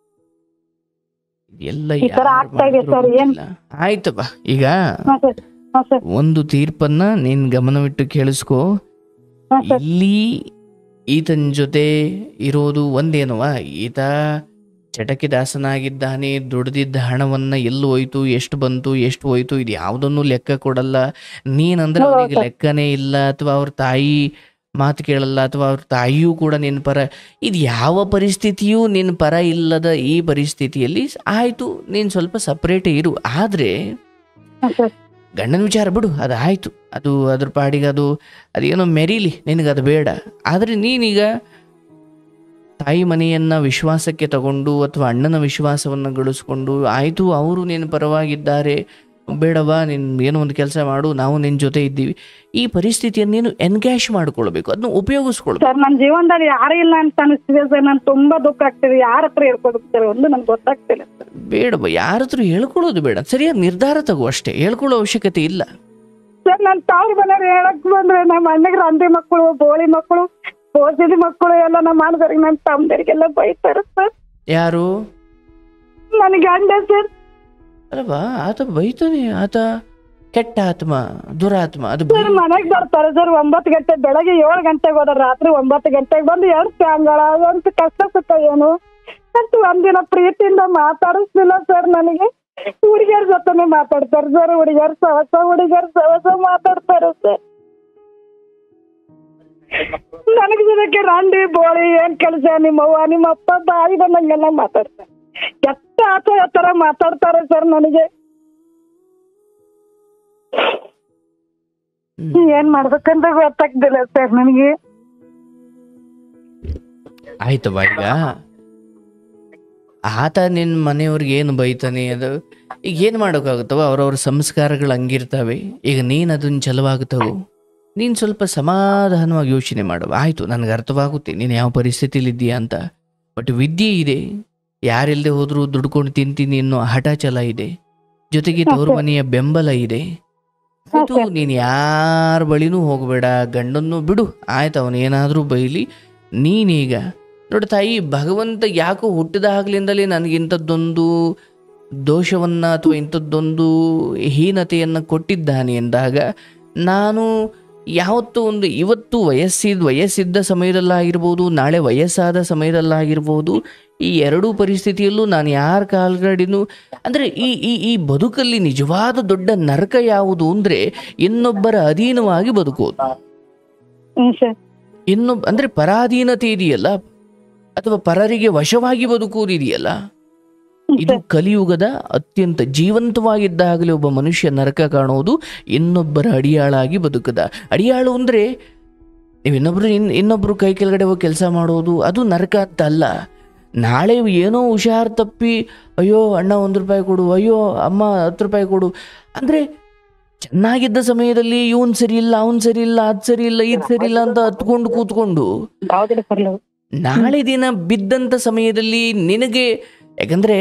ಎಲ್ಲ ಈ ತರ ಯಾರ್ ಆಗ್ತಾ ಇದೆ ಮಾಡಿದ್ರೋ ಸರ್, ಏನ್- ಗೊತ್ತಿಲ್ಲ. ಆಯ್ತಪ್ಪ ಈಗ ಹಾ ಸರ್ ಹಾ ಸರ್ ಒಂದು ತೀರ್ಪನ್ನ ನೀನ್ ಗಮನವಿಟ್ಟು ಕೇಳಿಸ್ಕೊ ಹಾ ಸರ್ ಇಲ್ಲಿ ಈತನ ಜೊತೆ ಇರೋದು ಒಂದೇನವ ಈತ ಚಟಕ್ಕೆ ದಾಸನಾಗಿದ್ದಾನೆ ದುಡ್ದಿದ್ದ ಹಣವನ್ನ ಎಲ್ಲಿ ಹೋಯ್ತು ಎಷ್ಟು ಬಂತು ಎಷ್ಟು ಹೋಯ್ತು ಇದು ಯಾವುದನ್ನು ಲೆಕ್ಕ ಕೊಡಲ್ಲ ನೀನಂದ್ರೆ ಹೌದು ಅವನಿಗೆ ಸರ್. ಲೆಕ್ಕನೇ ಇಲ್ಲ ಅಥವಾ ಅವ್ರ ತಾಯಿ ಮಾತು ಕೇಳಲ್ಲ ಅಥವಾ ಅವ್ರ ತಾಯಿಯೂ ಕೂಡ ನಿನ್ನ ಪರ ಇದು ಯಾವ ಪರಿಸ್ಥಿತಿಯೂ ನಿನ್ನ ಪರ ಇಲ್ಲದ ಈ ಪರಿಸ್ಥಿತಿಯಲ್ಲಿ ಆಯಿತು ನೀನು ಸ್ವಲ್ಪ ಸಪ್ರೇಟೇ ಇರು ಆದರೆ ಹಾ ಸರ್ ಗಂಡನ ವಿಚಾರ ಬಿಡು ಅದು ಆಯಿತು ಅದು ಅದ್ರ ಪಾಡಿಗೆ ಅದು ಅದೇನೋ ಮೆರೀಲಿ ನಿನಗೆ ಅದು ಬೇಡ ಆದರೆ ನೀನೀಗ ತಾಯಿ ಮನೆಯನ್ನು ವಿಶ್ವಾಸಕ್ಕೆ ತಗೊಂಡು ಅಥವಾ ಅಣ್ಣನ ವಿಶ್ವಾಸವನ್ನು ಗಳಿಸ್ಕೊಂಡು ಆಯಿತು ಅವರು ನಿನ್ನ ಪರವಾಗಿದ್ದಾರೆ ಬೇಡವಾ ನೀನು ಏನೋ ಒಂದು ಕೆಲಸ ಮಾಡು ನಾವು ನಿನ್ನ ಜೊತೆ ಇದ್ದೀವಿ ಈ ಪರಿಸ್ಥಿತಿಯನ್ನು ನೀನು ಎನ್ಗ್ಯಾಶ್ ಮಾಡ್ಕೊಳ್ಬೇಕು ಅದನ್ನ ಉಪಯೋಗಿಸ್ಕೊಳ್ಬೇಕು ಸರ್ ನನ್ನ ಜೀವನದಲ್ಲಿ ಯಾರು ಇಲ್ಲ ಅಂತ ಅನಿಸ್ತಿದೆ ಸರ್ ನನ್ ತುಂಬಾ ದುಃಖ ಆಗ್ತಿದೆ ಯಾರ ಹತ್ರ ಹೇಳ್ಕೋಬೇಕು ಸರ್ ಒಂದು ನನ್ಗೆ ಗೊತ್ತಾಗ್ತಿಲ್ಲ ಸರ್ ಬೇಡವ ಯಾರ ಹತ್ರ ಹೇಳ್ಕೊಳ್ಳೋದು ಬೇಡ ಸರಿಯಾದ ನಿರ್ಧಾರ ತಗೋ ಅಷ್ಟೇ ಹೇಳ್ಕೊಳ್ಳೋ ಅವಶ್ಯಕತೆ ಇಲ್ಲ ಸರ್ ನನ್ನ ತಾವ್ರ ಮನೆಯವ್ರು ಹೇಳಕ್ ಬಂದ್ರೆ ನಮ್ಮ ಅಣ್ಣಗೆ ರಂದಿ ಮಕ್ಕಳು ಬೋಳಿ ಮಕ್ಕಳು ಬೋಸಿದಿ ಮಕ್ಕಳು ಎಲ್ಲ ನಮ್ಮ ಅಣ್ಣದವ್ರಿಗೆ ನನ್ನ ತಮ್ಮದವ್ರಿಗೆಲ್ಲ ಬೈತಾರೆ ಸರ್ ಯಾರು ನನ್ನ ಗಂಡ ಸರ್ ಅಲ್ಲವಾ ಆತ ಬೈತಾನೆ ಆತ ಕೆಟ್ಟ ಆತ್ಮ ದುರಾತ್ಮ ಅದು ಸರ್ ಮನೆಗ್ ಬರ್ತಾರೆ ಸರ್ ಒಂಬತ್ತು ಗಂಟೆ ಬೆಳಗ್ಗೆ ಏಳು ಗಂಟೆಗೆ ಹೋದ ರಾತ್ರಿ ಒಂಬತ್ತು ಗಂಟೆಗೆ ಬಂದು ಎರಡು ತ್ಯಾಂಗಳ ಅಂತ ಕಷ್ಟ ಸುತ್ತ ಏನು ಅಂತ ಒಂದಿನ ಪ್ರೀತಿಯಿಂದ ಮಾತಾಡಿಸ್ಲಿಲ್ಲ ಸರ್ ನನಗೆ ಹುಡುಗಿಯರ ಜೊತೆನೆ ಮಾತಾಡ್ತಾರೆ ಸರ್ ಹುಡುಗಿಯರ್ ಸವಸ ಹುಡುಗಿಯರ್ ಸವಸ ಮಾತಾಡ್ತಾರೆ ಸರ್ ನನಗೆ ಇದಕ್ಕೆ ರಂಡಿ ಬೋಳಿ ಏನ್ ಕೆಲಸ ನಿಮ್ಮವ್ವ ನಿಮ್ಮ ಅಪ್ಪ ಬಾಯಿ ಬಂದಂಗೆಲ್ಲ ಮಾತಾಡ್ತಾರೆ ಎತ್ತ ಆತ ತರ ಮಾತಾಡ್ತಾರೆ ಸರ್ ನನಗೆ ಹ್ಮ್. ಏನ್ ಮಾಡ್ಬೇಕಂತ ಗೊತ್ತಾಗ್ತಿಲ್ಲ ಸರ್ ನನಗೆ ಆಯ್ತವ ಈಗ ಆತ ನಿನ್ನ ಮನೆಯವ್ರಿಗೆ ಏನು ಬೈತಾನೆ ಅದು ಈಗ ಏನು ಮಾಡೋಕ್ಕಾಗುತ್ತವ ಅವ್ರವ್ರ ಸಂಸ್ಕಾರಗಳು ಹಂಗಿರ್ತವೆ ಈಗ ನೀನು ಅದನ್ನ ಛಲವಾಗುತ್ತವು ನೀನು ಸ್ವಲ್ಪ ಸಮಾಧಾನವಾಗಿ ಯೋಚನೆ ಮಾಡುವ ಆಯಿತು ನನಗೆ ಅರ್ಥವಾಗುತ್ತೆ ನೀನು ಯಾವ ಪರಿಸ್ಥಿತಿಲಿ ಇದ್ದೀಯಾ ಅಂತ ಬಟ್ ವಿದ್ಯೆ ಇದೆ ಯಾರೆಲ್ಲದೆ ಹೋದರೂ ದುಡ್ಕೊಂಡು ತಿಂತೀನಿ ಅನ್ನೋ ಹಠ ಛಲ ಇದೆ ಜೊತೆಗೆ ತವರು ಮನೆಯ ಬೆಂಬಲ ಇದೆ ಆಯ್ತು ನೀನು ಯಾರ ಬಳಿನೂ ಹೋಗಬೇಡ ಗಂಡನ್ನು ಬಿಡು ಆಯ್ತು ಅವನು ಏನಾದರೂ ಬೈಲಿ ನೀನೀಗ ನೋಡಿ ತಾಯಿ ಭಗವಂತ ಯಾಕೋ ಹುಟ್ಟಿದಾಗಲಿಂದಲೇ ನನಗಿಂಥದ್ದೊಂದು ದೋಷವನ್ನು ಅಥವಾ ಇಂಥದ್ದೊಂದು ಹೀನತೆಯನ್ನು ಕೊಟ್ಟಿದ್ದಾನೆ ಎಂದಾಗ ನಾನು ಯಾವತ್ತೂ ಒಂದು ಇವತ್ತು ವಯಸ್ಸಿದ ವಯಸ್ಸಿದ್ದ ಸಮಯದಲ್ಲಾಗಿರ್ಬೋದು ನಾಳೆ ವಯಸ್ಸಾದ ಸಮಯದಲ್ಲಾಗಿರ್ಬೋದು ಈ ಎರಡೂ ಪರಿಸ್ಥಿತಿಯಲ್ಲೂ ನಾನು ಯಾರ ಕಾಲ್ಗಡಿನೂ ಅಂದರೆ ಈ ಈ ಈ ಬದುಕಲ್ಲಿ ನಿಜವಾದ ದೊಡ್ಡ ನರಕ ಯಾವುದು ಅಂದರೆ ಇನ್ನೊಬ್ಬರ ಅಧೀನವಾಗಿ ಬದುಕೋದು ಹ್ಮ್ ಸರ್ ಇನ್ನೊಬ್ಬ ಅಂದರೆ ಪರಾಧೀನತೆ ಇದೆಯಲ್ಲ ಅಥವಾ ಪರರಿಗೆ ವಶವಾಗಿ ಬದುಕುವುದು ಇದೆಯಲ್ಲ ಇದು ಕಲಿಯುಗದ ಅತ್ಯಂತ ಜೀವಂತವಾಗಿದ್ದಾಗಲೇ ಒಬ್ಬ ಮನುಷ್ಯ ನರಕ ಕಾಣುವುದು ಇನ್ನೊಬ್ಬರ ಅಡಿಯಾಳಾಗಿ ಬದುಕದ ಅಡಿಯಾಳು ಅಂದರೆ ನೀವು ಇನ್ನೊಬ್ರು ಇನ್ ಇನ್ನೊಬ್ರು ಕೈ ಕೆಳಗಡೆ ಹೋಗಿ ಕೆಲಸ ಮಾಡೋದು ಅದು ನರಕ ಅಂತ ಅಲ್ಲ ನಾಳೆ ಏನೋ ಹುಷಾರು ತಪ್ಪಿ ಅಯ್ಯೋ ಅಣ್ಣ ಒಂದು ರೂಪಾಯಿ ಕೊಡು ಅಯ್ಯೋ ಅಮ್ಮ ಹತ್ತು ರೂಪಾಯಿ ಕೊಡು ಅಂದರೆ ಚೆನ್ನಾಗಿದ್ದ ಸಮಯದಲ್ಲಿ ಇವನ್ ಸರಿ ಇಲ್ಲ ಅವನ್ ಸರಿ ಇಲ್ಲ ಅದು ಸರಿ ಇಲ್ಲ ಇದು ಸರಿ ಇಲ್ಲ ಅಂತ ಹತ್ಕೊಂಡು ಕೂತ್ಕೊಂಡು ಯಾವ್ದಿಲ್ಲ ಬರ್ಲ ನಾಳೆ ದಿನ ಬಿದ್ದಂಥ ಸಮಯದಲ್ಲಿ ನಿನಗೆ ಯಾಕಂದರೆ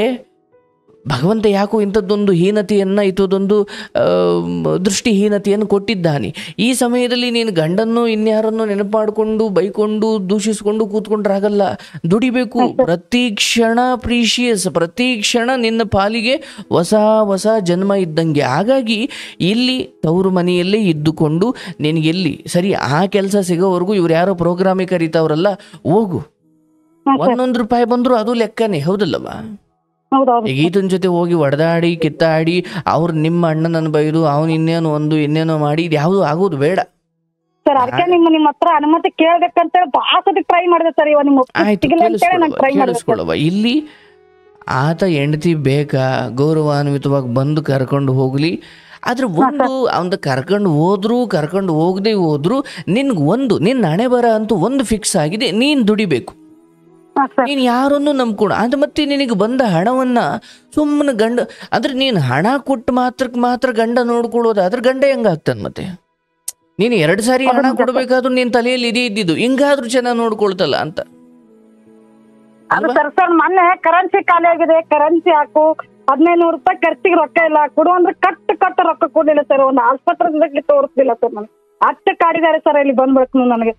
ಭಗವಂತ ಯಾಕೋ ಇಂಥದ್ದೊಂದು ಹೀನತೆಯನ್ನು ಇಂಥದ್ದೊಂದು ಆ, ದೃಷ್ಟಿಹೀನತೆಯನ್ನು ಕೊಟ್ಟಿದ್ದಾನೆ ಈ ಸಮಯದಲ್ಲಿ ನೀನು ಗಂಡನ್ನು ಇನ್ಯಾರನ್ನು ನೆನಪು ಮಾಡಿಕೊಂಡು ಬೈಕೊಂಡು ದೂಷಿಸಿಕೊಂಡು ಕೂತ್ಕೊಂಡ್ರಾಗಲ್ಲ ದುಡಿಬೇಕು ಪ್ರತಿ ಕ್ಷಣ ಪ್ರೀಶಿಯಸ್ ಪ್ರತಿ ಕ್ಷಣ ನಿನ್ನ ಪಾಲಿಗೆ ಹೊಸ ಹೊಸ ಜನ್ಮ ಇದ್ದಂಗೆ ಹಾಗಾಗಿ ಇಲ್ಲಿ ತವರು ಮನೆಯಲ್ಲೇ ಇದ್ದುಕೊಂಡು ನಿನಗೆಲ್ಲಿ ಸರಿ ಆ ಕೆಲಸ ಸಿಗೋವರೆಗೂ ಇವ್ರು ಯಾರೋ ಪ್ರೋಗ್ರಾಮಿಗೆ ಕರೀತಾವ್ರಲ್ಲ ಹೋಗು ಒಂದೊಂದು ರೂಪಾಯಿ ಬಂದ್ರು ಅದು ಲೆಕ್ಕನೇ ಹೌದಲ್ಲವ ಹೌದೌದು ಈಗ ಈತನ ಜೊತೆ ಹೋಗಿ ಹೊಡೆದಾಡಿ ಕಿತ್ತಾಡಿ ಅವ್ರು ನಿಮ್ಮ ಅಣ್ಣನನ್ನು ಬೈದು ಅವನು ಇನ್ನೇನು ಒಂದು ಇನ್ನೇನೋ ಮಾಡಿ ಇದು ಯಾವುದು ಆಗೋದು ಬೇಡ ಸರ್ ಅದಕ್ಕೆ ನಿಮ್ಮ ನಿಮ್ಮ ಹತ್ರ ಅನುಮತಿ ಕೇಳ್ಬೇಕಂತ ಭಾಳ ಸತಿ ಟ್ರೈ ಮಾಡಿದೆ ಸರ್ ಇವಾಗ ನಿಮ್ಮ ಒಪ್ಪಿಗೆ ಆಯ್ತು ಸಿಗಲ್ಲ ಅಂತೇಳಿ ನಾನು ಕೇಳಿಸ್ಕೊಳ್ಳುವ ಟ್ರೈ ಮಾಡಿದೆ ಸರ್ ಕೇಳಿಸ್ಕೊಳ್ಳುವ ಇಲ್ಲಿ ಆತ ಹೆಂಡತಿ ಬೇಕಾ ಗೌರವಾನ್ವಿತವಾಗಿ ಬಂದು ಕರ್ಕೊಂಡು ಹೋಗ್ಲಿ ಆದ್ರೆ ಒಂದು ಅವನ ಕರ್ಕೊಂಡು ಹೋದ್ರು ಕರ್ಕೊಂಡು ಹೋಗದೆ ಹೋದ್ರು ನಿನ್ಗೆ ಒಂದು ನಿನ್ನ ಹಣೆ ಬರ ಅಂತೂ ಒಂದು ಫಿಕ್ಸ್ ಆಗಿದೆ ನೀನು ದುಡಿಬೇಕು ಹಾ ಸರ್ ನೀನು ಯಾರನ್ನು ನಂಬ್ಕೊಂಡು ಅದು ಮತ್ತೆ ನಿನಗೆ ಬಂದ ಹಣವನ್ನ ಸುಮ್ಮನೆ ಗಂಡ ಅಂದ್ರೆ ನೀನು ಹಣ ಕೊಟ್ಟು ಮಾತ್ರಕ್ಕೆ ಮಾತ್ರ ಗಂಡ ನೋಡ್ಕೊಳ್ಳೋದು ಅದ್ರ ಗಂಡ ಹೆಂಗಾಗ್ತಾನೆ ಮತ್ತೆ ನೀನು ಎರಡು ಸಾರಿ ಹಣ ಕೊಡಬೇಕಾದ್ರೂ ನಿನ್ನ ತಲೆಯಲ್ಲಿ ಇದೇ ಇದ್ದಿದ್ದು ಹಿಂಗಾದ್ರೂ ಚೆನ್ನಾಗಿ ನೋಡ್ಕೊಳ್ತಲ್ಲ ಅಂತ ಅದು ಸರ್ ಸರ್ ಮೊನ್ನೆ ಕರೆನ್ಸಿ ಖಾಲಿ ಆಗಿದೆ ಕರೆನ್ಸಿ ಹಾಕು ಹದಿನೈದು ನೂರು ರೂಪಾಯಿ ಖರ್ಚಿಗೆ ರೊಕ್ಕ ಇಲ್ಲ ಕೊಡು ಅಂದ್ರೆ ಕಟ್ಟು ಕಟ್ಟು ರೊಕ್ಕ ಕೊಡ್ಲಿಲ್ಲ ಸರ್ ಒಂದು ಆಸ್ಪತ್ರೆಗೆ ತೋರಿಸ್ಲಿಲ್ಲ ಸರ್ ನನಗೆ ಅಷ್ಟು ಕಾಡಿದ್ದಾರೆ ಸರ್ ಇಲ್ಲಿ ಬಂದ್ಬಿಡ್ತು ನನಗೆ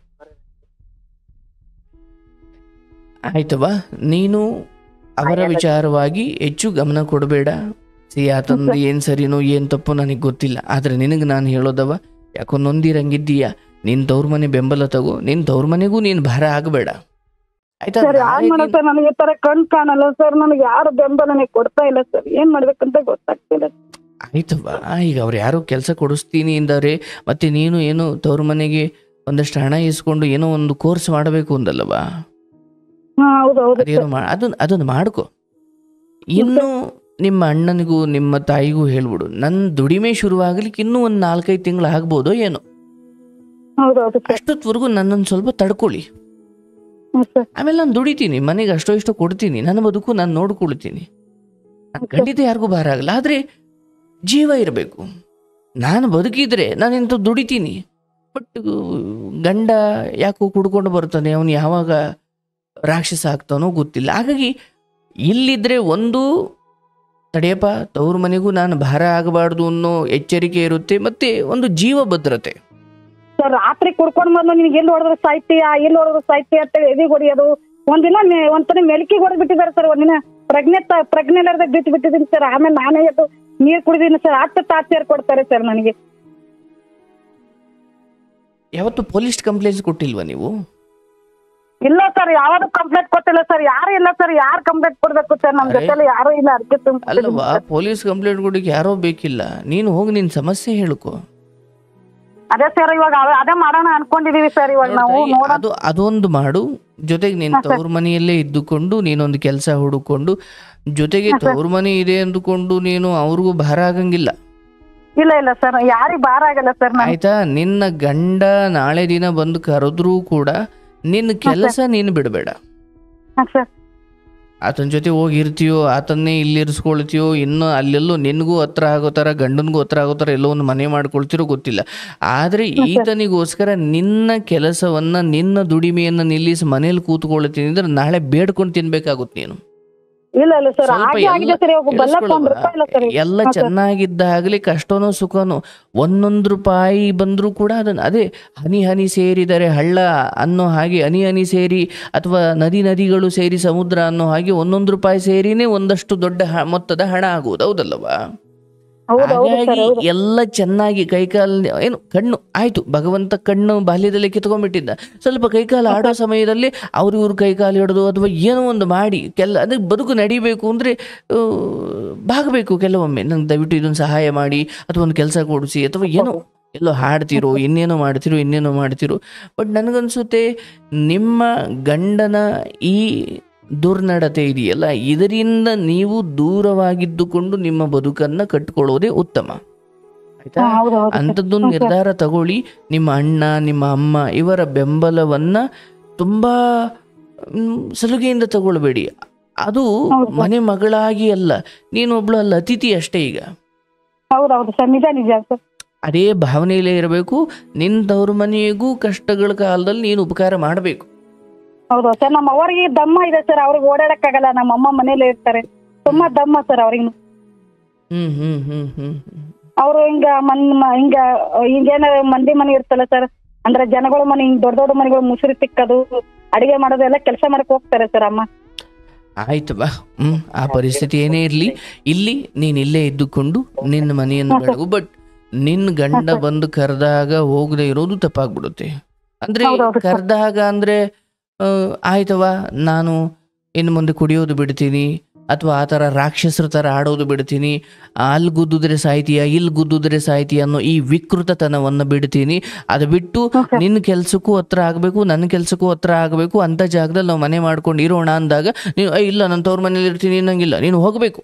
ಆಯ್ತವ ನೀನು ಅವರ ವಿಚಾರವಾಗಿ ಹೆಚ್ಚು ಗಮನ ಕೊಡಬೇಡ ಸಿ ಆತಂದು ಏನು ಸರಿನೋ ಏನು ತಪ್ಪು ನನಗೆ ಗೊತ್ತಿಲ್ಲ ಆದರೆ ನಿನಗೆ ನಾನು ಹೇಳೋದವ ಯಾಕೋ ನೊಂದಿರಂಗಿದ್ದೀಯ ನಿನ್ನ ತವ್ರ ಮನೆ ಬೆಂಬಲ ತಗೋ ನಿನ್ನ ತವ್ರ ಮನೆಗೂ ನೀನು ಭಾರ ಆಗಬೇಡ ಆಯ್ತಾ ಸರ್ ಯಾರು ನಾಳೆ ಮಾಡೋ ನೀನ್- ಸರ್ ನನಗೆ ಈ ತರ ಕಣ್ ಕಾಣಲ್ಲ ಸರ್ ನನಗೆ ಯಾರು ಬೆಂಬಲನೆ ಕೊಡ್ತಾ ಇಲ್ಲ ಸರ್ ಏನ್ ಮಾಡ್ಬೇಕಂತ ಗೊತ್ತಾಗ್ತಿಲ್ಲ ಆಯ್ತವ್ವ ಈಗ ಅವ್ರು ಯಾರೋ ಕೆಲಸ ಕೊಡಿಸ್ತೀನಿ ಎಂದವ್ರೆ ಮತ್ತೆ ನೀನು ಏನು ತವ್ರ ಮನೆಗೆ ಒಂದಷ್ಟು ಹಣ ಇಸ್ಕೊಂಡು ಏನೋ ಒಂದು ಕೋರ್ಸ್ ಮಾಡಬೇಕು ಅಂದಲ್ಲವ ಹಾ ಹೌದು ಹೌದು ಅದೇನೋ ಮಾ ಅದನ್ನ ಅದನ್ನು ಮಾಡ್ಕೊ ಇನ್ನು ನಿಮ್ಮ ಅಣ್ಣನಿಗೂ ನಿಮ್ಮ ತಾಯಿಗೂ ಹೇಳ್ಬಿಡು ನನ್ನ ದುಡಿಮೆ ಶುರುವಾಗ್ಲಿಕ್ಕೆ ಇನ್ನೂ ಒಂದು ನಾಲ್ಕೈದು ತಿಂಗಳು ಆಗ್ಬೋದೋ ಏನೋ ಹೌದು ಹೌದು ಸರ್ ಅಷ್ಟೊತ್ವರೆಗೂ ನನ್ನನ್ನು ಸ್ವಲ್ಪ ತಡ್ಕೊಳ್ಳಿ ಹ್ಮ್ ಸರ್ ಆಮೇಲೆ ನಾನು ದುಡಿತೀನಿ ಮನೆಗೆ ಅಷ್ಟೋ ಇಷ್ಟೋ ಕೊಡ್ತೀನಿ ನನ್ನ ಬದುಕು ನಾನು ನೋಡ್ಕೊಳ್ತೀನಿ ನಾನ್ ಖಂಡಿತ ಯಾರಿಗೂ ಭಾರ ಆಗಲ್ಲ ಆದರೆ ಜೀವ ಇರಬೇಕು ನಾನು ಬದುಕಿದ್ರೆ ನಾನು ಇಂಥ ದುಡಿತೀನಿ ಬಟ್ ಗಂಡ ಯಾಕೋ ಕುಡ್ಕೊಂಡು ಬರ್ತಾನೆ ಅವನು ಯಾವಾಗ ರಾಕ್ಷಸ ಆಗ್ತಾನೋ ಗೊತ್ತಿಲ್ಲ ಹಾಗಾಗಿ ಇಲ್ಲಿದ್ರೆ ಒಂದು ತಡೆಯಪ್ಪ ತವ್ರ ಮನೆಗೂ ನಾನು ಭಾರ ಆಗಬಾರ್ದು ಅನ್ನೋ ಎಚ್ಚರಿಕೆ ಇರುತ್ತೆ ಮತ್ತೆ ಒಂದು ಜೀವ ಭದ್ರತೆ ಸರ್ ರಾತ್ರಿ ಕುಡ್ಕೊಂಡ್ ಬಂದು ನಿನ್ಗೆ ಎಲ್ಲಿ ಹೊಡೆದ್ರೆ ಸಾಯ್ತೀಯ ಎಲ್ಲಿ ಹೊಡೆದ್ರೆ ಸಾಯ್ತೀಯ ಅಂತ ಎದಿಗೆ ಹೊಡಿಯೋದು ಒಂದಿನ ಮೆ- ಒಂದ್ಸಲ ಮೆಲ್ಕಿಗೆ ಹೊಡೆದ್ ಬಿಟ್ಟಿದ್ದಾರೆ ಸರ್ ಒಂದಿನ ಪ್ರಜ್ಞೆ ತ- ಪ್ರಜ್ಞೆ ಇಲ್ಲದೆ ಬಿಟ್ಟು ಬಿಟ್ಟಿದ್ದೀನಿ ಸರ್ ಆಮೇಲೆ ನಾನೇ ಎದ್ದು ನೀರ್ ಕುಡಿದೀನಿ ಸರ್ ಅಷ್ಟು ಟಾರ್ಚರ್ ಕೊಡ್ತಾರೆ ಸರ್ ನನಗೆ ಯಾವತ್ತು ಪೊಲೀಸ್ ಕಂಪ್ಲೇಂಟ್ಸ್ ಕೊಟ್ಟಿಲ್ವಾ ನೀವು ಇಲ್ಲ ಸರ್ ಯಾವ್ದು ಕಂಪ್ಲೇಂಟ್ ಕೊಟ್ಟಿಲ್ಲ ಸರ್ ಯಾರು ಇಲ್ಲ ಸರ್ ಯಾರು ಕಂಪ್ಲೇಂಟ್ ಕೊಡ್ಬೇಕು ಸರ್ ನಮ್ ಅರೆ. ಜೊತೆಲಿ ಯಾರು ಇಲ್ಲ ಅದಕ್ಕೆ ಅಲ್ಲವಾ ಪೊಲೀಸ್ ಕಂಪ್ಲೇಂಟ್ ಕೊಡಕ್ಕೆ ಯಾರೋ ಬೇಕಿಲ್ಲ ನೀನು ಹೋಗಿ ನಿನ್ನ ಸಮಸ್ಯೆ ಹೇಳ್ಕೊ ಅದೇ ಸರ್ ಇವಾಗ ಅವ- ಅದೇ ಮಾಡೋಣ ಅನ್ಕೊಂಡಿದೀವಿ ಸರ್ ಇವಾಗ ನಾವು ನೋಡ್ತಾ ನೋಡೋಣ ಅದು ಅದೊಂದು ಮಾಡು ಜೊತೆಗೆ ನಿನ್ನ ತವ್ರ ಮನೆಯಲ್ಲೇ ಇದ್ದುಕೊಂಡು ನೀನೊಂದು ಕೆಲಸ ಹುಡುಕೊಂಡು ಜೊತೆಗೆ ತವ್ರ ಮನೆ ಇದೆ ಅಂದುಕೊಂಡು ನೀನು ಅವ್ರಿಗೂ ಭಾರ ಆಗಂಗಿಲ್ಲ ಇಲ್ಲ ಇಲ್ಲ ಸರ್ ಯಾರಿಗ್ ಭಾರ ಆಗಲ್ಲ ಸರ್ ನಾನು ಆಯ್ತಾ ನಿನ್ನ ಗಂಡ ನಾಳೆ ದಿನ ಬಂದು ಕರೆದ್ರೂ ಕೂಡ ನಿನ್ನ ಕೆಲಸ ನೀನು ಬಿಡಬೇಡ ಸರ್ ಆತನ ಜೊತೆ ಹೋಗಿ ಇರ್ತೀಯೋ ಆತನ್ನೇ ಇಲ್ಲಿ ಇರಿಸ್ಕೊಳ್ತೀಯೋ ಇನ್ನು ಅಲ್ಲೆಲ್ಲೋ ನಿನಗೂ ಹತ್ರ ಆಗೋ ಥರ ಗಂಡನಿಗೂ ಹತ್ರ ಆಗೋ ಥರ ಎಲ್ಲೋ ಒಂದು ಮನೆ ಮಾಡ್ಕೊಳ್ತಿರೋ ಗೊತ್ತಿಲ್ಲ ಆದರೆ ಈತನಿಗೋಸ್ಕರ ನಿನ್ನ ಕೆಲಸವನ್ನ ನಿನ್ನ ದುಡಿಮೆಯನ್ನು ನಿಲ್ಲಿಸಿ ಮನೇಲಿ ಕೂತ್ಕೊಳ್ತೀನಿ ಅಂದ್ರೆ ನಾಳೆ ಬೇಡ್ಕೊಂಡು ತಿನ್ಬೇಕಾಗುತ್ತೆ ನೀನು ಇಲ್ಲ ಇಲ್ಲ ಸರ್ ಸ್ವಲ್ಪ ಹಾಗೆ ಆಗಿದೆ ಸರ್ ಇವಾಗ ಬೆಲ್ಲಕ್ಕೆ ಒಂದ್ ರೂಪಾಯಿ ಇಲ್ಲ ಸರ್ ಎಲ್ಲ ಹಾ, ಸರ್. ಚೆನ್ನಾಗಿದ್ದಾಗಲಿ ಕಷ್ಟನೋ ಸುಖನೋ ಒಂದೊಂದು ರೂಪಾಯಿ ಬಂದರೂ ಕೂಡ ಅದನ್ನು ಅದೇ ಹನಿ ಹನಿ ಸೇರಿದರೆ ಹಳ್ಳ ಅನ್ನೋ ಹಾಗೆ ಹನಿ ಹನಿ ಸೇರಿ ಅಥವಾ ನದಿ ನದಿಗಳು ಸೇರಿ ಸಮುದ್ರ ಅನ್ನೋ ಹಾಗೆ ಒಂದೊಂದು ರೂಪಾಯಿ ಸೇರಿನೇ ಒಂದಷ್ಟು ದೊಡ್ಡ ಹ- ಮೊತ್ತದ ಹಣ ಆಗುವುದು ಹೌದಲ್ವಾ ಹೌದು ಹೌದು ಸರ್ ಹಾಗಾಗಿ ಹೌದು ಎಲ್ಲ ಚೆನ್ನಾಗಿ ಕೈಕಾಲು ಏನು ಕಣ್ಣು ಆಯ್ತು ಭಗವಂತ ಕಣ್ಣು ಬಾಲ್ಯದಲ್ಲಿ ಕಿತ್ಕೊಂಡ್ಬಿಟ್ಟಿದ್ದ ಸ್ವಲ್ಪ ಕೈಕಾಲು ಆಡೋ ಸಮಯದಲ್ಲಿ ಅವ್ರು ಇವ್ರು ಕೈಕಾಲು ಹಿಡಿದು ಅಥವಾ ಏನೋ ಒಂದು ಮಾಡಿ ಕೆಲ ಅದಕ್ಕೆ ಬದುಕು ನಡಿಬೇಕು ಅಂದರೆ ಭಾಗಬೇಕು ಕೆಲವೊಮ್ಮೆ ನಂಗೆ ದಯವಿಟ್ಟು ಇದೊಂದು ಸಹಾಯ ಮಾಡಿ ಅಥವಾ ಒಂದು ಕೆಲಸ ಕೊಡಿಸಿ ಅಥವಾ ಏನೋ ಎಲ್ಲೋ ಹಾಡ್ತಿರೋ ಇನ್ನೇನೋ ಮಾಡ್ತಿರೋ ಇನ್ನೇನೋ ಮಾಡ್ತಿರೋ ಬಟ್ ನನಗನ್ಸುತ್ತೆ ನಿಮ್ಮ ಗಂಡನ ಈ ದುರ್ನಡತೆ ಇದೆಯಲ್ಲ ಇದರಿಂದ ನೀವು ದೂರವಾಗಿದ್ದುಕೊಂಡು ನಿಮ್ಮ ಬದುಕನ್ನ ಕಟ್ಕೊಳ್ಳೋದೇ ಉತ್ತಮ ಆಯ್ತಾ ಹಾ, ಹೌದು ಹೌದು ಸರ್. ಅಂಥದ್ದೊಂದು ಹ್ಮ್, ಸರ್. ನಿರ್ಧಾರ ತಗೊಳ್ಳಿ ನಿಮ್ಮ ಅಣ್ಣ ನಿಮ್ಮ ಅಮ್ಮ ಇವರ ಬೆಂಬಲವನ್ನ ತುಂಬಾ ಮ್, ಸಲುಗೆಯಿಂದ ತಗೊಳ್ಬೇಡಿ ಅದು ಹೌದು ಸರ್. ಮನೆ ಮಗಳಾಗಿ ಅಲ್ಲ ನೀನೊಬ್ಳು ಅಲ್ಲ ಅತಿಥಿ ಅಷ್ಟೇ ಈಗ ಹೌದು ಹೌದು ಸರ್ ನಿಜ ನಿಜ ಸರ್ ಅದೇ ಭಾವನೆಯಲ್ಲೇ ಇರಬೇಕು ನಿನ್ನ ತವ್ರ ಮನೆಗೂ ಕಷ್ಟಗಳ ಕಾಲದಲ್ಲಿ ನೀನು ಉಪಕಾರ ಮಾಡಬೇಕು ಹೌದು ಸರ್ ನಮ್ಮ ಅವರಿಗೆ ದಮ್ಮ ಇದೆ ಸರ್ ಅವ್ರಿಗೆ ಓಡಾಡಕ್ಕಾಗಲ್ಲ ನಮ್ಮ ಅಮ್ಮ ಮನೇಲಿ ಇರ್ತಾರೆ ತುಂಬಾ ದಮ್ಮ ಸರ್ ಅವ್ರಿಗೆ ಹ್ಮ್ ಹ್ಮ್ ಹ್ಮ್ ಹ್ಮ್ ಹ್ಮ್ ಅವರು ಹಿಂಗ ಮನ್ ಮ- ಹಿಂಗ ಹಿಂಗೇನ ಮಂದಿ ಮನೆ ಇರ್ತಲ್ಲ ಸರ್ ಅಂದ್ರೆ ಜನಗಳ ಮನೆ ಹಿಂಗ್ ದೊಡ್ಡ ದೊಡ್ಡ ಮನೆಗಳು ಮುಸುರಿ ತಿಕ್ಕದು ಅಡಿಗೆ ಮಾಡೋದು ಎಲ್ಲ ಕೆಲಸ ಮಾಡಕ್ ಹೋಗ್ತಾರೆ ಸರ್ ಅಮ್ಮ ಆಯ್ತು ಬಾ ಹ್ಮ್ ಆ ಪರಿಸ್ಥಿತಿ ಏನೇ ಇರಲಿ ಇಲ್ಲಿ ನೀನ್ ಇಲ್ಲೇ ಇದ್ದುಕೊಂಡು ನಿನ್ನ ಮನೆಯನ್ನು ಬೆಳಗು ಬಟ್ ನಿನ್ನ ಗಂಡ ಬಂದು ಕರೆದಾಗ ಹೋಗದೆ ಇರೋದು ತಪ್ಪಾಗ್ಬಿಡುತ್ತೆ ಅಂದ್ರೆ ಹೌದೌದು ಸರ್. ಕರೆದಾಗ ಅಂದ್ರೆ ಆ, ಆಯ್ತವ ನಾನು ಇನ್ನು ಮುಂದೆ ಕುಡಿಯೋದು ಬಿಡ್ತೀನಿ ಅಥವಾ ಆ ಥರ ರಾಕ್ಷಸರ ಥರ ಆಡೋದು ಬಿಡ್ತೀನಿ ಅಲ್ಲಿ ಗುದ್ದಿದ್ರೆ ಸಾಯ್ತೀಯ ಇಲ್ಲಿ ಗುದ್ದಿದ್ರೆ ಸಾಯ್ತೀಯ ಅನ್ನೋ ಈ ವಿಕೃತತನವನ್ನು ಬಿಡ್ತೀನಿ ಅದು ಬಿಟ್ಟು ಹ್ಮ್ ಸರ್. ನಿನ್ನ ಕೆಲ್ಸಕ್ಕೂ ಹತ್ರ ಆಗಬೇಕು ನನ್ನ ಕೆಲ್ಸಕ್ಕೂ ಹತ್ರ ಆಗಬೇಕು ಅಂತ ಜಾಗದಲ್ಲಿ ನಾವು ಮನೆ ಮಾಡ್ಕೊಂಡು ಇರೋಣ ಅಂದಾಗ ನೀನು "ಏ, ಇಲ್ಲ ನಾನು ತವ್ರ ಮನೇಲಿ ಇರ್ತೀನಿ ನಂಗಿಲ್ಲ ನೀನು ಹೋಗಬೇಕು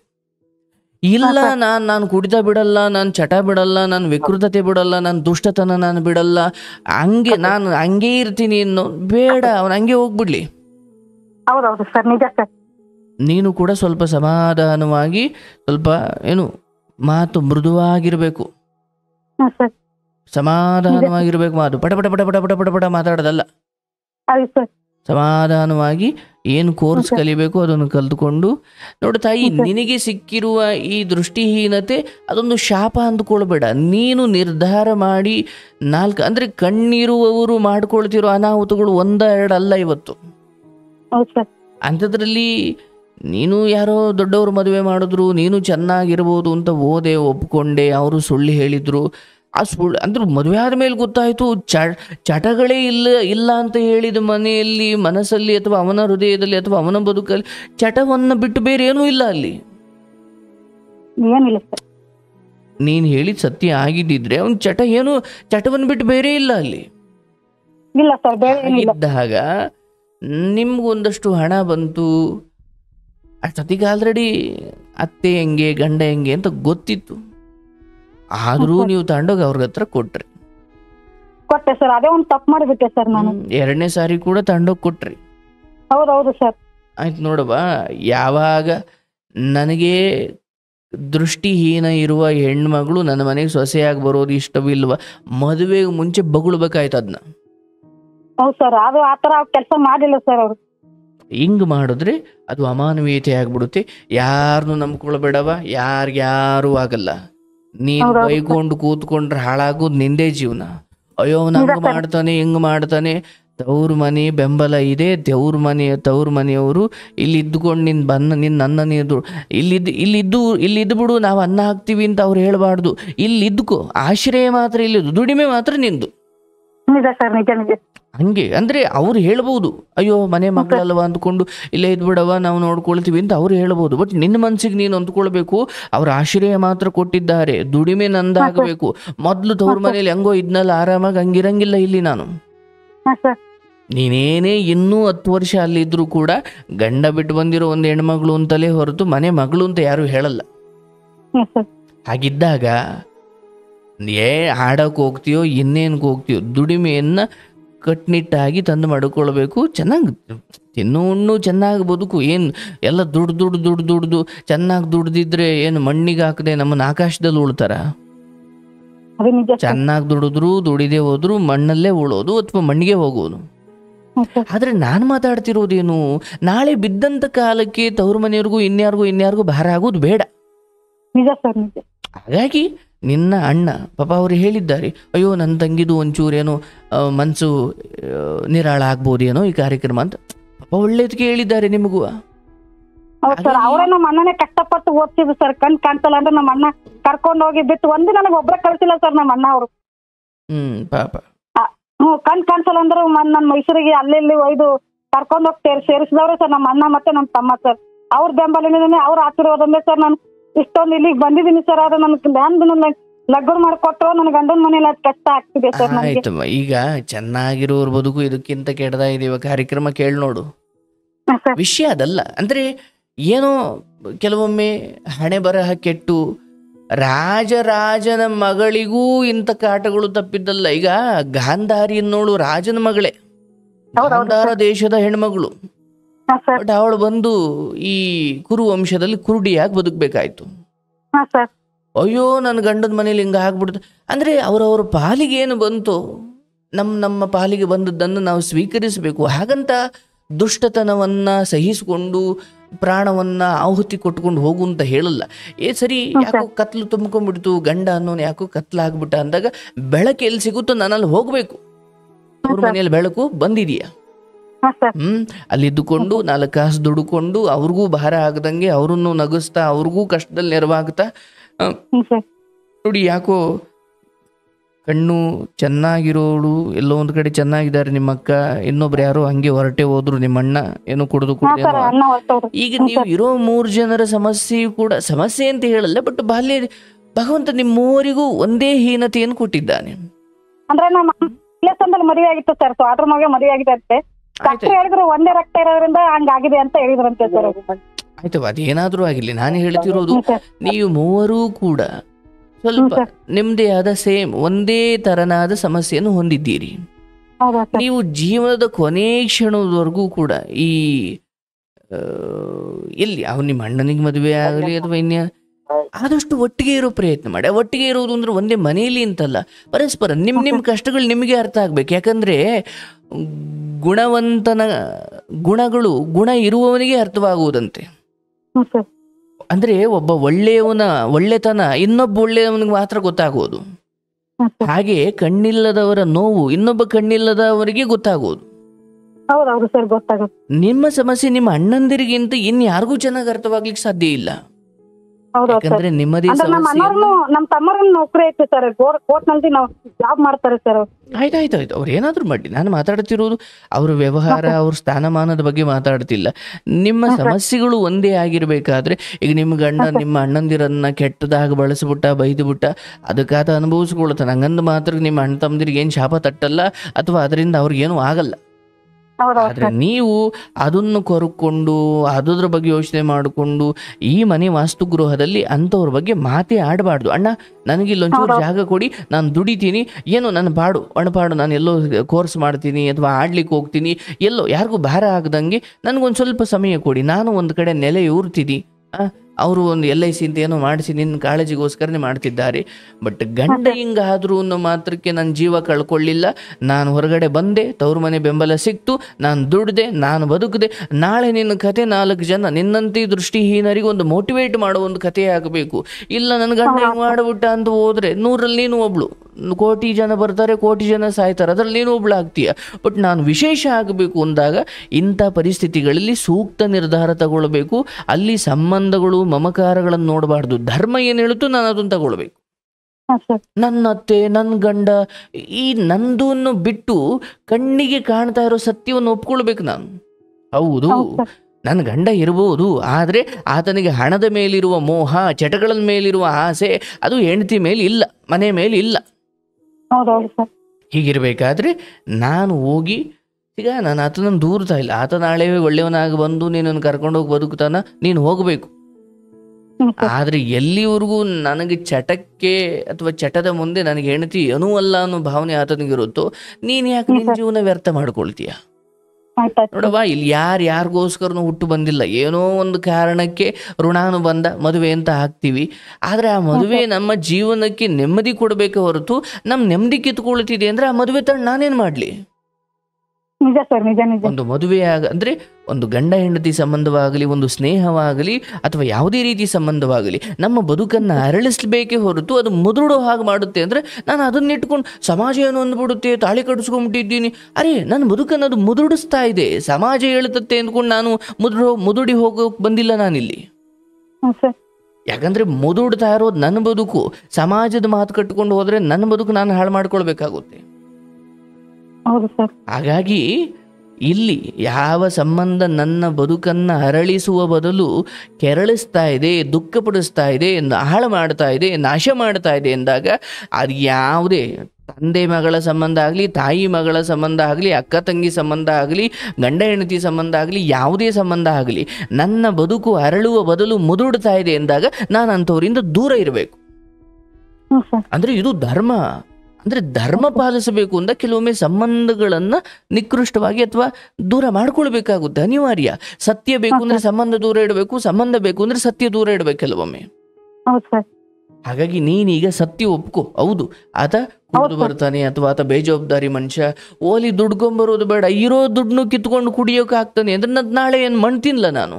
ಇಲ್ಲ ಹಾ, ಸರ್. ನಾನು ನಾನು ಕುಡಿತ ಬಿಡಲ್ಲ ನಾನು ಚಟ ಬಿಡಲ್ಲ ನಾನು ವಿಕೃತತೆ ಬಿಡಲ್ಲ ನಾನು ದುಷ್ಟತನ ನಾನು ಬಿಡಲ್ಲ ಹಂಗೆ ನಾನು ಹಂಗೆ ಇರ್ತೀನಿ ಅನ್ನೋ ಬೇಡ ಅವನು ಹಂಗೆ ಹೋಗ್ಬಿಡ್ಲಿ ಹೌದೌದು ಸರ್ ನಿಜ ಸರ್ ನೀನು ಕೂಡ ಸ್ವಲ್ಪ ಸಮಾಧಾನವಾಗಿ ಸ್ವಲ್ಪ ಏನು ಮಾತು ಮೃದುವಾಗಿರಬೇಕು ಹ್ಮ್ ಸರ್ ಸಮಾಧಾನವಾಗಿರ್ಬೇಕು ಮಾತು ಪಟ ಪಟ ಪಟ ಪಟ ಪಟ ಪಟ ಪಟ ಮಾತಾಡೋದಲ್ಲ ಆಯ್ತು ಸರ್ ಸಮಾಧಾನವಾಗಿ ಏನು ಕೋರ್ಸ್ ಹ್ಮ್ ಸರ್. ಕಲಿಬೇಕು ಅದನ್ನು ಕಲ್ತ್ಕೊಂಡು ನೋಡು ತಾಯಿ ಹ್ಮ್ ಸರ್. ನಿನಗೆ ಸಿಕ್ಕಿರುವ ಈ ದೃಷ್ಟಿಹೀನತೆ ಅದೊಂದು ಶಾಪ ಅಂದ್ಕೊಳ್ಬೇಡ ನೀನು ನಿರ್ಧಾರ ಮಾಡಿ ನಾಲ್ಕು ಅಂದ್ರೆ ಕಣ್ಣಿರುವವರು ಮಾಡ್ಕೊಳ್ತಿರೋ ಅನಾಹುತಗಳು ಒಂದ ಎರಡಲ್ಲ ಇವತ್ತು ಹೌದು ಸರ್ ಅಂಥದ್ರಲ್ಲಿ ನೀನು ಯಾರೋ ದೊಡ್ಡವರು ಮದುವೆ ಮಾಡಿದ್ರು ನೀನು ಚೆನ್ನಾಗಿರ್ಬೋದು ಅಂತ ಓದೆ ಒಪ್ಕೊಂಡೆ ಅವರು ಸುಳ್ಳು ಹೇಳಿದ್ರು ಆ ಸುಳ್ಳು ಅಂದ್ರೆ ಮದುವೆ ಆದಮೇಲೆ ಗೊತ್ತಾಯಿತು ಚ ಚಟಗಳೇ ಇಲ್ಲ ಇಲ್ಲ ಅಂತ ಹೇಳಿದ ಮನೆಯಲ್ಲಿ ಮನಸ್ಸಲ್ಲಿ ಅಥವಾ ಅವನ ಹೃದಯದಲ್ಲಿ ಅಥವಾ ಅವನ ಬದುಕಲ್ಲಿ ಚಟವನ್ನು ಬಿಟ್ಟು ಬೇರೆ ಏನೂ ಇಲ್ಲ ಅಲ್ಲಿ ಏನಿಲ್ಲ ಸರ್ ನೀನು ಹೇಳಿದ ಸತ್ಯ ಆಗಿದ್ದಿದ್ರೆ ಅವನ ಚಟ ಏನು ಚಟವನ್ನು ಬಿಟ್ಟು ಬೇರೆ ಇಲ್ಲ ಅಲ್ಲಿ ಇಲ್ಲ ಸರ್ ಬೇರೆ ಏನಿಲ್ಲ ಇದ್ದಾಗ ನಿಮ್ಗೊಂದಷ್ಟು ಹಣ ಬಂತು ಅಷ್ಟೊತ್ತಿಗೆ ಆಲ್ರೆಡಿ ಅತ್ತೆ ಹೆಂಗೆ ಗಂಡ ಹೆಂಗೆ ಅಂತ ಗೊತ್ತಿತ್ತು ಆದರೂ ನೀವು ತಗೊಂಡೋಗಿ ಅವ್ರ ಹತ್ರ ಕೊಟ್ರಿ ಕೊಟ್ಟೆ ಸರ್ ಅದೇ ಒಂದು ತಪ್ಪು ಮಾಡಿಬಿಟ್ಟೆ ಸರ್ ನಾನು ಹ್ಮ್, ಎರಡನೇ ಸಾರಿ ಕೂಡ ತಗೊಂಡೋಗಿ ಕೊಟ್ರಿ ಹೌದೌದು ಸರ್ ಆಯ್ತು ನೋಡವ್ವ ಯಾವಾಗ ನನಗೆ ದೃಷ್ಟಿಹೀನ ಇರುವ ಹೆಣ್ಮಗಳು ನನ್ನ ಮನೆಗೆ ಸೊಸೆಯಾಗಿ ಬರೋದು ಇಷ್ಟವಿಲ್ವ ಮದುವೆಗೆ ಮುಂಚೆ ಬಗುಳ್ಬೇಕಾಯ್ತು ಅದನ್ನ ಹೌದು ಸರ್ ಅದು ಆ ಥರ ಕೆಲಸ ಮಾಡಿಲ್ಲ ಸರ್ ಅವರು ಹಿಂಗ್ ಮಾಡಿದ್ರೆ ಅದು ಅಮಾನವೀಯತೆ ಆಗ್ಬಿಡುತ್ತೆ ಯಾರನ್ನು ನಂಬ್ಕೊಳ್ಬೇಡವ ಯಾರ್ಯಾರು ಆಗಲ್ಲ ನೀನ್ ಹೌದೌದು. ಬೈಕೊಂಡು ಕೂತ್ಕೊಂಡ್ರೆ ಹಾಳಾಗೋದು ನಿಂದೇ ಜೀವನ ಅಯ್ಯೋ ಅವ್ನು ಹಂಗ ನಿಜ ಸರ್. ಮಾಡ್ತಾನೆ ಹಿಂಗ್ ಮಾಡ್ತಾನೆ ತವ್ರ ಮನೆ ಬೆಂಬಲ ಇದೆ ದೇವ್ರ ಮನೆ ತವ್ರ ಮನೆಯವರು ಇಲ್ಲಿ ಇದ್ದುಕೊಂಡು ನಿನ್ ಬನ್ನ ನಿನ್ ನನ್ನ ನೀರು ಇಲ್ಲಿದ್ದು ಇಲ್ಲಿದ್ದು ಇಲ್ಲಿದ್ದು ಬಿಡು ನಾವು ಅನ್ನ ಹಾಕ್ತೀವಿ ಅಂತ ಅವ್ರು ಹೇಳ್ಬಾರ್ದು ಇಲ್ಲಿ ಇದ್ಕೋ ಆಶ್ರಯ ಮಾತ್ರ ಇಲ್ಲಿದ್ದು ದುಡಿಮೆ ಮಾತ್ರ ನಿಂದು ನಿಜ ಸರ್ ನಿಜ ನಿಜ ಹಂಗೆ ಅಂದ್ರೆ ಅವ್ರು ಹೇಳ್ಬೋದು ಅಯ್ಯೋ ಮನೆ ಮಕ್ಕಳಲ್ವ ಅಂದ್ಕೊಂಡು ಇಲ್ಲೇ ಇದ್ಬಿಡವ ನಾವು ನೋಡ್ಕೊಳ್ತೀವಿ ಅಂತ ಅವ್ರು ಹೇಳ್ಬೋದು ಬಟ್ ನಿನ್ನ ಮನ್ಸಿಗೆ ನೀನು ಅಂದ್ಕೊಳ್ಬೇಕು ಅವ್ರ ಆಶ್ರಯ ಮಾತ್ರ ಕೊಟ್ಟಿದ್ದಾರೆ ದುಡಿಮೆ ನಂದಾಗಬೇಕು ಮೊದ್ಲು ತವ್ರ ಮನೇಲಿ ಹೆಂಗೋ ಇದ್ನಲ್ಲ ಆರಾಮಾಗಿ ಹಂಗಿರಂಗಿಲ್ಲ ಇಲ್ಲಿ ನಾನು ಹಾಂ ಸರ್ ನೀನೇನೇ ಇನ್ನೂ ಹತ್ತು ವರ್ಷ ಅಲ್ಲಿದ್ರು ಕೂಡ ಗಂಡ ಬಿಟ್ಟು ಬಂದಿರೋ ಒಂದು ಹೆಣ್ಮಗಳು ಅಂತಲೇ ಹೊರತು ಮನೆ ಮಗಳು ಅಂತ ಯಾರು ಹೇಳಲ್ಲ ಹ್ಞೂ ಸರ್ ಹಾಗಿದ್ದಾಗ ಏ ಹಾಡಕ್ಕೆ ಹೋಗ್ತೀಯೋ ಇನ್ನೇನಕ್ಕೆ ಹೋಗ್ತೀಯೋ ದುಡಿಮೆಯನ್ನು ಕಟ್ನಿಟ್ಟಾಗಿ ತಂದು ಮಾಡ್ಕೊಳ್ಬೇಕು ಚೆನ್ನಾಗಿ ತಿನ್ನು ಉಣ್ಣು ಚೆನ್ನಾಗಿ ಬದುಕು ಏನು ಎಲ್ಲ ದುಡ್ಡು ದುಡ್ಡು ದುಡ್ಡು ದುಡ್ದು ಚೆನ್ನಾಗಿ ದುಡ್ದಿದ್ರೆ ಏನು ಮಣ್ಣಿಗೆ ಹಾಕದೆ ನಮ್ಮನ್ನು ಆಕಾಶದಲ್ಲಿ ಉಳ್ತಾರ ಅದು ನಿಜ ಸರ್ ಚೆನ್ನಾಗಿ ದುಡಿದ್ರು ದುಡಿದೇ ಹೋದ್ರು ಮಣ್ಣಲ್ಲೇ ಉಳೋದು ಅಥವಾ ಮಣ್ಣಿಗೆ ಹೋಗೋದು ಹ್ಮ್ ಸರ್ ಆದರೆ ನಾನು ಮಾತಾಡ್ತಿರೋದೇನು ನಾಳೆ ಬಿದ್ದಂಥ ಕಾಲಕ್ಕೆ ತವ್ರ ಮನೆಯವ್ರಿಗೂ ಇನ್ಯಾರಿಗೂ ಇನ್ಯಾರಿಗೂ ಭಾರ ಆಗೋದು ಬೇಡ ನಿಜ ಸರ್ ನಿಜ ಹಾಗಾಗಿ ನಿನ್ನ ಅಣ್ಣ ಪಾಪ ಅವರು ಹೇಳಿದ್ದಾರೆ ಅಯ್ಯೋ ನನ್ನ ತಂಗಿದು ಒಂಚೂರೇನೋ ಆ, ಮನ್ಸು ಆ, ನಿರಾಳ ಆಗ್ಬೋದೇನೋ ಈ ಕಾರ್ಯಕ್ರಮ ಅಂತ ಪಾಪ ಒಳ್ಳೇದಕ್ಕೆ ಹೇಳಿದ್ದಾರೆ ನಿಮಗೂ ಹೌದು ಸರ್ ಹಾಗಾಗಿ- ಅವರೇ ನಮ್ಮ ಅಣ್ಣನೇ ಕಷ್ಟಪಟ್ಟು ಓದ್ತಿದ್ರು ಸರ್ ಕಣ್ ಕಾಣಿಸಲ್ಲ ಅಂದ್ರೆ ನಮ್ಮ ಅಣ್ಣ ಕರ್ಕೊಂಡು ಹೋಗಿ ಬಿಟ್ಟು ಒಂದು ನನಗೆ ಒಬ್ಬರೇ ಕಳ್ಸಿಲ್ಲ ಸರ್ ನಮ್ಮ ಅಣ್ಣ ಅವರು ಹ್ಮ್ ಪಾಪ ಹ್ಞೂ ಕಣ್ ಕಾಣಿಸಲ್ಲ ಅಂದ್ರೆ ನನ್ನ ಮೈಸೂರಿಗೆ ಅಲ್ಲಿ ಇಲ್ಲಿ ಒಯ್ದು ಕರ್ಕೊಂಡು ಹೋಗಿ ಸೇರ್ ಸೇರಿಸಿದವ್ರೆ ಸರ್ ನಮ್ಮ ಅಣ್ಣ ಮತ್ತೆ ನಮ್ಮ ತಮ್ಮ ಸರ್ ಅವ್ರ ಬೆಂಬಲನೇ ಅವ್ರ ಆಶೀರ್ವಾದನೇ ಸರ್ ನಾನು ಇಷ್ಟೊಂದು ಇಲ್ಲಿಗೆ ಬಂದಿದ್ದೀನಿ ಸರ್ ಅದು ನನಗೆ ಬ್ಯಾಂಡ್ ಲಗ್ನ ಮಾಡಿಕೊಟ್ರು ನನ್ನ ಗಂಡನ ಮನೇಲಿ ಅದು ಕಷ್ಟ ಆಗ್ತಿದೆ ಸರ್ ನನಗೆ ಆಯ್ತಮ್ಮ ಈಗ ಚೆನ್ನಾಗಿರೋರ್ ಬದುಕು ಇದಕ್ಕಿಂತ ಕೆಟ್ಟದಾಗಿದೆಯವ ಕಾರ್ಯಕ್ರಮ ಕೇಳಿ ನೋಡು ಹಾಂ ಸರ್ ವಿಷಯ ಅದಲ್ಲ ಅಂದರೆ ಏನೋ ಕೆಲವೊಮ್ಮೆ ಹಣೆ ಬರಹ ಕೆಟ್ಟು ರಾಜರಾಜನ ಮಗಳಿಗೂ ಇಂಥ ಕಾಟಗಳು ತಪ್ಪಿದ್ದಲ್ಲ ಈಗ ಗಾಂಧಾರಿ ಅನ್ನೋಳು ರಾಜನ ಮಗಳೇ ಹೌದೌದು ಗಾಂಧಾರ ದೇಶದ ಹೆಣ್ಮಗಳು ಹಾಂ ಸರ್ ಬಟ್ ಅವಳು ಬಂದು ಈ ಕುರು ವಂಶದಲ್ಲಿ ಕುರುಡಿಯಾಗಿ ಬದುಕಬೇಕಾಯ್ತು ಹಾಂ ಸರ್ ಅಯ್ಯೋ ನನ್ನ ಗಂಡನ ಮನೇಲಿ ಹಿಂಗೆ ಆಗ್ಬಿಡ್ತು ಅಂದರೆ ಅವರವ್ರ ಪಾಲಿಗೆ ಏನು ಬಂತು ನಮ್ಮ ನಮ್ಮ ಪಾಲಿಗೆ ಬಂದದ್ದನ್ನು ನಾವು ಸ್ವೀಕರಿಸಬೇಕು ಹಾಗಂತ ದುಷ್ಟತನವನ್ನು ಸಹಿಸಿಕೊಂಡು ಪ್ರಾಣವನ್ನು ಆಹುತಿ ಕೊಟ್ಕೊಂಡು ಹೋಗು ಅಂತ ಹೇಳಲ್ಲ ಏ ಸರಿ ಯಾಕೋ ಕತ್ಲು ತುಂಬ್ಕೊಂಡ್ಬಿಡ್ತು ಗಂಡ ಅನ್ನೋನು ಯಾಕೋ ಕತ್ಲಾಗ್ಬಿಟ್ಟ ಅಂದಾಗ ಬೆಳಕು ಎಲ್ಲಿ ಸಿಗುತ್ತೋ ನಾನಲ್ಲಿ ಹೋಗಬೇಕು ಅವ್ರ ಮನೆಯಲ್ಲಿ ಬೆಳಕು ಬಂದಿದೆಯಾ ಹಾಂ ಸರ್ ಹ್ಮ್ ಅಲ್ಲಿದ್ದುಕೊಂಡು ನಾಲ್ಕು ಕಾಸು ದುಡ್ಕೊಂಡು ಅವ್ರಿಗೂ ಭಾರ ಆಗದಂಗೆ ಅವ್ರನ್ನು ನಗಿಸ್ತಾ ಅವ್ರಿಗೂ ಕಷ್ಟದಲ್ಲಿ ನೆರವಾಗ್ತಾ ಆ, ಹ್ಞೂ ಸರ್ ನೋಡಿ ಯಾಕೋ ಕಣ್ಣು ಚೆನ್ನಾಗಿರೋಳು ಎಲ್ಲೋ ಒಂದು ಕಡೆ ಚೆನ್ನಾಗಿದ್ದಾರೆ ನಿಮ್ಮ ಅಕ್ಕ ಇನ್ನೊಬ್ರು ಯಾರೋ ಹಂಗೆ ಹೊರಟೆ ಹೋದ್ರು ನಿಮ್ಮ ಅಣ್ಣ ಏನೋ ಕುಡಿದು ಹಾಂ ಸರ್ ಕುಡಿದು ಅಣ್ಣ ಹೊರ್ತವ್ರು ಈಗ ನೀವು ಇರೋ ಮೂರು ಜನರ ಸಮಸ್ಯೆಯು ಕೂಡ ಸಮಸ್ಯೆ ಅಂತ ಹೇಳಲ್ಲ ಬಟ್ ಬಾಲ್ಯ ಭಗವಂತ ನಿಮ್ಮ ಮೂವರಿಗೂ ಒಂದೇ ಹೀನತೆಯನ್ನು ಕೊಟ್ಟಿದ್ದಾನೆ ಅಂದ್ರೆ ನಮ್ಮ ಪ್ಲೇಸಂದಲ್ಲಿ ಮದುವೆ ಆಗಿತ್ತು ಸರ್ ಸೊ ಅದ್ರ ಮಗ ಮದುವೆ ಆಗಿದೆ ಅಂತೆ ಡಾಕ್ಟರ್ ಹೇಳಿದ್ರು ಒಂದೇ ರಕ್ತ ಇರೋದ್ರಿಂದ ಹಂಗಾಗಿದೆ ಅಂತ ಹೇಳಿದ್ರಂತೆ ಸರ್ ಆಯ್ತು ಅದೇನಾದ್ರೂ ಆಗಿರ್ಲಿ ನಾನು ಹೇಳ್ತಿರೋದು ಹ್ಞೂ ಸರ್ ನೀವು ಮೂವರೂ ಕೂಡ ಸ್ವಲ್ಪ ಹ್ಮ್, ಸರ್. ನಿಮ್ಮದೇ ಆದ ಸೇಮ್ ಒಂದೇ ತರನಾದ ಸಮಸ್ಯೆಯನ್ನು ಹೊಂದಿದ್ದೀರಿ ಹೌದಾ ಸರ್ ನೀವು ಜೀವನದ ಕೊನೆ ಕ್ಷಣದವರೆಗೂ ಕೂಡ ಈ ಆ, ಎಲ್ಲಿ ಅವ್ನು ನಿಮ್ಮ ಅಣ್ಣನಿಗೆ ಮದುವೆ ಆಗಲಿ ಅಥವಾ ಇನ್ಯ ಆದಷ್ಟು ಒಟ್ಟಿಗೆ ಇರೋ ಪ್ರಯತ್ನ ಮಾಡಿ ಆ ಒಟ್ಟಿಗೆ ಇರೋದು ಅಂದ್ರೆ ಒಂದೇ ಮನೆಯಲ್ಲಿ ಅಂತಲ್ಲ ಪರಸ್ಪರ ನಿಮ್ಮ ನಿಮ್ಮ ಕಷ್ಟಗಳು ನಿಮಗೆ ಅರ್ಥ ಆಗ್ಬೇಕು ಯಾಕಂದ್ರೆ ಗುಣವಂತನ ಗುಣಗಳು ಗುಣ ಇರುವವನಿಗೆ ಅರ್ಥವಾಗುವುದಂತೆ ಹ್ಞೂ ಸರ್ ಅಂದ್ರೆ ಒಬ್ಬ ಒಳ್ಳೆಯವನ ಒಳ್ಳೆತನ ಇನ್ನೊಬ್ಬ ಒಳ್ಳೆಯವನಿಗೆ ಮಾತ್ರ ಗೊತ್ತಾಗೋದು ಹ್ಞೂ ಸರ್ ಹಾಗೆ ಕಣ್ಣಿಲ್ಲದವರ ನೋವು ಇನ್ನೊಬ್ಬ ಕಣ್ಣಿಲ್ಲದವರಿಗೆ ಗೊತ್ತಾಗೋದು ಹೌದೌದು ಸರ್ ಗೊತ್ತಾಗುತ್ತೆ ನಿಮ್ಮ ಸಮಸ್ಯೆ ನಿಮ್ಮ ಅಣ್ಣಂದಿರಿಗಿಂತ ಇನ್ಯಾರಿಗೂ ಚೆನ್ನಾಗಿ ಅರ್ಥವಾಗ್ಲಿಕ್ಕೆ ಸಾಧ್ಯ ಇಲ್ಲ ಹೌದೌದು ಸರ್ ಯಾಕಂದ್ರೆ ನಿಮ್ಮದೇ ಅಂದ್ರೆ ನಮ್ಮ ಸಮಸ್ಯೆ ಅಣ್ಣವ್ರನ್ನು ನಮ್ಮ ತಮ್ಮರನ್ನು ನೌಕರಿ ಐತೆ ಸರ್ ಕೋರ್ಟ್ ನಲ್ಲಿ ನಾವು ಜಾಬ್ ಮಾಡ್ತಾರೆ ಸರ್ ಆಯ್ತಾಯ್ತು ಆಯ್ತು ಅವ್ರು ಏನಾದ್ರೂ ಮಾಡಿ ನಾನು ಮಾತಾಡ್ತಿರೋದು ಅವ್ರ ವ್ಯವಹಾರ ಅವ್ರ ಸ್ಥಾನಮಾನದ ಬಗ್ಗೆ ಮಾತಾಡ್ತಿಲ್ಲ ನಿಮ್ಮ ಸಮಸ್ಯೆಗಳು ಒಂದೇ ಆಗಿರ್ಬೇಕಾದ್ರೆ ಈಗ ನಿಮ್ಮ ಗಂಡ ನಿಮ್ಮ ಅಣ್ಣಂದಿರನ್ನ ಕೆಟ್ಟದಾಗ ಬಳಸ್ಬಿಟ್ಟ ಬೈದುಬಿಟ್ಟ ಅದಕ್ಕಾದ ಅನುಭವಿಸ್ಕೊಳ್ತಾನೆ ಹಂಗಂದು ಮಾತ್ರ ನಿಮ್ಮ ಅಣ್ಣ ತಮ್ಮದಿರಿಗೆ ಏನು ಶಾಪ ತಟ್ಟಲ್ಲ ಅಥವಾ ಅದರಿಂದ ಅವ್ರಿಗೇನು ಆಗಲ್ಲ ಹೌದೌದು ಆದ್ರೆ ನೀವು ಅದನ್ನು ಕೊರಕೊಂಡು ಅದ್ರ ಬಗ್ಗೆ ಯೋಚನೆ ಮಾಡಿಕೊಂಡು ಈ ಮನೆ ವಾಸ್ತುಗೃಹದಲ್ಲಿ ಅಂಥವ್ರ ಬಗ್ಗೆ ಮಾತೇ ಆಡಬಾರ್ದು ಅಣ್ಣ ನನಗೆ ಇಲ್ಲೊಂಚೂರು ಜಾಗ ಕೊಡಿ ನಾನು ದುಡಿತೀನಿ ಏನೋ ನನ್ನ ಪಾಡು ಒಣಪಾಡು ನಾನು ಎಲ್ಲೋ ಕೋರ್ಸ್ ಮಾಡ್ತೀನಿ ಅಥವಾ ಆಡ್ಲಿಕ್ಕೆ ಹೋಗ್ತೀನಿ ಎಲ್ಲೋ ಯಾರಿಗೂ ಭಾರ ಆಗದಂಗೆ ನನಗೊಂದು ಸ್ವಲ್ಪ ಸಮಯ ಕೊಡಿ ನಾನು ಒಂದು ಕಡೆ ನೆಲೆ ಊರ್ತೀನಿ ಅವರು ಒಂದು ಎಲ್ ಐ ಸಿ ಅಂತ ಏನೋ ಮಾಡಿಸಿ ನಿನ್ನ ಕಾಳಜಿಗೋಸ್ಕರನೇ ಮಾಡ್ತಿದ್ದಾರೆ ಬಟ್ ಗಂಡ ಹಿಂಗಾದ್ರು ಅನ್ನೋ ಮಾತ್ರಕ್ಕೆ ನನ್ನ ಜೀವ ಕಳ್ಕೊಳ್ಳಿಲ್ಲ ನಾನು ಹೊರಗಡೆ ಬಂದೆ ತವ್ರ ಮನೆ ಬೆಂಬಲ ಸಿಕ್ತು ನಾನು ದುಡ್ದೆ ನಾನು ಬದುಕಿದೆ ನಾಳೆ ನಿನ್ನ ಕತೆ ನಾಲ್ಕು ಜನ ನಿನ್ನಂತೆ ದೃಷ್ಟಿಹೀನರಿಗೆ ಒಂದು ಮೋಟಿವೇಟ್ ಮಾಡೋ ಒಂದು ಕತೆ ಆಗಬೇಕು ಇಲ್ಲ ನನ್ನ ಗಂಡ ಹಿಂಗ್ ಮಾಡ್ಬಿಟ್ಟ ಅಂತ ಹೋದ್ರೆ ನೂರಲ್ಲಿ ನೀನು ಒಬ್ಳು ಕೋಟಿ ಜನ ಬರ್ತಾರೆ ಕೋಟಿ ಜನ ಸಾಯ್ತಾರೆ ಅದ್ರಲ್ಲಿ ನೀನು ಒಬ್ಳು ಆಗ್ತೀಯ ಬಟ್ ನಾನು ವಿಶೇಷ ಆಗಬೇಕು ಅಂದಾಗ ಇಂಥ ಪರಿಸ್ಥಿತಿಗಳಲ್ಲಿ ಸೂಕ್ತ ನಿರ್ಧಾರ ತಗೊಳ್ಬೇಕು ಅಲ್ಲಿ ಸಂಬಂಧಗಳು ಮಮಕಾರಗಳನ್ನು ನೋಡಬಾರ್ದು ಧರ್ಮ ಏನು ಹೇಳುತ್ತೋ ನಾನು ಅದನ್ನು ತಗೊಳ್ಬೇಕು ಹಾಂ ಸರ್ ನನ್ನ ಅತ್ತೆ ನನ್ನ ಗಂಡ ಈ ನಂದನ್ನು ಬಿಟ್ಟು ಕಣ್ಣಿಗೆ ಕಾಣ್ತಾ ಇರೋ ಸತ್ಯವನ್ನು ಒಪ್ಕೊಳ್ಬೇಕು ನಾನು ಹೌದು ಹೌದು ಸರ್. ನನ್ನ ಗಂಡ ಇರ್ಬೋದು ಆದರೆ ಆತನಿಗೆ ಹಣದ ಮೇಲಿರುವ ಮೋಹ ಚಟಗಳ ಮೇಲಿರುವ ಆಸೆ ಅದು ಹೆಂಡತಿ ಮೇಲೆ ಇಲ್ಲ ಮನೆ ಮೇಲೆ ಇಲ್ಲ ಹೌದೌದು ಸರ್ ಹೀಗಿರಬೇಕಾದ್ರೆ ನಾನು ಹೋಗಿ ಈಗ ನಾನು ಆತನನ್ನು ದೂರ್ತಾ ಇಲ್ಲ ಆತ ನಾಳೆ ಒಳ್ಳೆಯವನಾಗಿ ಬಂದು ನೀನನ್ನು ಕರ್ಕೊಂಡು ಹೋಗಿ ಬದುಕುತ್ತಾನ ನೀನು ಹೋಗಬೇಕು ಹ್ಞೂ ಸರ್ ಆದರೆ ಎಲ್ಲಿವರೆಗೂ ನನಗೆ ಚಟಕ್ಕೆ ಅಥವಾ ಚಟದ ಮುಂದೆ ನನಗೆ ಹೆಂಡತಿ ಏನೂ ಅಲ್ಲ ಅನ್ನೋ ಭಾವನೆ ಆತನಿಗಿರುತ್ತೋ ನೀನು ಯಾಕೆ ನಿನ್ನ ಜೀವನ ವ್ಯರ್ಥ ಮಾಡ್ಕೊಳ್ತೀಯ ಆಯ್ತಾಯ್ತು ನೋಡವ್ವ ಇಲ್ಲಿ ಯಾರು ಯಾರಿಗೋಸ್ಕರನೂ ಹುಟ್ಟು ಬಂದಿಲ್ಲ ಏನೋ ಒಂದು ಕಾರಣಕ್ಕೆ ಋಣಾನು ಬಂದ ಮದುವೆ ಅಂತ ಹಾಕ್ತೀವಿ ಆದರೆ ಆ ಮದುವೆ ನಮ್ಮ ಜೀವನಕ್ಕೆ ನೆಮ್ಮದಿ ಕೊಡಬೇಕೆ ಹೊರತು ನಮ್ಮ ನೆಮ್ಮದಿ ಕಿತ್ಕೊಳ್ತಿದೆ ಅಂದರೆ ಆ ಮದುವೆ ತಗೊಂಡು ನಾನೇನು ಮಾಡಲಿ ನಿಜ ನಿಜ ಸರ್ ನಿಜ ನಿಜ ಒಂದು ಮದುವೆಯಾಗ ಅಂದ್ರೆ ಒಂದು ಗಂಡ ಹೆಂಡತಿ ಸಂಬಂಧವಾಗಲಿ ಒಂದು ಸ್ನೇಹವಾಗಲಿ ಅಥವಾ ಯಾವುದೇ ರೀತಿ ಸಂಬಂಧವಾಗಲಿ ನಮ್ಮ ಬದುಕನ್ನು ಅರಳಿಸ್ಬೇಕೇ ಹೊರತು ಅದು ಮುದುಡೋ ಹಾಗೆ ಮಾಡುತ್ತೆ ಅಂದ್ರೆ ನಾನು ಅದನ್ನ ಇಟ್ಕೊಂಡು ಸಮಾಜ ಏನು ಅಂದ್ಬಿಡುತ್ತೆ ತಾಳಿ ಕಟ್ಟಿಸ್ಕೊಂಡ್ಬಿಟ್ಟಿದ್ದೀನಿ ಅರೆ ನನ್ನ ಬದುಕನ್ನು ಅದು ಮುದುಡಿಸ್ತಾ ಇದೆ ಸಮಾಜ ಹೇಳ್ತತ್ತೆ ಅಂದ್ಕೊಂಡು ನಾನು ಮುದುಡೋ ಮುದುಡಿ ಹೋಗೋಕೆ ಬಂದಿಲ್ಲ ನಾನಿಲ್ಲಿ ಹ್ಞೂ ಸರ್ ಯಾಕಂದ್ರೆ ಮುದುಡ್ತಾ ಇರೋದು ನನ್ನ ಬದುಕು ಸಮಾಜದ ಮಾತು ಕಟ್ಕೊಂಡು ಹೋದ್ರೆ ನನ್ನ ಬದುಕು ನಾನು ಹಾಳು ಮಾಡ್ಕೊಳ್ಬೇಕಾಗುತ್ತೆ ಹೌದು ಸರ್ ಹಾಗಾಗಿ ಇಲ್ಲಿ ಯಾವ ಸಂಬಂಧ ನನ್ನ ಬದುಕನ್ನು ಅರಳಿಸುವ ಬದಲು ಕೆರಳಿಸ್ತಾ ಇದೆ ದುಃಖಪಡಿಸ್ತಾ ಇದೆ ಹಾಳು ಮಾಡ್ತಾ ಇದೆ ನಾಶ ಮಾಡ್ತಾ ಇದೆ ಎಂದಾಗ ಅದು ಯಾವುದೇ ತಂದೆ ಮಗಳ ಸಂಬಂಧ ಆಗಲಿ ತಾಯಿ ಮಗಳ ಸಂಬಂಧ ಆಗಲಿ ಅಕ್ಕ ತಂಗಿ ಸಂಬಂಧ ಆಗಲಿ ಗಂಡ ಹೆಂಡತಿ ಸಂಬಂಧ ಆಗಲಿ ಯಾವುದೇ ಸಂಬಂಧ ಆಗಲಿ ನನ್ನ ಬದುಕು ಅರಳುವ ಬದಲು ಮುದುಡ್ತಾ ಇದೆ ಎಂದಾಗ ನಾನು ಅಂಥವರಿಂದ ದೂರ ಇರಬೇಕು ಹ್ಞೂ ಸರ್ ಅಂದ್ರೆ ಇದು ಧರ್ಮ ಅಂದ್ರೆ ಧರ್ಮ ಪಾಲಿಸಬೇಕು ಅಂತ ಕೆಲವೊಮ್ಮೆ ಸಂಬಂಧಗಳನ್ನ ನಿಕೃಷ್ಟವಾಗಿ ಅಥವಾ ದೂರ ಮಾಡ್ಕೊಳ್ಬೇಕಾಗುತ್ತೆ ಅನಿವಾರ್ಯ ಸತ್ಯ ಬೇಕು ಅಂದ್ರೆ ಸಂಬಂಧ ದೂರ ಇಡಬೇಕು ಸಂಬಂಧ ಬೇಕು ಅಂದ್ರೆ ಸತ್ಯ ದೂರ ಇಡಬೇಕು ಕೆಲವೊಮ್ಮೆ ಹೌದು ಸರ್ ಹಾಗಾಗಿ ನೀನೀಗ ಸತ್ಯ ಒಪ್ಕೋ ಹೌದು ಆತ ಕುಡಿದು ಹೌದು. ಬರ್ತಾನೆ ಅಥವಾ ಆತ ಬೇಜವಾಬ್ದಾರಿ ಮನುಷ್ಯ ಓಲಿ ದುಡ್ಕೊಂಬರೋದು ಬೇಡ ಇರೋ ದುಡ್ಡನ್ನು ಕಿತ್ಕೊಂಡು ಕುಡಿಯೋಕೆ ಆಗ್ತಾನೆ ಅಂದ್ರೆ ನದ್ ನಾಳೆ ಏನ್ ಮಣ್ ತಿನ್ಲ ನಾನು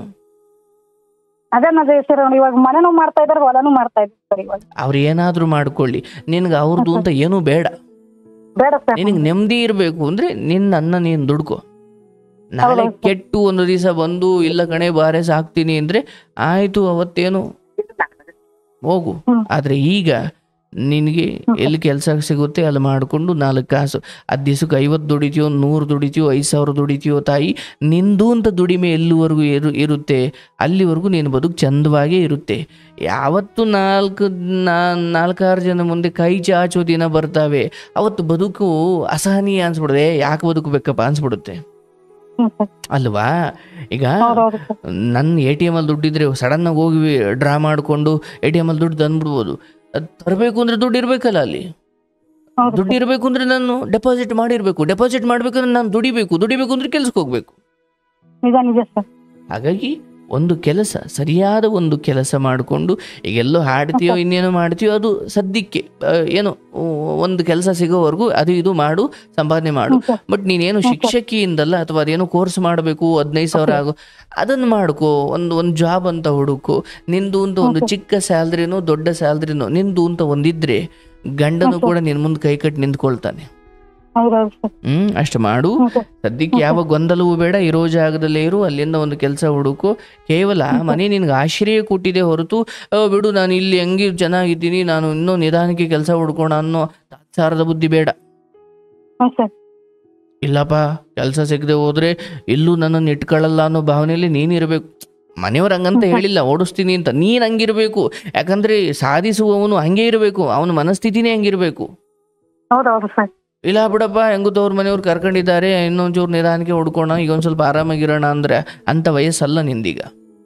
ಅದೇ ಅದೇ ಸರ್ ಇವಾಗ ಮನೆನೂ ಮಾಡ್ತಾ ಇದಾರೆ ಹೊಲನೂ ಮಾಡ್ತಾ ಇದ್ದಾರೆ ಸರ್ ಇವಾಗ ಅವ್ರು ಏನಾದ್ರೂ ಮಾಡ್ಕೊಳ್ಳಿ ನಿನ್ಗೆ ಅವ್ರದ್ದು ಅಂತ ಏನೂ ಬೇಡ ಬೇಡ ಸರ್ ನಿನಗೆ ನೆಮ್ಮದಿ ಇರಬೇಕು ಅಂದ್ರೆ ನಿನ್ನ ಅನ್ನ ನೀನು ದುಡ್ಕೊ ನಾಳೆ ಹೌದು. ಕೆಟ್ಟು ಒಂದು ದಿವಸ ಬಂದು ಇಲ್ಲ ಕಣೆ ಬಾರೆ ಸಾಕ್ತೀನಿ ಅಂದ್ರೆ ಆಯ್ತು ಅವತ್ತೇನು ಹೋಗು ಹ್ಮ್. ಆದ್ರೆ ಈಗ ನಿನಗೆ ಎಲ್ಲಿ ಕೆಲಸ ಸಿಗುತ್ತೆ ಅಲ್ಲಿ ಮಾಡಿಕೊಂಡು ನಾಲ್ಕು ಕಾಸು ಹತ್ತು ದಿವ್ಸಕ್ಕೆ ಐವತ್ತು ದುಡಿತೀಯೋ ನೂರು ದುಡಿತೀಯೋ ಐದು ಸಾವಿರ ದುಡಿತೀಯೋ ತಾಯಿ ನಿಂದು ಅಂತ ದುಡಿಮೆ ಎಲ್ಲಿವರೆಗೂ ಇರು ಇರುತ್ತೆ ಅಲ್ಲಿವರೆಗೂ ನೀನು ಬದುಕು ಚಂದವಾಗೇ ಇರುತ್ತೆ ಯಾವತ್ತು ನಾಲ್ಕು ನಾ ನಾಲ್ಕಾರು ಜನ ಮುಂದೆ ಕೈ ಚಾಚೋ ದಿನ ಬರ್ತಾವೆ ಅವತ್ತು ಬದುಕು ಅಸಹನೀಯ ಅನ್ಸ್ಬಿಡುತ್ತೆ ಯಾಕೆ ಬದುಕಬೇಕಪ್ಪ ಅನ್ಸ್ಬಿಡುತ್ತೆ ಹ್ಞೂ ಸರ್ ಅಲ್ವಾ ಈಗ ಹೌದು ಹೌದು ಸರ್ ನನ್ನ ಎ ಟಿ ಎಮ್ ಅಲ್ಲಿ ದುಡ್ಡಿದ್ರೆ ಸಡನ್ನಾಗಿ ಹೋಗಿ ಡ್ರಾ ಮಾಡಿಕೊಂಡು ಎ ಟಿ ಎಮ್ ಅಲ್ಲಿ ದುಡ್ಡು ತಂದ್ಬಿಡ್ಬೋದು ಅದು ತರಬೇಕು ಅಂದ್ರೆ ದುಡ್ಡು ಇರಬೇಕಲ್ಲ ಅಲ್ಲಿ ಹೌದು ದುಡ್ಡು ಇರಬೇಕು ಅಂದ್ರೆ ನಾನು ಡೆಪಾಸಿಟ್ ಮಾಡಿರಬೇಕು ಡೆಪಾಸಿಟ್ ಮಾಡಬೇಕಂದ್ರೆ ನಾನು ದುಡಿಬೇಕು ದುಡಿಬೇಕು ಅಂದ್ರೆ ಕೆಲ್ಸಕ್ಕೆ ಹೋಗ್ಬೇಕು ನಿಜ ನಿಜ ಸರ್ ಹಾಗಾಗಿ ಒಂದು ಕೆಲಸ ಸರಿಯಾದ ಒಂದು ಕೆಲಸ ಮಾಡಿಕೊಂಡು ಈಗೆಲ್ಲೋ ಹಾಡ್ತೀಯೋ ಇನ್ನೇನೋ ಮಾಡ್ತೀಯೋ ಅದು ಸದ್ಯಕ್ಕೆ ಆ, ಏನು ಆ, ಒಂದು ಕೆಲಸ ಸಿಗೋವರೆಗೂ ಅದು ಇದು ಮಾಡು ಸಂಪಾದನೆ ಮಾಡು ಹ್ಞೂ ಸರ್ ಬಟ್ ನೀನೇನು ಶಿಕ್ಷಕಿಯಿಂದಲ್ಲ ಅಥವಾ ಅದೇನೋ ಕೋರ್ಸ್ ಮಾಡಬೇಕು ಹದಿನೈದು ಸಾವಿರ ಆಗೋ ಅದನ್ನು ಮಾಡ್ಕೋ ಒಂದು ಒಂದು ಜಾಬ್ ಅಂತ ಹುಡುಕು ನಿಂದು ಅಂತ ಒಂದು ಚಿಕ್ಕ ಸ್ಯಾಲ್ರಿನೋ ದೊಡ್ಡ ಸ್ಯಾಲ್ರಿನೋ ನಿಂದು ಅಂತ ಒಂದಿದ್ರೆ ಗಂಡನು ಕೂಡ ನಿನ್ ಮುಂದೆ ಕೈ ಕಟ್ಟಿ ನಿಂತ್ಕೊಳ್ತಾನೆ ಹೌದು ಹೌದು ಸರ್ ಹ್ಮ್ ಅಷ್ಟು ಮಾಡು ಹ್ಞೂ ಸರ್ ಸದ್ಯಕ್ಕೆ ಯಾವ ಗೊಂದಲವೂ ಬೇಡ ಇರೋ ಜಾಗದಲ್ಲೇ ಇರು ಅಲ್ಲಿಂದ ಒಂದು ಕೆಲಸ ಹುಡುಕು ಕೇವಲ ಮನೆ ನಿನ್ಗೆ ಆಶ್ರಯ ಕೊಟ್ಟಿದೆ ಹೊರತು "ಆ, ಬಿಡು ನಾನು ಇಲ್ಲಿ ಹೆಂಗಿ ಚೆನ್ನಾಗಿದ್ದೀನಿ ನಾನು ಇನ್ನೂ ನಿಧಾನಕ್ಕೆ ಕೆಲಸ ಹುಡ್ಕೋಣ ಅನ್ನೋ ತಾತ್ಸಾರದ ಬುದ್ಧಿ ಬೇಡ ಹ್ಞೂ ಸರ್ ಇಲ್ಲಪ್ಪ ಕೆಲಸ ಸಿಗದೆ ಹೋದ್ರೆ ಇಲ್ಲೂ ನನ್ನನ್ನು ಇಟ್ಕೊಳ್ಳಲ್ಲ ಅನ್ನೋ ಭಾವನೆಯಲ್ಲಿ ನೀನಿರಬೇಕು ಮನೆಯವ್ರು ಹಂಗಂತ ಹೇಳಿಲ್ಲ ಓಡಿಸ್ತೀನಿ ಅಂತ ನೀನು ಹಂಗಿರ್ಬೇಕು ಯಾಕಂದ್ರೆ ಸಾಧಿಸುವವನು ಹಂಗೆ ಇರಬೇಕು ಅವನ ಮನಸ್ಥಿತಿನೇ ಹಂಗಿರ್ಬೇಕು ಹೌದು ಹೌದು ಸರ್ ಇಲ್ಲ ಬಿಡಪ್ಪ ಹೆಂಗೂ ತವ್ರ ಮನೆಯವ್ರು ಕರ್ಕೊಂಡಿದ್ದಾರೆ ಇನ್ನೊಂಚೂರು ನಿಧಾನಕ್ಕೆ ಹುಡ್ಕೋಣ ಈಗ ಒಂದು ಸ್ವಲ್ಪ ಆರಾಮಾಗಿರೋಣ ಅಂದ್ರೆ ಅಂತ ವಯಸ್ಸಲ್ಲ ನಿಂದೀಗ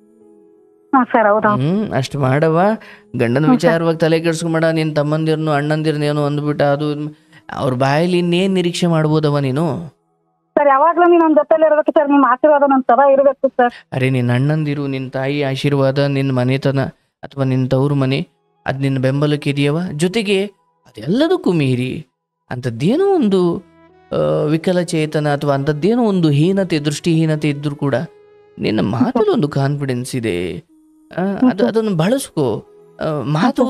ಹಾಂ ಸರ್ ಹೌದು ಹೌದು ಹ್ಮ್ ಅಷ್ಟು ಮಾಡವ ಗಂಡನ ವಿಚಾರವಾಗಿ ತಲೆ ಕೆಡ್ಸ್ಕೊಂಬೇಡ ನಿನ್ನ ತಮ್ಮಂದಿರ್ನು ಅಣ್ಣಂದಿರ್ನೇನು ಅಂದ್ಬಿಟ್ಟ ಅದು ಅವ್ರ ಬಾಯಲ್ಲಿ ಇನ್ನೇನು ನಿರೀಕ್ಷೆ ಮಾಡ್ಬೋದವ ನೀನು ಸರ್ ಯಾವಾಗ್ಲೂ ನೀವು ನಮ್ಮ ಜೊತೆಲಿ ಇರ್ಬೇಕು ಸರ್ ನಿಮ್ಮ ಆಶೀರ್ವಾದ ನನ್ನ ಸದಾ ಇರಬೇಕು ಸರ್ ಅರೆ ನಿನ್ನ ಅಣ್ಣಂದಿರು ನಿನ್ನ ತಾಯಿ ಆಶೀರ್ವಾದ ನಿನ್ನ ಮನೆತನ ಅಥವಾ ನಿನ್ನ ತವ್ರ ಮನೆ ಅದು ನಿನ್ನ ಬೆಂಬಲಕ್ಕೆ ಇದೆಯವ ಜೊತೆಗೆ ಅದೆಲ್ಲದಕ್ಕೂ ಮೀರಿ ಅಂಥದ್ದೇನೋ ಒಂದು ಆ, ವಿಕಲಚೇತನ ಅಥವಾ ಅಂಥದ್ದೇನೋ ಒಂದು ಹೀನತೆ ದೃಷ್ಟಿಹೀನತೆ ಇದ್ದರೂ ಕೂಡ ನಿನ್ನ ಮಾತಲ್ಲಿ ಒಂದು ಕಾನ್ಫಿಡೆನ್ಸ್ ಇದೆ ಆ, ಅದು ಅದನ್ನು ಬಳಸ್ಕೋ ಆ, ಮಾತು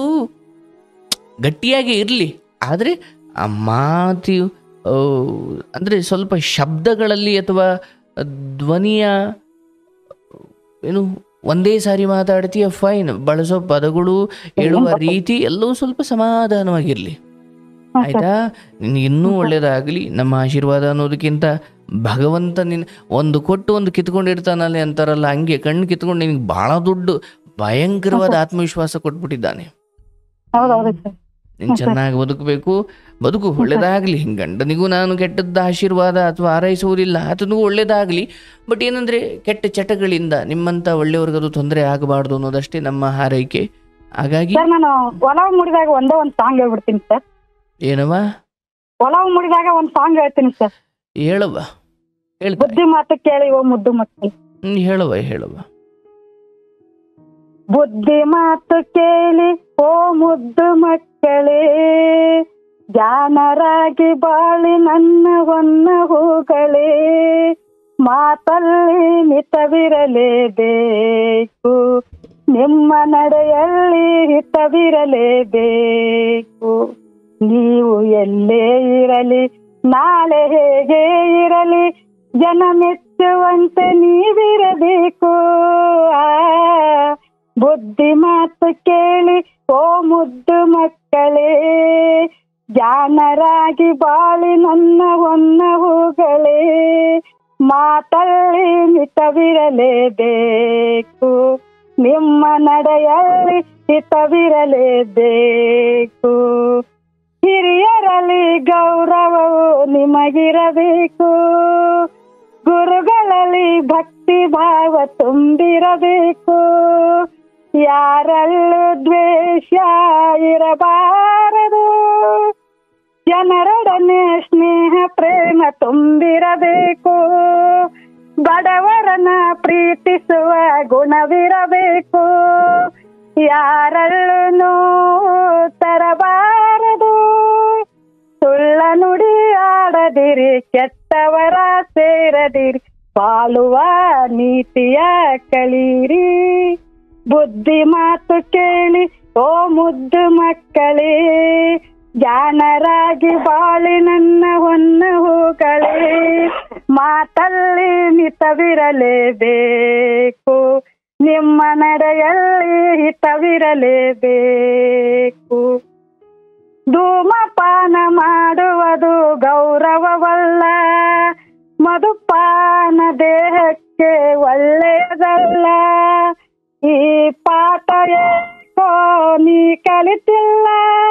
ಗಟ್ಟಿಯಾಗಿ ಇರಲಿ ಆದರೆ ಆ ಮಾತು ಆ, ಅಂದರೆ ಸ್ವಲ್ಪ ಶಬ್ದಗಳಲ್ಲಿ ಅಥವಾ ಧ್ವನಿಯ ಏನು ಒಂದೇ ಸಾರಿ ಮಾತಾಡ್ತೀಯ ಫೈನ್ ಬಳಸೋ ಪದಗಳು ಹೇಳುವ ರೀತಿ ಎಲ್ಲವೂ ಸ್ವಲ್ಪ ಸಮಾಧಾನವಾಗಿರಲಿ ಹ್ಞೂ ಸರ್ ಆಯ್ತಾ ನಿನ್ಗೆ ಇನ್ನೂ ಒಳ್ಳೇದಾಗಲಿ ನಮ್ಮ ಆಶೀರ್ವಾದ ಅನ್ನೋದಕ್ಕಿಂತ ಭಗವಂತ ನಿನ್ ಒಂದು ಕೊಟ್ಟು ಒಂದು ಕಿತ್ಕೊಂಡಿರ್ತಾನಲ್ಲ ಅಂತಾರಲ್ಲ ಹಂಗೆ ಕಣ್ಣು ಕಿತ್ಕೊಂಡು ನಿನಗೆ ಭಾಳ ದುಡ್ಡು ಭಯಂಕರವಾದ ಆತ್ಮವಿಶ್ವಾಸ ಕೊಟ್ಬಿಟ್ಟಿದ್ದಾನೆ ಹೌದು ಹೌದು ಸರ್ ನೀನು ಚೆನ್ನಾಗಿ ಬದುಕಬೇಕು ಬದುಕು ಒಳ್ಳೇದಾಗಲಿ ಗಂಡನಿಗೂ ನಾನು ಕೆಟ್ಟದ್ದ ಆಶೀರ್ವಾದ ಅಥವಾ ಹಾರೈಸುವುದಿಲ್ಲ ಆತನಿಗೂ ಒಳ್ಳೇದಾಗಲಿ ಬಟ್ ಏನಂದರೆ ಕೆಟ್ಟ ಚಟಗಳಿಂದ ನಿಮ್ಮಂಥ ಒಳ್ಳೆಯವ್ರಿಗದು ತೊಂದರೆ ಆಗಬಾರ್ದು ಅನ್ನೋದಷ್ಟೇ ನಮ್ಮ ಹಾರೈಕೆ ಹಾಗಾಗಿ ಸರ್ ನಾನು ಒಲವು ಮುಡಿದಾಗ ಒಂದೇ ಒಂದು ಸಾಂಗ್ ಹೇಳ್ಬಿಡ್ತೀನಿ ಸರ್ ಏನವ ಒಲವು ಮುಡಿದಾಗ ಒಂದು ಸಾಂಗ್ ಹೇಳ್ತೀನಿ ಸರ್ ಹೇಳವ್ವ ಹೇಳ್ತಾರೆ ಬುದ್ಧಿ ಮಾತು ಕೇಳಿ ಓ ಮುದ್ದು ಮಕ್ಕಳು ಹ್ಮ್ ಹೇಳವ್ವ ಹೇಳವ್ವ ಬುದ್ಧಿ ಮಾತು ಕೇಳಿ ಓ ಮುದ್ದು ಮಕ್ಕಳೇ ಜಾನರಾಗಿ ಬಾಳಿ ನನ್ನ ಹೊನ್ನ ಹೂಗಳೇ ಮಾತಲ್ಲಿ ಮಿತವಿರಲೇಬೇಕು ನಿಮ್ಮ ನಡೆಯಲ್ಲಿ ಹಿತವಿರಲೇಬೇಕು ನೀವು ಎಲ್ಲೇ ಇರಲಿ ನಾಳೆ ಹೇಗೆ ಇರಲಿ ಜನ ಮೆಚ್ಚುವಂತೆ ನೀವಿರಬೇಕು ಆ ಬುದ್ಧಿ ಮಾತು ಕೇಳಿ ಓ ಮುದ್ದು ಮಕ್ಕಳೇ ಜಾನರಾಗಿ ಬಾಳಿ ನನ್ನ ಹೊನ್ನ ಹೂಗಳೇ ಮಾತಲ್ಲಿ ಮಿತವಿರಲೇಬೇಕು ನಿಮ್ಮ ನಡೆಯಲ್ಲಿ ಹಿತವಿರಲೇಬೇಕು ಹಿರಿಯರಲ್ಲಿ ಗೌರವವು ನಿಮಗಿರಬೇಕು ಗುರುಗಳಲ್ಲಿ ಭಕ್ತಿ ಭಾವ ತುಂಬಿರಬೇಕು ಯಾರಲ್ಲೂ ದ್ವೇಷ ಇರಬಾರದು ಜನರೊಡನೆ ಸ್ನೇಹ ಪ್ರೇಮ ತುಂಬಿರಬೇಕು ಬಡವರನ್ನ ಪ್ರೀತಿಸುವ ಗುಣವಿರಬೇಕು ಯಾರಲ್ಲೂ ನೋವು ತರಬಾರದು ಸುಳ್ಳ ನುಡಿ ಆಡದಿರಿ ಕೆಟ್ಟವರ ಸೇರದಿರಿ ಬಾಳುವ ನೀತಿಯ ಕಳೀರಿ ಬುದ್ಧಿ ಮಾತು ಕೇಳಿ ಓ ಮುದ್ದು ಮಕ್ಕಳೇ ಜಾನರಾಗಿ ಬಾಳಿ ನನ್ನ ಹೊನ್ನ ಹೂಗಳೇ ಮಾತಲ್ಲಿ ಮಿತವಿರಲೇಬೇಕು ನಿಮ್ಮ ನಡೆಯಲ್ಲಿ ಹಿತವಿರಲೇಬೇಕು ಧೂಮಪಾನ ಮಾಡುವುದು ಗೌರವವಲ್ಲ ಮಧುಪಾನ ದೇಹಕ್ಕೆ ಒಳ್ಳೆಯದಲ್ಲ ಈ ಪಾಠ ಏಕೋ ನೀ ಕಲಿತಿಲ್ಲ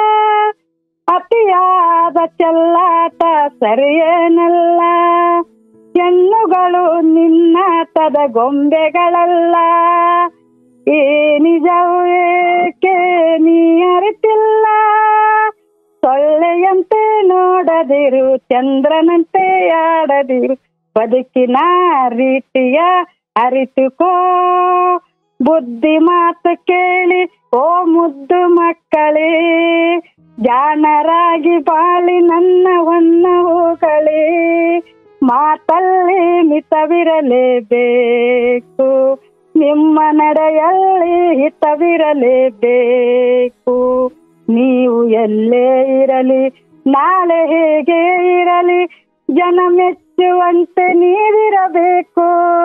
ಅತಿಯಾದ ಚೆಲ್ಲಾಟ ಸರಿಯೇನಲ್ಲ ಹೆಣ್ಣುಗಳು ನಿನ್ನ ತದ ಗೊಂಬೆಗಳಲ್ಲ ಈ ನಿಜವು ಏಕೆ ನೀ ಅರಿತಿಲ್ಲ ಸೊಳ್ಳೆಯಂತೆ ನೋಡದಿರು ಚಂದ್ರನಂತೆ ಆಡದಿರು ಬದುಕಿನ ರೀತಿಯ ಅರಿತುಕೋ ಬುದ್ಧಿ ಮಾತು ಕೇಳಿ ಓ ಮುದ್ದು ಮಕ್ಕಳೇ ಜಾಣರಾಗಿ ಬಾಳಿ ನನ್ನ ಹೊನ್ನ ಹೂಗಳೇ ಮಾತಲ್ಲಿ ಮಿತವಿರಲೇಬೇಕು ನಿಮ್ಮ ನಡೆಯಲ್ಲಿ ಹಿತವಿರಲೇಬೇಕು ನೀವು ಎಲ್ಲೇ ಇರಲಿ ನಾಳೆ ಹೇಗೆ ಇರಲಿ ಜನ ಮೆಚ್ಚುವಂತೆ ನೀವಿರಬೇಕು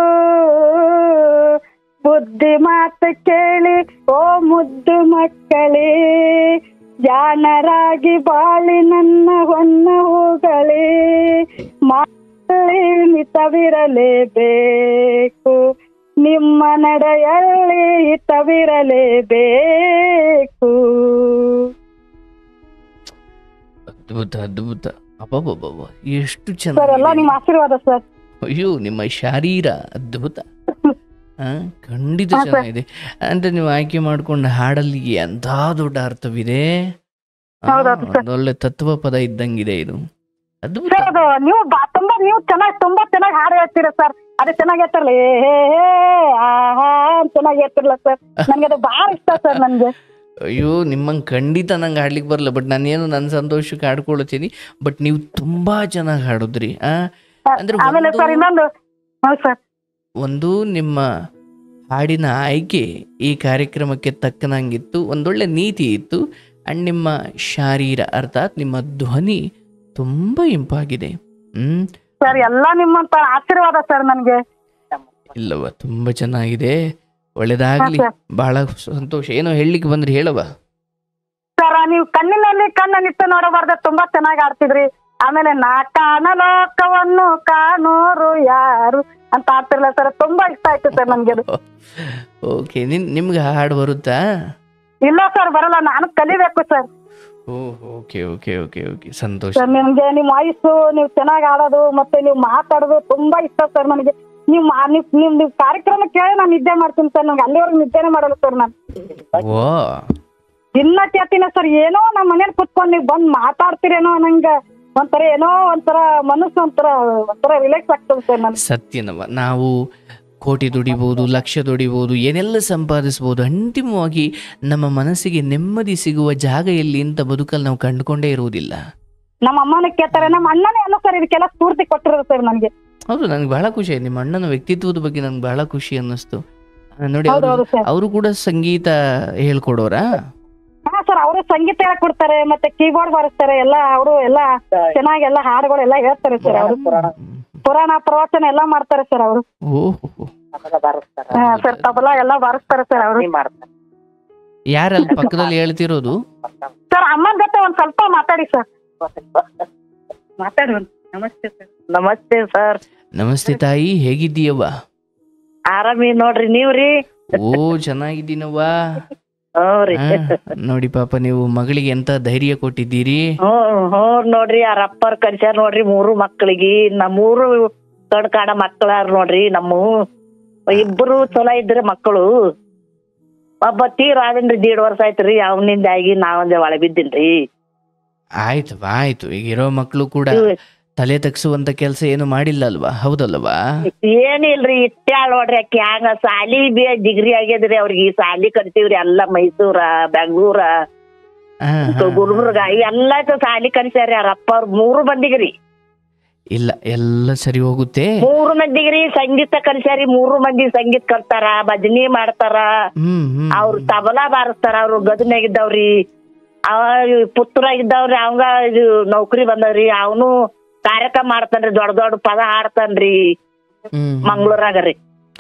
ಬುದ್ಧಿ ಮಾತು ಕೇಳಿ ಓ ಮುದ್ದು ಮಕ್ಕಳೇ ಜಾಣರಾಗಿ ಬಾಳಿ ನನ್ನ ಹೊನ್ನ ಹೂಗಳೇ ಮಾತಲ್ಲಿ ಮಿತವಿರಲೇಬೇಕು ನಿಮ್ಮ ನಡೆಯಲ್ಲಿ ಹಿತವಿರಲೇಬೇಕು ಅದ್ಭುತ ಅದ್ಭುತ ಅಬ್ಬಬ್ಬಬ್ಬ ಎಷ್ಟು ಸರ್ ಎಲ್ಲ ಚೆನ್ನಾಗಿದೆ ನಿಮ್ಮ ಆಶೀರ್ವಾದ ಸರ್ ಅಯ್ಯೋ ನಿಮ್ಮ ಶಾರೀರ ಅದ್ಭುತ ಆ, ಖಂಡಿತ ಹಾ, ಸರ್. ಚೆನ್ನಾಗಿದೆ ಅಂದ್ರೆ ನೀವು ಆಯ್ಕೆ ಮಾಡ್ಕೊಂಡ ಹಾಡಲ್ಲಿ ಎಂಥ ದೊಡ್ಡ ಅರ್ಥವಿದೆ ಆ, ಹೌದೌದು, ಸರ್. ಒಂದೊಳ್ಳೆ ತತ್ವ ಪದ ಇದ್ದಂಗಿದೆ ಇದು ಅದ್ಭುತ ಸರ್ ಅದು ನೀವು ಬಾ- ತುಂಬಾ ನೀವು ಚೆನ್ನಾಗಿ ತುಂಬಾ ಚೆನ್ನಾಗಿ ಹಾಡು ಹೇಳ್ತೀರಾ ಸರ್ ಅದು ಚೆನ್ನಾಗಿ ಹೇಳ್ತಾರಲ್ಲ ಏ ಹೇ ಹೇ ಆಹಾ ಅಂತ ಚೆನ್ನಾಗಿ ಹೇಳ್ತಿರಲ್ಲ ಸರ್ ನನ್ಗೆ ಅದು ಬಹಳ ಇಷ್ಟ ಸರ್ ನನ್ಗೆ ಅಯ್ಯೋ ನಿಮ್ಮಂಗೆ ಖಂಡಿತ ನಂಗೆ ಹಾಡ್ಲಿಕ್ಕೆ ಬರಲ್ಲ ಬಟ್ ನಾನೇನು ನನ್ನ ಸಂತೋಷಕ್ಕೆ ಹಾಡ್ಕೊಳ್ತೀನಿ ಬಟ್ ನೀವು ತುಂಬಾ ಚೆನ್ನಾಗಿ ಹಾಡಿದ್ರಿ ಆ ಅಂದ್ರೆ ಆಮೇಲೆ ಒಂದು- ಸರ್ ಇನ್ನೊಂದು ಹೌದು ಸರ್ ಒಂದು ನಿಮ್ಮ ಹಾಡಿನ ಆಯ್ಕೆ ಈ ಕಾರ್ಯಕ್ರಮಕ್ಕೆ ತಕ್ಕನಂಗಿತ್ತು ಒಂದೊಳ್ಳೆ ನೀತಿ ಇತ್ತು ಅಂಡ್ ನಿಮ್ಮ ಶಾರೀರ ಅರ್ಥಾತ್ ನಿಮ್ಮ ಧ್ವನಿ ತುಂಬ ಇಂಪಾಗಿದೆ ಹ್ಮ್ ಸರ್ ಎಲ್ಲ ನಿಮ್ಮಂತ ಆಶೀರ್ವಾದ ಸರ್ ನನ್ಗೆ ಇಲ್ಲವ ತುಂಬ ಚೆನ್ನಾಗಿದೆ ಒಳ್ಳೇದಾಗ್ಲಿ ಹಾ, ಬಹಳ ಸಂತೋಷ ಏನೋ ಹೇಳಲಿಕ್ಕೆ ಬಂದ್ರಿ ಹೇಳವ ಸರ್ ನೀವು ಕಣ್ಣಿನಲ್ಲಿ ಕಣ್ಣನ್ನಿಟ್ಟು ನೋಡಬಾರ್ದ ತುಂಬಾ ಚೆನ್ನಾಗಿ ಆಡ್ತಿದ್ರಿ ಆಮೇಲೆ ನಾ ಕಾಣಲೋಕವನ್ನು ಕಾಣೋರು ಯಾರು ಅಂತ ಆಡ್ತಿರ್ಲ ಸರ್ ತುಂಬಾ ಇಷ್ಟ ಆಯ್ತು ಸರ್ ನನ್ಗೆ ಅದು ಓಕೆ ನಿನ್ ನಿಮ್ಗೆ ಹಾಡು ಬರುತ್ತಾ ಇಲ್ಲ ಸರ್ ಬರಲ್ಲ ನಾನು ಕಲಿಬೇಕು sir oh okay okay okay okay ಸಂತೋಷ ಸರ್ ನಿಮ್ಗೆ ನಿಮ್ ವಾಯ್ಸು ನೀವು ಚೆನ್ನಾಗಿ ಆಡೋದು ಮತ್ತೆ ನೀವು ಮಾತಾಡೋದು ತುಂಬಾ ಇಷ್ಟ ಸರ್ ನನಗೆ ನೀವು ಮಾ- ನೀವ್ ನಿಮ್ ನಿಮ್ ಕಾರ್ಯಕ್ರಮ ಕೇಳಿ ನಾನು ನಿದ್ದೆ ಮಾಡ್ತೀನಿ ಸರ್ ನಂಗೆ ಅಲ್ಲಿವರೆಗೂ ನಿದ್ದೆನೆ ಮಾಡಲ್ಲ ಸರ್ ನಾನು ಓ ದಿನ ಕೇಳ್ತೀನಿ ಸರ್ ಏನೋ ನಮ್ಮ ಮನೇಲಿ ಕುತ್ಕೊಂಡು ನೀವು ಬಂದ್ ಮಾತಾಡ್ತೀರೇನೋ ನಂಗೆ ಒಂಥರ ಏನೋ ಒಂಥರ ಮನಸ್ಸು ಒಂಥರ ಒಂಥರ ರಿಲ್ಯಾಕ್ಸ್ ಆಗ್ತದೆ ಸರ್ ನನ್ಗೆ ಸತ್ಯನವ ನಾವು ಕೋಟಿ ದುಡಿಬೋದು ಲಕ್ಷ ದುಡಿಬೋದು ಏನೆಲ್ಲ ಸಂಪಾದಿಸ್ಬೋದು ಅಂತಿಮವಾಗಿ ನಮ್ಮ ಮನಸ್ಸಿಗೆ ನೆಮ್ಮದಿ ಸಿಗುವ ಜಾಗ ಎಲ್ಲಿ ಅಂತ ಬದುಕಲ್ಲಿ ನಾವು ಕಂಡುಕೊಂಡೇ ಇರುವುದಿಲ್ಲ ನಮ್ಮ ಅಮ್ಮನ ಕೇಳ್ತಾರೆ ನಮ್ಮ ಅಣ್ಣನೇ ಎಲ್ಲ ಸರ್ ಇದಕ್ಕೆಲ್ಲ ಸ್ಫೂರ್ತಿ ಕೊಟ್ಟಿರೋದು ಸರ್ ನನಗೆ ಹೌದು ನನಗೆ ಬಹಳ ಖುಷಿ ಆಯ್ತು ನಿಮ್ಮ ಅಣ್ಣನ ವ್ಯಕ್ತಿತ್ವದ ಬಗ್ಗೆ ನನಗೆ ಬಹಳ ಖುಷಿ ಅನ್ನಿಸ್ತು ಆ, ನೋಡಿ ಹೌದು ಅವರು ಹೌದು ಸರ್ ಅವರು ಕೂಡ ಸಂಗೀತ ಹೇಳ್ಕೊಡೋರಾ ಹಾ ಸರ್ ಅವರು ಸಂಗೀತ ಹೇಳ್ಕೊಡ್ತಾರೆ ಮತ್ತೆ ಕೀಬೋರ್ಡ್ ಬಾರಿಸ್ತಾರೆ ಎಲ್ಲ ಅವರು ಎಲ್ಲ ಚೆನ್ನಾಗಿ ಎಲ್ಲ ಹಾಡುಗಳು ಎಲ್ಲ ಹೇಳ್ತಾರೆ ಸರ್ ಅವರು ಪುರಾಣ ಪ್ರವಚನ ಎಲ್ಲ ಮಾಡ್ತಾರೆ ಸರ್ ಅವರು ಓಹೋ ಸರ್ ತಬಲಾ ಎಲ್ಲ ಬಾರಿಸ್ತಾರೆ ಸರ್ ಅವರು ಯಾರಲ್ಲಿ ಪಕ್ಕದಲ್ಲಿ ಹೇಳ್ತಿರೋದು ಸರ್ ಅಮ್ಮನ ಜೊತೆ ಒಂದ್ ಸ್ವಲ್ಪ ಮಾತಾಡಿ ಸರ್ ಮಾತಾಡಿ ನಮಸ್ತೆ ಸರ್ ನಮಸ್ತೆ ಸರ್ ನಮಸ್ತೆ ತಾಯಿ ಹೇಗಿದ್ದೀಯವ್ವ ಆರಾಮಿ ನೋಡ್ರಿ ನೀವ್ರಿ ಓ ಚೆನ್ನಾಗಿದ್ದೀನವ್ವ ಹ್ಞೂರಿ ಆ, ನೋಡಿ ಪಾಪ ನೀವು ಮಗಳಿಗೆ ಎಂತ ಧೈರ್ಯ ಕೊಟ್ಟಿದ್ದೀರಿ ಹ್ಮ್ ಹ್ಞೂ ನೋಡ್ರಿ ಆ ರಪ್ಪರ್ ಕಲ್ಸ್ಯಾರ ನೋಡ್ರಿ ಮೂರು ಮಕ್ಕಳಿಗೆ ನಮ್ಮೂರು ಕಣ್ ಕಾಣ ಮಕ್ಕಳಾರ ನೋಡ್ರಿ ನಮ್ಮ ಇಬ್ರು ಚಲೋ ಇದ್ರಿ ಮಕ್ಕಳು ಒಬ್ಬ ತೀರ್ ಆದನ್ರಿ ದೀಡ್ ವರ್ಷ ಆಯ್ತ್ರಿ ಅವನಿಂದ ಆಗಿ ನಾವೊಂದೇ ಒಳ ಬಿದ್ದೀನ್ರಿ ಆಯ್ತವ್ವ ಆಯ್ತು ಈಗ ಇರೋ ಮಕ್ಕಳು ಕೂಡ ತಲೆ ತಗ್ಸುವಂತ ಕೆಲಸ ಏನು ಮಾಡಿಲ್ಲ ಅಲ್ವಾ ಹೌದಲ್ವಾ ಏನಿಲ್ರಿ ಇಟ್ಟ್ಯಾಳ ನೋಡ್ರಿ ಆಕಿ ಹಂಗ ಸಾಲಿ ಬಿ ಡಿಗ್ರಿ ಆಗ್ಯದ್ರಿ ಅವ್ರಿಗೆ ಸಾಲಿ ಕಲ್ತೀವ್ರಿ ಎಲ್ಲ ಮೈಸೂರ ಬೆಂಗ್ಳೂರ ಆ, ಹಾ. ಗುಲ್ಬರ್ಗ ಇವೆಲ್ಲ ಸಾಲಿ ಕಲ್ಸ್ಯಾರಿ ಆ ರಪ್ಪ ಅವ್ರ ಮೂರು ಮಂದಿಗ್ರಿ ಇಲ್ಲ ಎಲ್ಲ ಸರಿ ಹೋಗುತ್ತೆ ಮೂರು ಮಂದಿಗ್ರಿ ಸಂಗೀತ ಕಲ್ಸ್ಯಾರಿ ಮೂರು ಮಂದಿ ಸಂಗೀತ ಕಲ್ತಾರ ಭಜನಿ ಮಾಡ್ತಾರ ಹ್ಮ್ ಹ್ಮ್ ಅವ್ರ ತಬಲಾ ಬಾರಿಸ್ತಾರ ಅವ್ರು ಗದನಾಗಿದ್ದಾವ್ರಿ ಅವ ಪುತ್ರ ಇದ್ದಾವ್ರಿ ಅವಂಗ ಇದು ನೌಕರಿ ಬಂದವ್ರಿ ಅವನು ಕಾರ್ಯಕ್ರಮ ಮಾಡ್ತಾನ್ರಿ ದೊಡ್ಡ ದೊಡ್ಡ ಪದ ಹಾಡ್ತಾನ್ರಿ ಹ್ಮ್ ಮಂಗ್ಳೂರಾಗ ರೀ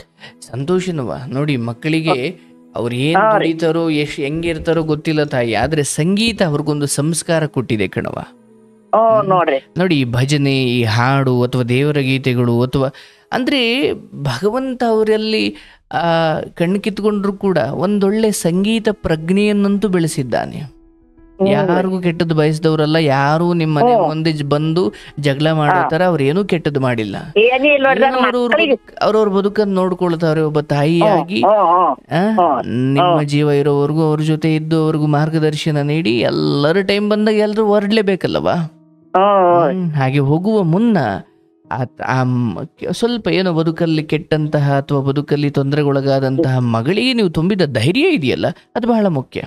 ಸಂತೋಷನವ ನೋಡಿ ಮಕ್ಕಳಿಗೆ ಅವ್ರು ಏನ್ ಹಾ ರೀ. ದುಡಿತಾರೋ ಎಷ್ಟ್ ಹೆಂಗಿರ್ತಾರೋ ಗೊತ್ತಿಲ್ಲ ತಾಯಿ ಆದ್ರೆ ಸಂಗೀತ ಅವ್ರಿಗೊಂದು ಸಂಸ್ಕಾರ ಕೊಟ್ಟಿದೆ ಕಣವ ಹ್ಮ್ ನೋಡ್ರಿ ನೋಡಿ ಈ ಭಜನೆ ಈ ಹಾಡು ಅಥವಾ ದೇವರ ಗೀತೆಗಳು ಅಥವಾ ಅಂದ್ರೆ ಭಗವಂತ ಅವರಲ್ಲಿ ಆ ಕಣ್ಣು ಕಿತ್ಕೊಂಡ್ರು ಕೂಡ ಒಂದೊಳ್ಳೆ ಸಂಗೀತ ಪ್ರಜ್ಞೆಯನ್ನಂತೂ ಬೆಳೆಸಿದ್ದಾನೆ ಹ್ಮ್. ಯಾರಿಗೂ ಕೆಟ್ಟದ್ದು ಬಯಸಿದವರಲ್ಲ ಯಾರು ನಿಮ್ಮ ಮನೆ ಹ್ಮ್. ಮುಂದೆ ಜ- ಬಂದು ಜಗಳ ಮಾಡೋ ತರ ಅವ್ರೇನೂ ಕೆಟ್ಟದ್ದು ಮಾಡಿಲ್ಲ ಏನಿಲ್ಲ ನೋಡ್ರಿ ಏನೋ ನನ್ನ ಅವ್ರವ್ರ ಮಕ್ಕಳಿಗೆ ಬದುಕ್- ಅವ್ರವ್ರ ಬದುಕನ್ನು ನೋಡ್ಕೊಳ್ತಾವ್ರೆ ಒಬ್ಬ ತಾಯಿಯಾಗಿ ಹ್ಮ್, ಹ್ಮ್, ಆ, ಹ್ಮ್. ನಿಮ್ಮ ಹ್ಮ್. ಜೀವ ಇರೋವರೆಗೂ ಅವ್ರ ಜೊತೆ ಇದ್ದು ಅವ್ರಿಗೂ ಮಾರ್ಗದರ್ಶನ ನೀಡಿ ಎಲ್ಲರ ಟೈಮ್ ಬಂದಾಗ ಎಲ್ಲರೂ ಹೊರಡ್ಲೇಬೇಕಲ್ವಾ ಹ್ಮ್, ಹ್ಮ್. ಹ್ಮ್, ಹಾಗೆ ಹೋಗುವ ಮುನ್ನ ಆ- ಆ ಮ್- ಕೆ- ಸ್ವಲ್ಪ ಏನೋ ಬದುಕಲ್ಲಿ ಕೆಟ್ಟಂತಹ ಅಥವಾ ಬದುಕಲ್ಲಿ ತೊಂದರೆಗೊಳಗಾದಂತಹ ಮಗಳಿಗೆ ನೀವು ತುಂಬಿದ ಧೈರ್ಯ ಇದೆಯಲ್ಲ ಅದು ಬಹಳ ಮುಖ್ಯ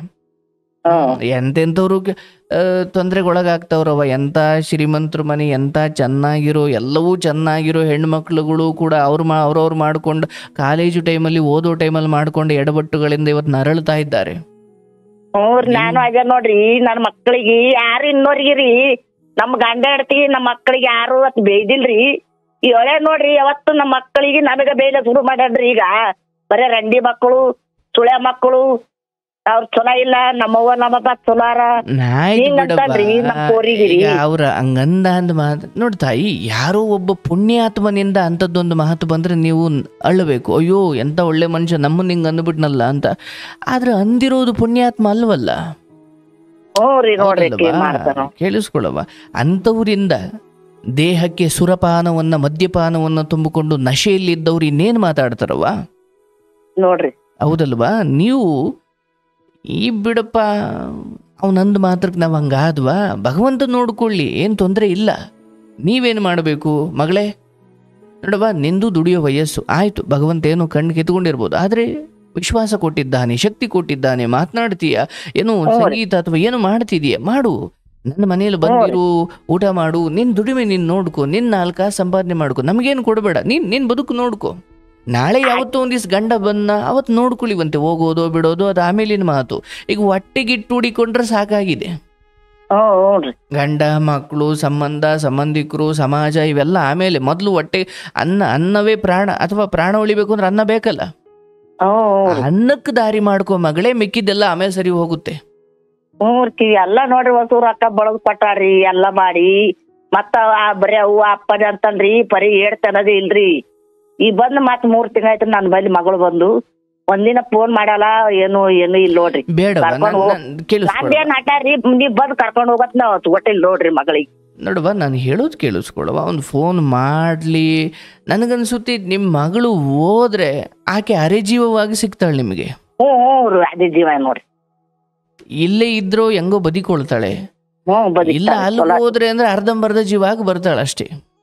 ಹ್ಮ್. ಎಂತೆಂಥವ್ರು ಕೆ- ಆ, ತೊಂದರೆಗೊಳಗಾಗ್ತವ್ರವ ಎಂಥ ಶ್ರೀಮಂತರ ಮನೆ ಎಂಥ ಚೆನ್ನಾಗಿರೋ ಎಲ್ಲವೂ ಚೆನ್ನಾಗಿರೋ ಹೆಣ್ಮಕ್ಳುಗಳು ಕೂಡ ಅವ್ರು ಮಾ ಅವ್ರವ್ರು ಮಾಡ್ಕೊಂಡು ಕಾಲೇಜು ಟೈಮಲ್ಲಿ ಓದೋ ಟೈಮಲ್ಲಿ ಮಾಡ್ಕೊಂಡು ಎಡಬಟ್ಟುಗಳಿಂದ ಇವತ್ತು ನರಳ್ತಾ ಇದ್ದಾರೆ ಹ್ಞೂರಿ ನಾನು ಅದೇ ನೋಡ್ರಿ ನನ್ನ ಮಕ್ಕಳಿಗೆ ಯಾರು ಇನ್ನೋರ್ಗಿರಿ ನಮ್ ಗಂಡ ಹೆಂಡತಿ ನಮ್ಮ ಮಕ್ಕಳಿಗೆ ಯಾರು ಅತ್ ಬೇಯ್ದಿಲ್ರಿ ಈ ಒಳ್ಳೆ ನೋಡ್ರಿ ಯಾವತ್ತು ನಮ್ಮ ಮಕ್ಕಳಿಗೆ ನಮಗ ಬೇಯ್ಲ ಶುರು ಮಾಡ್ಯಾನ್ರಿ ಈಗ ಬರೇ ರಂಡಿ ಮಕ್ಕಳು ಸುಳೆ ಮಕ್ಕಳು ಅವ್ರ ಚಲೋ ಇಲ್ಲ ನಮ್ಮವ್ವ ನಮ್ಮಪ್ಪ ಚಲೋರ ಆಯ್ತು ಹಿಂಗಂತಲ್ರಿ ಬಿಡಪ್ಪ. ನಮ್ ಪೋರಿಗಿರಿ. ಈಗ ಅವ್ರ ಹಂಗಂದ ಅಂದ ಮಾತು ನೋಡಿ ತಾಯಿ ಯಾರೋ ಒಬ್ಬ ಪುಣ್ಯಾತ್ಮನಿಂದ ಅಂಥದ್ದೊಂದು ಮಾತು ಬಂದ್ರೆ ನೀವು ಅಳ್ಳಬೇಕು ಅಯ್ಯೋ ಎಂತ ಒಳ್ಳೆ ಮನುಷ್ಯ ನಮ್ಮನ್ನ ಹಿಂಗ್ ಅಂದ್ಬಿಟ್ನಲ್ಲ ಅಂತ ಆದ್ರೆ ಅಂದಿರೋದು ಪುಣ್ಯಾತ್ಮ ಅಲ್ವಲ್ಲ ಹ್ಞೂ ರೀ ನೋಡ್ರಿ ಆಕಿ ಹೌದಲ್ವಾ? ಮಾಡ್ತಾನ ಕೇಳಿಸ್ಕೊಳ್ಳವ ಅಂಥವರಿಂದ ದೇಹಕ್ಕೆ ಸುರಪಾನವನ್ನ ಮದ್ಯಪಾನವನ್ನ ತುಂಬಿಕೊಂಡು ನಶೆಯಲ್ಲಿದ್ದವ್ರು ಇನ್ನೇನು ಮಾತಾಡ್ತಾರವ ನೋಡ್ರಿ ಹೌದಲ್ವಾ ನೀವು ಈ ಬಿಡಪ್ಪ ಅವನಂದು ಮಾತ್ರಕ್ಕೆ ನಾವು ಹಂಗಾದ್ವಾ ಭಗವಂತ ನೋಡ್ಕೊಳ್ಳಿ ಏನು ತೊಂದರೆ ಇಲ್ಲ ನೀವೇನು ಮಾಡಬೇಕು ಮಗಳೇ ನೋಡವ್ವ ನಿಂದು ದುಡಿಯೋ ವಯಸ್ಸು ಆಯಿತು ಭಗವಂತ ಏನು ಕಣ್ಣು ಕಿತ್ಕೊಂಡಿರ್ಬೋದು ಆದರೆ ವಿಶ್ವಾಸ ಕೊಟ್ಟಿದ್ದಾನೆ ಶಕ್ತಿ ಕೊಟ್ಟಿದ್ದಾನೆ ಮಾತನಾಡ್ತೀಯ ಏನು ಹ್ಞೂ ರೀ. ಸಂಗೀತ ಅಥವಾ ಏನು ಮಾಡ್ತಿದೀಯ ಮಾಡು ನನ್ನ ಮನೆಯಲ್ಲಿ ಬಂದಿರು ಊಟ ಮಾಡು ನಿನ್ನ ದುಡಿಮೆ ನೀನು ನೋಡ್ಕೊ ನಿನ್ನ ನಾಲ್ಕ ಸಂಪಾದನೆ ಮಾಡ್ಕೊ ನಮಗೇನು ಕೊಡಬೇಡ ನೀನ್ ನಿನ್ನ ಬದುಕು ನೋಡ್ಕೊ ನಾಳೆ ಯಾವತ್ತೋ ಒಂದಿವ್ಸ ಗಂಡ ಬಂದ ಅವತ್ತು ನೋಡ್ಕೊಳ್ಳಿವಂತೆ ಹೋಗೋದೋ ಬಿಡೋದು ಅದು ಆಮೇಲಿನ ಮಾತು ಈಗ ಹೊಟ್ಟೆಗಿಟ್ಟು ಹುಡಿಕೊಂಡ್ರೆ ಸಾಕಾಗಿದೆ ಹ್ಞೂ ಹ್ಞೂ ಗಂಡ ಮಕ್ಕಳು ಸಂಬಂಧ ಸಂಬಂಧಿಕರು ಸಮಾಜ ಇವೆಲ್ಲ ಆಮೇಲೆ ಮೊದಲು ಹೊಟ್ಟೆ ಅನ್ನ ಅನ್ನವೇ ಪ್ರಾಣ ಅಥವಾ ಪ್ರಾಣ ಉಳಿಬೇಕು ಅಂದ್ರೆ ಅನ್ನ ಬೇಕಲ್ಲ ಹ್ಞೂ ಹ್ಞೂ ಅನ್ನಕ್ಕೆ ದಾರಿ ಮಾಡ್ಕೋ ಮಗಳೇ ಮಿಕ್ಕಿದ್ದೆಲ್ಲ ಆಮೇಲೆ ಸರಿ ಹೋಗುತ್ತೆ ಹ್ಞೂ ಎಲ್ಲ ನೋಡ್ರಿ ಹೊಸು ರೊಕ್ಕ ಬಳಗ್ ಕೊಟ್ಟಾರಿ ಎಲ್ಲ ಮಾಡಿ ಮತ್ತ ಆ ಬರೀ ಅವ್ವ ಅಪ್ಪನ ಅಂತನ್ರಿ ಪರಿ ಹೇಳ್ತಾನದೇ ಇಲ್ರಿ ಈ ಬಂದ್ ಮತ್ ಮೂರ್ ತಿಂಗಳಾಯ್ತು ನನ್ ಬಲ್ಲಿ ಮಗಳು ಬಂದು ಒಂದಿನ ಫೋನ್ ಮಾಡಲ್ಲ ಏನು ಏನು ಇಲ್ಲ ನೋಡ್ರಿ ಬೇಡವ ಕರ್ಕೊಂಡ್ ಹೋಗ್- ಕೇಳಿಸ್ಕೊಳ ನಂದೇನ್ ಹಠಾರಿ ನೀವ್ ಬಂದ್ ಕರ್ಕೊಂಡ್ ಹೋಗತ್ ನಾವ್ ಒಟ್ಟಿಲ್ ನೋಡ್ರಿ ಮಗಳಿಗೆ ನೋಡುವ ನಾನು ಹೇಳೋದು ಕೇಳಿಸ್ಕೊಳವ ಅವ್ನು ಫೋನ್ ಮಾಡಲಿ ನನಗನ್ಸುತ್ತೆ ನಿಮ್ಮ ಮಗಳು ಹೋದ್ರೆ ಆಕೆ ಅರೆಜೀವವಾಗಿ ಸಿಗ್ತಾಳೆ ನಿಮಗೆ ಹ್ಞೂ ಹ್ಞೂ ರೀ ಅದೇ ಜೀವ ನೋಡ್ರಿ ಇಲ್ಲೇ ಇದ್ರೋ ಹೆಂಗೋ ಬದಿಕೊಳ್ತಾಳೆ ಹ್ಞೂ ಇಲ್ಲ ಬದುಕ್ತಾಳೆ. ಅಲ್ಲಿ ಚಲೋ. ಹೋದ್ರೆ ಅಂದ್ರೆ ಅರ್ಧಂಬರ್ಧ ಜೀವ ಆಗಿ ಬರ್ತಾಳೆ ಅಷ್ಟೇ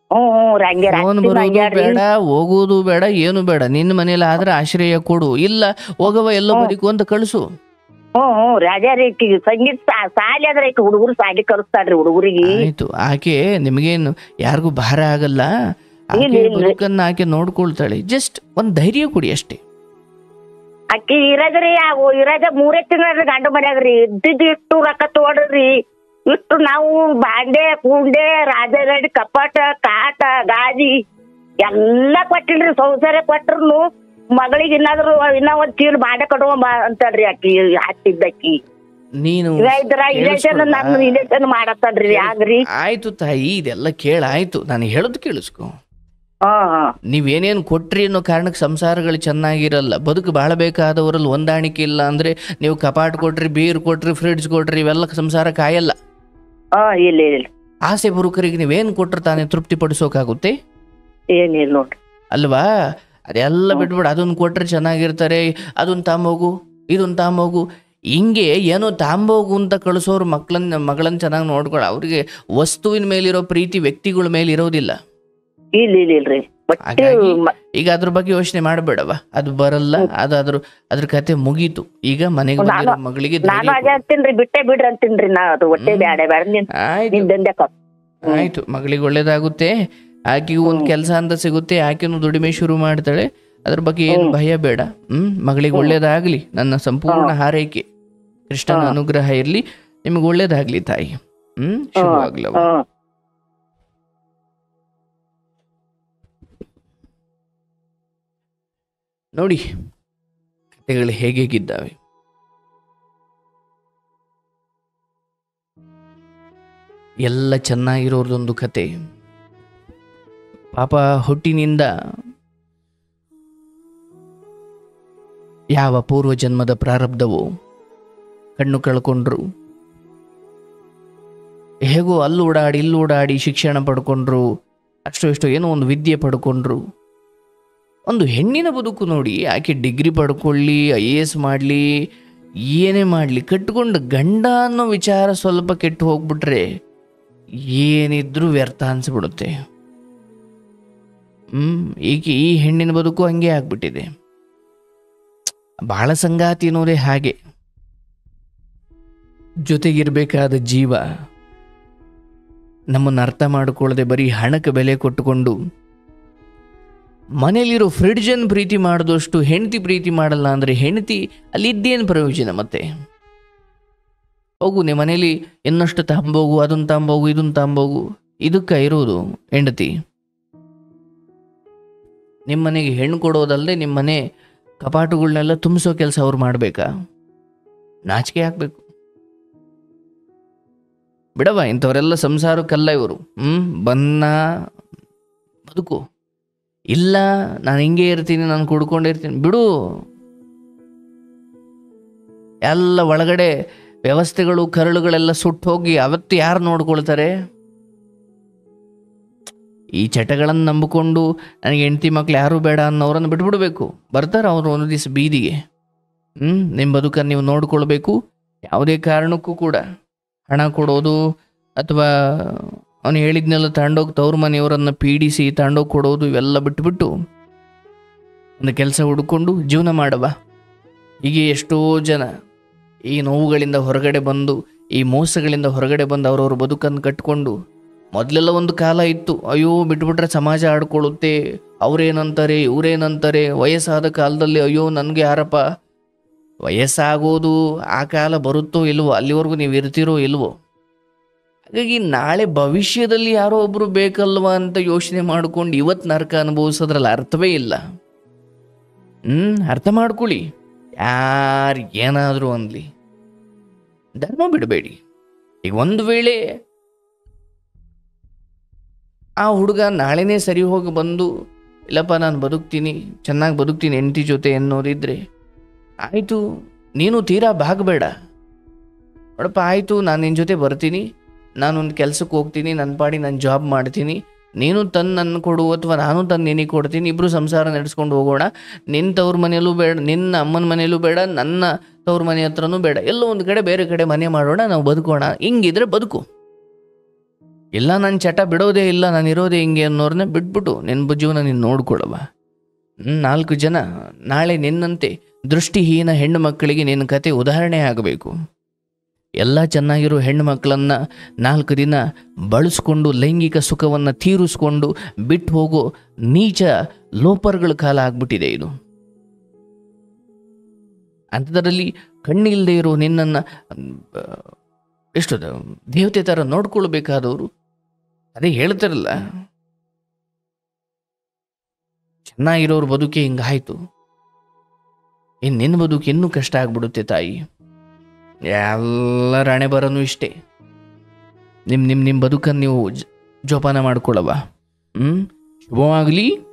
ಹ್ಮ್ ಹ್ಮ್ ರೀ ಹಂಗೆ ಫೋನ್ ರಾತ್ರಿ ಬರೋದು ಹಂಗ್ಯಾಡ್ರಿ. ಬೇಡ ಹೋಗೋದು ಬೇಡ ಏನು ಬೇಡ ನಿನ್ನ ಮನೇಲಿ ಆದ್ರೆ ಆಶ್ರಯ ಕೊಡು ಇಲ್ಲ ಹೋಗವ ಎಲ್ಲೋ ಬದುಕು ಅಂತ ಕಳಿಸು ಹ್ಮ್ ಹ್ಮ್ ರಾಜಾ ರೀ ಈಕಿಗ್ ಸಂಗೀತ ಸಾ- ಸಾಲಿ ಆದ್ರೆ ಈಕ ಹುಡುಗರು ಸಾಲಿ ಕಲಿಸ್ತಾಳ್ರಿ ಹುಡುಗರಿಗೆ ಆಯ್ತು ಆಕೆ ನಿಮಗೇನು ಯಾರಿಗೂ ಭಾರ ಆಗಲ್ಲ ಆಕೆ ಇಲ್ಲ, ಇಲ್ಲ. ಬದುಕನ್ನ ಆಕೆ ನೋಡ್ಕೊಳ್ತಾಳೆ ಜಸ್ಟ್ ಒಂದ್ ಧೈರ್ಯ ಕೊಡಿ ಅಷ್ಟೇ ಅಕ್ಕಿ ಇರದ್ರಿ ಅವು ಇರಾಗ ಮೂರೇ ತಿಂಗಳ ಗಂಡು ಮನ್ಯಾಗ್ರಿ ಇದ್ದಿದ್ದು ಇಷ್ಟು ರೊಕ್ಕ ತೋಡ್ರಿ ಇಷ್ಟು ನಾವು ಬಾಂಡೆ ಕುಂಡೆ ರಾಜರಡಿ ಕಪಾಟ ಕಾಟ ಗಾಜಿ ಎಲ್ಲಾ ಕೊಟ್ಟಿಲ್ರಿ ಸಂಸಾರ ಕೊಟ್ರು ಮಗಳಿಗೆ ಇನ್ನಾದ್ರು ಇನ್ನ ಒಂದ್ ಚೀಲ ಬಾಂಡೆ ಕಡುವ ಅಂತಳ್ರಿ ಅಕ್ಕಿ ಹತ್ತಿದ್ದಕ್ಕಿ ನೀನು ಇವ ಇದ್ರ ಇಲೆಕ್ಷನ್ ಕೇಳಿಸ್ಕೊಳ್ವಾ? ನಾನು ಇಲೆಕ್ಷನ್ ಮಾಡತ್ತಳ್ರಿ ಆಗ್ರಿ ಆಯ್ತು ತಾಯಿ ಇದೆಲ್ಲ ಕೇಳ ಆಯ್ತು ನಾನು ಹೇಳೋದು ಕೇಳಿಸ್ಕೊ ಹಾ ಹಾ ನೀವೇನೇನು ಕೊಟ್ರಿ ಅನ್ನೋ ಕಾರಣಕ್ಕೆ ಸಂಸಾರಗಳು ಚೆನ್ನಾಗಿರಲ್ಲ ಬದುಕು ಬಾಳಬೇಕಾದವರಲ್ಲಿ ಹೊಂದಾಣಿಕೆ ಇಲ್ಲ ಅಂದ್ರೆ ನೀವು ಕಪಾಟ್ ಕೊಟ್ರಿ ಬೀರ್ ಕೊಟ್ರಿ ಫ್ರಿಡ್ಜ್ ಕೊಟ್ರಿ ಇವೆಲ್ಲ ಸಂಸಾರ ಕಾಯಲ್ಲ ಹಾ ಇಲ್ಲ ಇಲ್ಲ ಆಸೆ ಬುರುಕರಿಗೆ ನೀವೇನು ಕೊಟ್ರೆ ತಾನೇ ತೃಪ್ತಿ ಪಡಿಸೋಕಾಗುತ್ತೆ ಏನಿಲ್ಲ ನೋಡ್ರಿ ಅಲ್ವಾ ಅದೆಲ್ಲ ಬಿಟ್ಬಿಡು ಅದನ್ನ ಕೊಟ್ರೆ ಚೆನ್ನಾಗಿರ್ತಾರೆ ಅದನ್ನ ತಾಂಬೋಗು ಇದನ್ನ ತಾಂಬೋಗು ಹಿಂಗೆ ಏನೋ ತಾಂಬೋಗು ಅಂತ ಕಳಿಸೋರು ಮಕ್ಕಳನ್ನ ಮಗಳನ್ನ ಚೆನ್ನಾಗಿ ನೋಡ್ಕೊಳ್ಳೋ ಅವ್ರಿಗೆ ವಸ್ತುವಿನ ಮೇಲಿರೋ ಪ್ರೀತಿ ವ್ಯಕ್ತಿಗಳ ಮೇಲೆ ಇರೋದಿಲ್ಲ ಇಲ್ಲ ಇಲ್ಲ ಇಲ್ರಿ ಬಟ್ಟೆ ಹಾಗಾಗಿ ಮ- ಈಗ ಅದ್ರ ಬಗ್ಗೆ ಯೋಚನೆ ಮಾಡಬೇಡವ ಅದು ಬರಲ್ಲ ಅದು ಅದ್ರ ಅದ್ರ ಕತೆ ಮುಗೀತು ಈಗ ಮನೆಗೆ ನಾನು- ಬಂದಿರೋ ಮಗಳಿಗೆ ನಾನು ಧೈರ್ಯ ಅದೇ ಅಂತೀನ್ರಿ ಬಿಟ್ಟೆ ಬಿಡ್ರಿ ಅಂತೀನ್ರಿ ನಾ ಅದು ಹೊಟ್ಟೆ ಬ್ಯಾಡ ಬ್ಯಾಡ ನಿನ್ ಕೊಡು. ಆಯ್ತು ನಿನ್ ದಂಧೆ ಕಪ್ ಆಯ್ತು ಮಗಳಿಗೆ ಒಳ್ಳೇದಾಗುತ್ತೆ ಆಕೆಗೂ ಒಂದು ಕೆಲಸ ಅಂತ ಸಿಗುತ್ತೆ ಆಕೆನು ದುಡಿಮೆ ಶುರು ಮಾಡ್ತಾಳೆ ಅದ್ರ ಬಗ್ಗೆ ಏನು ಭಯ ಬೇಡ ಹ್ಮ್ ಮಗಳಿಗೆ ಒಳ್ಳೇದಾಗ್ಲಿ ನನ್ನ ಸಂಪೂರ್ಣ ಹಾರೈಕೆ ಕೃಷ್ಣನ ಅನುಗ್ರಹ ಇರ್ಲಿ ನಿಮಗೆ ಒಳ್ಳೇದಾಗ್ಲಿ ತಾಯಿ ಹ್ಮ್ ಶುಭವಾಗ್ಲವ ಹ್ಮ್ ನೋಡಿ ಕಥೆಗಳು ಹೇಗೇಗಿದ್ದಾವೆ ಎಲ್ಲ ಚೆನ್ನಾಗಿರೋದೊಂದು ಕತೆ ಪಾಪ ಹುಟ್ಟಿನಿಂದ ಯಾವ ಪೂರ್ವ ಜನ್ಮದ ಪ್ರಾರಬ್ಧವೋ ಕಣ್ಣು ಕಳ್ಕೊಂಡ್ರು ಹೇಗೋ ಅಲ್ಲಿ ಓಡಾಡಿ ಇಲ್ಲಿ ಓಡಾಡಿ ಶಿಕ್ಷಣ ಪಡ್ಕೊಂಡ್ರು ಅಷ್ಟು ಇಷ್ಟು ಏನೋ ಒಂದು ವಿದ್ಯೆ ಪಡ್ಕೊಂಡ್ರು ಒಂದು ಹೆಣ್ಣಿನ ಬದುಕು ನೋಡಿ ಆಕೆ ಡಿಗ್ರಿ ಪಡ್ಕೊಳ್ಳಿ ಐ ಎ ಎಸ್ ಮಾಡಲಿ ಏನೇ ಮಾಡಲಿ ಕಟ್ಕೊಂಡು ಗಂಡ ಅನ್ನೋ ವಿಚಾರ ಸ್ವಲ್ಪ ಕೆಟ್ಟು ಹೋಗ್ಬಿಟ್ರೆ ಏನಿದ್ರೂ ವ್ಯರ್ಥ ಅನ್ಸ್ಬಿಡುತ್ತೆ ಹ್ಮ್ ಈಗ ಈ ಹೆಣ್ಣಿನ ಬದುಕು ಹಂಗೆ ಆಗ್ಬಿಟ್ಟಿದೆ ಬಾಳ ಸಂಗಾತಿ ಅನ್ನೋದೇ ಹಾಗೆ ಜೊತೆಗಿರ್ಬೇಕಾದ ಜೀವ ನಮ್ಮನ್ನು ಅರ್ಥ ಮಾಡಿಕೊಳ್ಳದೆ ಬರೀ ಹಣಕ್ಕೆ ಬೆಲೆ ಕೊಟ್ಟುಕೊಂಡು ಮನೇಲಿರೋ ಫ್ರಿಡ್ಜನ್ನು ಪ್ರೀತಿ ಮಾಡಿದಷ್ಟು ಹೆಂಡತಿ ಪ್ರೀತಿ ಮಾಡಲ್ಲ ಅಂದರೆ ಹೆಂಡತಿ ಅಲ್ಲಿದ್ದೇನು ಪ್ರಯೋಜನ ಮತ್ತೆ ಹೋಗು ನಿಮ್ಮ ಮನೇಲಿ ಇನ್ನಷ್ಟು ತಾಂಬೋಗು ಅದನ್ನ ತಾಂಬೋಗು ಇದನ್ನ ತಾಂಬೋಗು ಇದಕ್ಕೆ ಇರೋದು ಹೆಂಡತಿ ನಿಮ್ಮ ಮನೆಗೆ ಹೆಣ್ಣು ಕೊಡೋದಲ್ಲದೆ ನಿಮ್ಮ ಮನೆ ಕಪಾಟುಗಳನ್ನೆಲ್ಲ ತುಂಬಿಸೋ ಕೆಲಸ ಅವ್ರು ಮಾಡಬೇಕಾ ನಾಚಿಕೆ ಹಾಕ್ಬೇಕು ಬಿಡವ ಇಂಥವರೆಲ್ಲ ಸಂಸಾರಕ್ಕಲ್ಲ ಇವರು ಹ್ಮ್ ಬನ್ನ ಬದುಕು ಇಲ್ಲ ನಾನು ಹಿಂಗೆ ಇರ್ತೀನಿ ನಾನು ಕುಡ್ಕೊಂಡಿರ್ತೀನಿ ಬಿಡು ಎಲ್ಲ ಒಳಗಡೆ ವ್ಯವಸ್ಥೆಗಳು ಕರಳುಗಳೆಲ್ಲ ಸುಟ್ಟು ಹೋಗಿ ಅವತ್ತು ಯಾರು ನೋಡ್ಕೊಳ್ತಾರೆ ಈ ಚಟಗಳನ್ನು ನಂಬಿಕೊಂಡು ನನಗೆ ಹೆಂಡತಿ ಮಕ್ಳು ಯಾರೂ ಬೇಡ ಅನ್ನೋರನ್ನು ಬಿಟ್ಬಿಡ್ಬೇಕು ಬರ್ತಾರೆ ಅವರು ಒಂದು ದಿವಸ ಬೀದಿಗೆ ಹ್ಞೂ ನಿಮ್ಮ ಬದುಕನ್ನು ನೀವು ನೋಡ್ಕೊಳ್ಬೇಕು ಯಾವುದೇ ಕಾರಣಕ್ಕೂ ಕೂಡ ಹಣ ಕೊಡೋದು ಅಥವಾ ಅವನು ಹೇಳಿದ್ನೆಲ್ಲ ತಗೊಂಡೋಗಿ ತವ್ರ ಮನೆಯವರನ್ನು ಪೀಡಿಸಿ ತಗೊಂಡೋಗಿ ಕೊಡೋದು ಇವೆಲ್ಲ ಬಿಟ್ಬಿಟ್ಟು ಒಂದು ಕೆಲಸ ಹುಡ್ಕೊಂಡು ಜೀವನ ಮಾಡವ ಹೀಗೆ ಎಷ್ಟೋ ಜನ ಈ ನೋವುಗಳಿಂದ ಹೊರಗಡೆ ಬಂದು ಈ ಮೋಸಗಳಿಂದ ಹೊರಗಡೆ ಬಂದು ಅವ್ರವ್ರ ಬದುಕನ್ನು ಕಟ್ಕೊಂಡು ಮೊದಲೆಲ್ಲ ಒಂದು ಕಾಲ ಇತ್ತು ಅಯ್ಯೋ ಬಿಟ್ಬಿಟ್ರೆ ಸಮಾಜ ಆಡ್ಕೊಳ್ಳುತ್ತೆ ಅವ್ರೇನಂತಾರೆ ಇವ್ರೇನಂತಾರೆ ವಯಸ್ಸಾದ ಕಾಲದಲ್ಲಿ ಅಯ್ಯೋ ನನಗೆ ಯಾರಪ್ಪ ವಯಸ್ಸಾಗೋದು ಆ ಕಾಲ ಬರುತ್ತೋ ಇಲ್ವೋ ಅಲ್ಲಿವರೆಗೂ ನೀವು ಇರ್ತಿರೋ ಇಲ್ವೋ ಹಾಗಾಗಿ ನಾಳೆ ಭವಿಷ್ಯದಲ್ಲಿ ಯಾರೋ ಒಬ್ರು ಬೇಕಲ್ವಾ ಅಂತ ಯೋಚನೆ ಮಾಡ್ಕೊಂಡು ಇವತ್ತು ನರಕ ಅನುಭವಿಸೋದ್ರಲ್ಲಿ ಅರ್ಥವೇ ಇಲ್ಲ ಹ್ಮ್ ಅರ್ಥ ಮಾಡ್ಕೊಳ್ಳಿ ಯಾರು ಏನಾದರೂ ಅನ್ಲಿ ಧರ್ಮ ಬಿಡಬೇಡಿ ಈಗ ಒಂದು ವೇಳೆ ಆ ಹುಡುಗ ನಾಳೆನೇ ಸರಿ ಹೋಗಿ ಬಂದು ಇಲ್ಲಪ್ಪ ನಾನು ಬದುಕ್ತೀನಿ ಚೆನ್ನಾಗಿ ಬದುಕ್ತೀನಿ ಹೆಂಡತಿ ಜೊತೆ ಅನ್ನೋದಿದ್ರೆ ಆಯಿತು ನೀನು ತೀರಾ ಬಾಗಬೇಡ ನೋಡಪ್ಪ ಆಯಿತು ನಾನು ನಿನ್ನ ಜೊತೆ ಬರ್ತೀನಿ ನಾನೊಂದು ಕೆಲ್ಸಕ್ಕೆ ಹೋಗ್ತೀನಿ ನನ್ನ ಪಾಡಿ ನಾನು ಜಾಬ್ ಮಾಡ್ತೀನಿ ನೀನು ತಂದು ನನ್ನ ಕೊಡು ಅಥವಾ ನಾನು ತಂದು ನಿನಗೆ ಕೊಡ್ತೀನಿ ಇಬ್ಬರು ಸಂಸಾರ ನಡೆಸ್ಕೊಂಡು ಹೋಗೋಣ ನಿನ್ನ ತವ್ರ ಮನೆಯಲ್ಲೂ ಬೇಡ ನಿನ್ನ ಅಮ್ಮನ ಮನೆಯಲ್ಲೂ ಬೇಡ ನನ್ನ ತವ್ರ ಮನೆ ಹತ್ರನೂ ಬೇಡ ಎಲ್ಲೋ ಒಂದು ಕಡೆ ಬೇರೆ ಕಡೆ ಮನೆ ಮಾಡೋಣ ನಾವು ಬದುಕೋಣ ಹಿಂಗಿದ್ರೆ ಬದುಕು ಇಲ್ಲ ನನ್ನ ಚಟ ಬಿಡೋದೇ ಇಲ್ಲ ನಾನು ಇರೋದೇ ಹಿಂಗೆ ಅನ್ನೋರನ್ನ ಬಿಟ್ಬಿಟ್ಟು ನಿನ್ನ ಜೀವನ ನೀನು ನೋಡ್ಕೊಳವ ಹ್ಮ್, ನಾಲ್ಕು ಜನ ನಾಳೆ ನಿನ್ನಂತೆ ದೃಷ್ಟಿಹೀನ ಹೆಣ್ಣು ಮಕ್ಕಳಿಗೆ ನಿನ್ನ ಕತೆ ಉದಾಹರಣೆ ಆಗಬೇಕು ಎಲ್ಲ ಚೆನ್ನಾಗಿರೋ ಹೆಣ್ಣು ಮಕ್ಕಳನ್ನ ನಾಲ್ಕು ದಿನ ಬಳಸ್ಕೊಂಡು ಲೈಂಗಿಕ ಸುಖವನ್ನು ತೀರಿಸ್ಕೊಂಡು ಬಿಟ್ಟು ಹೋಗೋ ನೀಚ ಲೋಪರ್ಗಳ ಕಾಲ ಆಗ್ಬಿಟ್ಟಿದೆ ಇದು ಅಂಥದ್ರಲ್ಲಿ ಕಣ್ಣಿಲ್ಲದೆ ಇರೋ ನಿನ್ನನ್ನು ಎಷ್ಟು ದೇವತೆ ಥರ ನೋಡ್ಕೊಳ್ಬೇಕಾದವರು ಅದೇ ಹೇಳ್ತಾರಲ್ಲ ಚೆನ್ನಾಗಿರೋರು ಬದುಕೆ ಹಿಂಗಾಯ್ತು ಇನ್ನು ನಿನ್ನ ಬದುಕು ಇನ್ನೂ ಕಷ್ಟ ಆಗ್ಬಿಡುತ್ತೆ ತಾಯಿ ಎಲ್ಲರ ಹಣೆ ಬರೋನು ಇಷ್ಟೇ ನಿಮ್ಮ ನಿಮ್ಮ ನಿಮ್ಮ ಬದುಕನ್ನು ನೀವು ಜ- ಜೋಪಾನ ಮಾಡ್ಕೊಳ್ಳವ ಹ್ಞೂ ಶುಭವಾಗಲಿ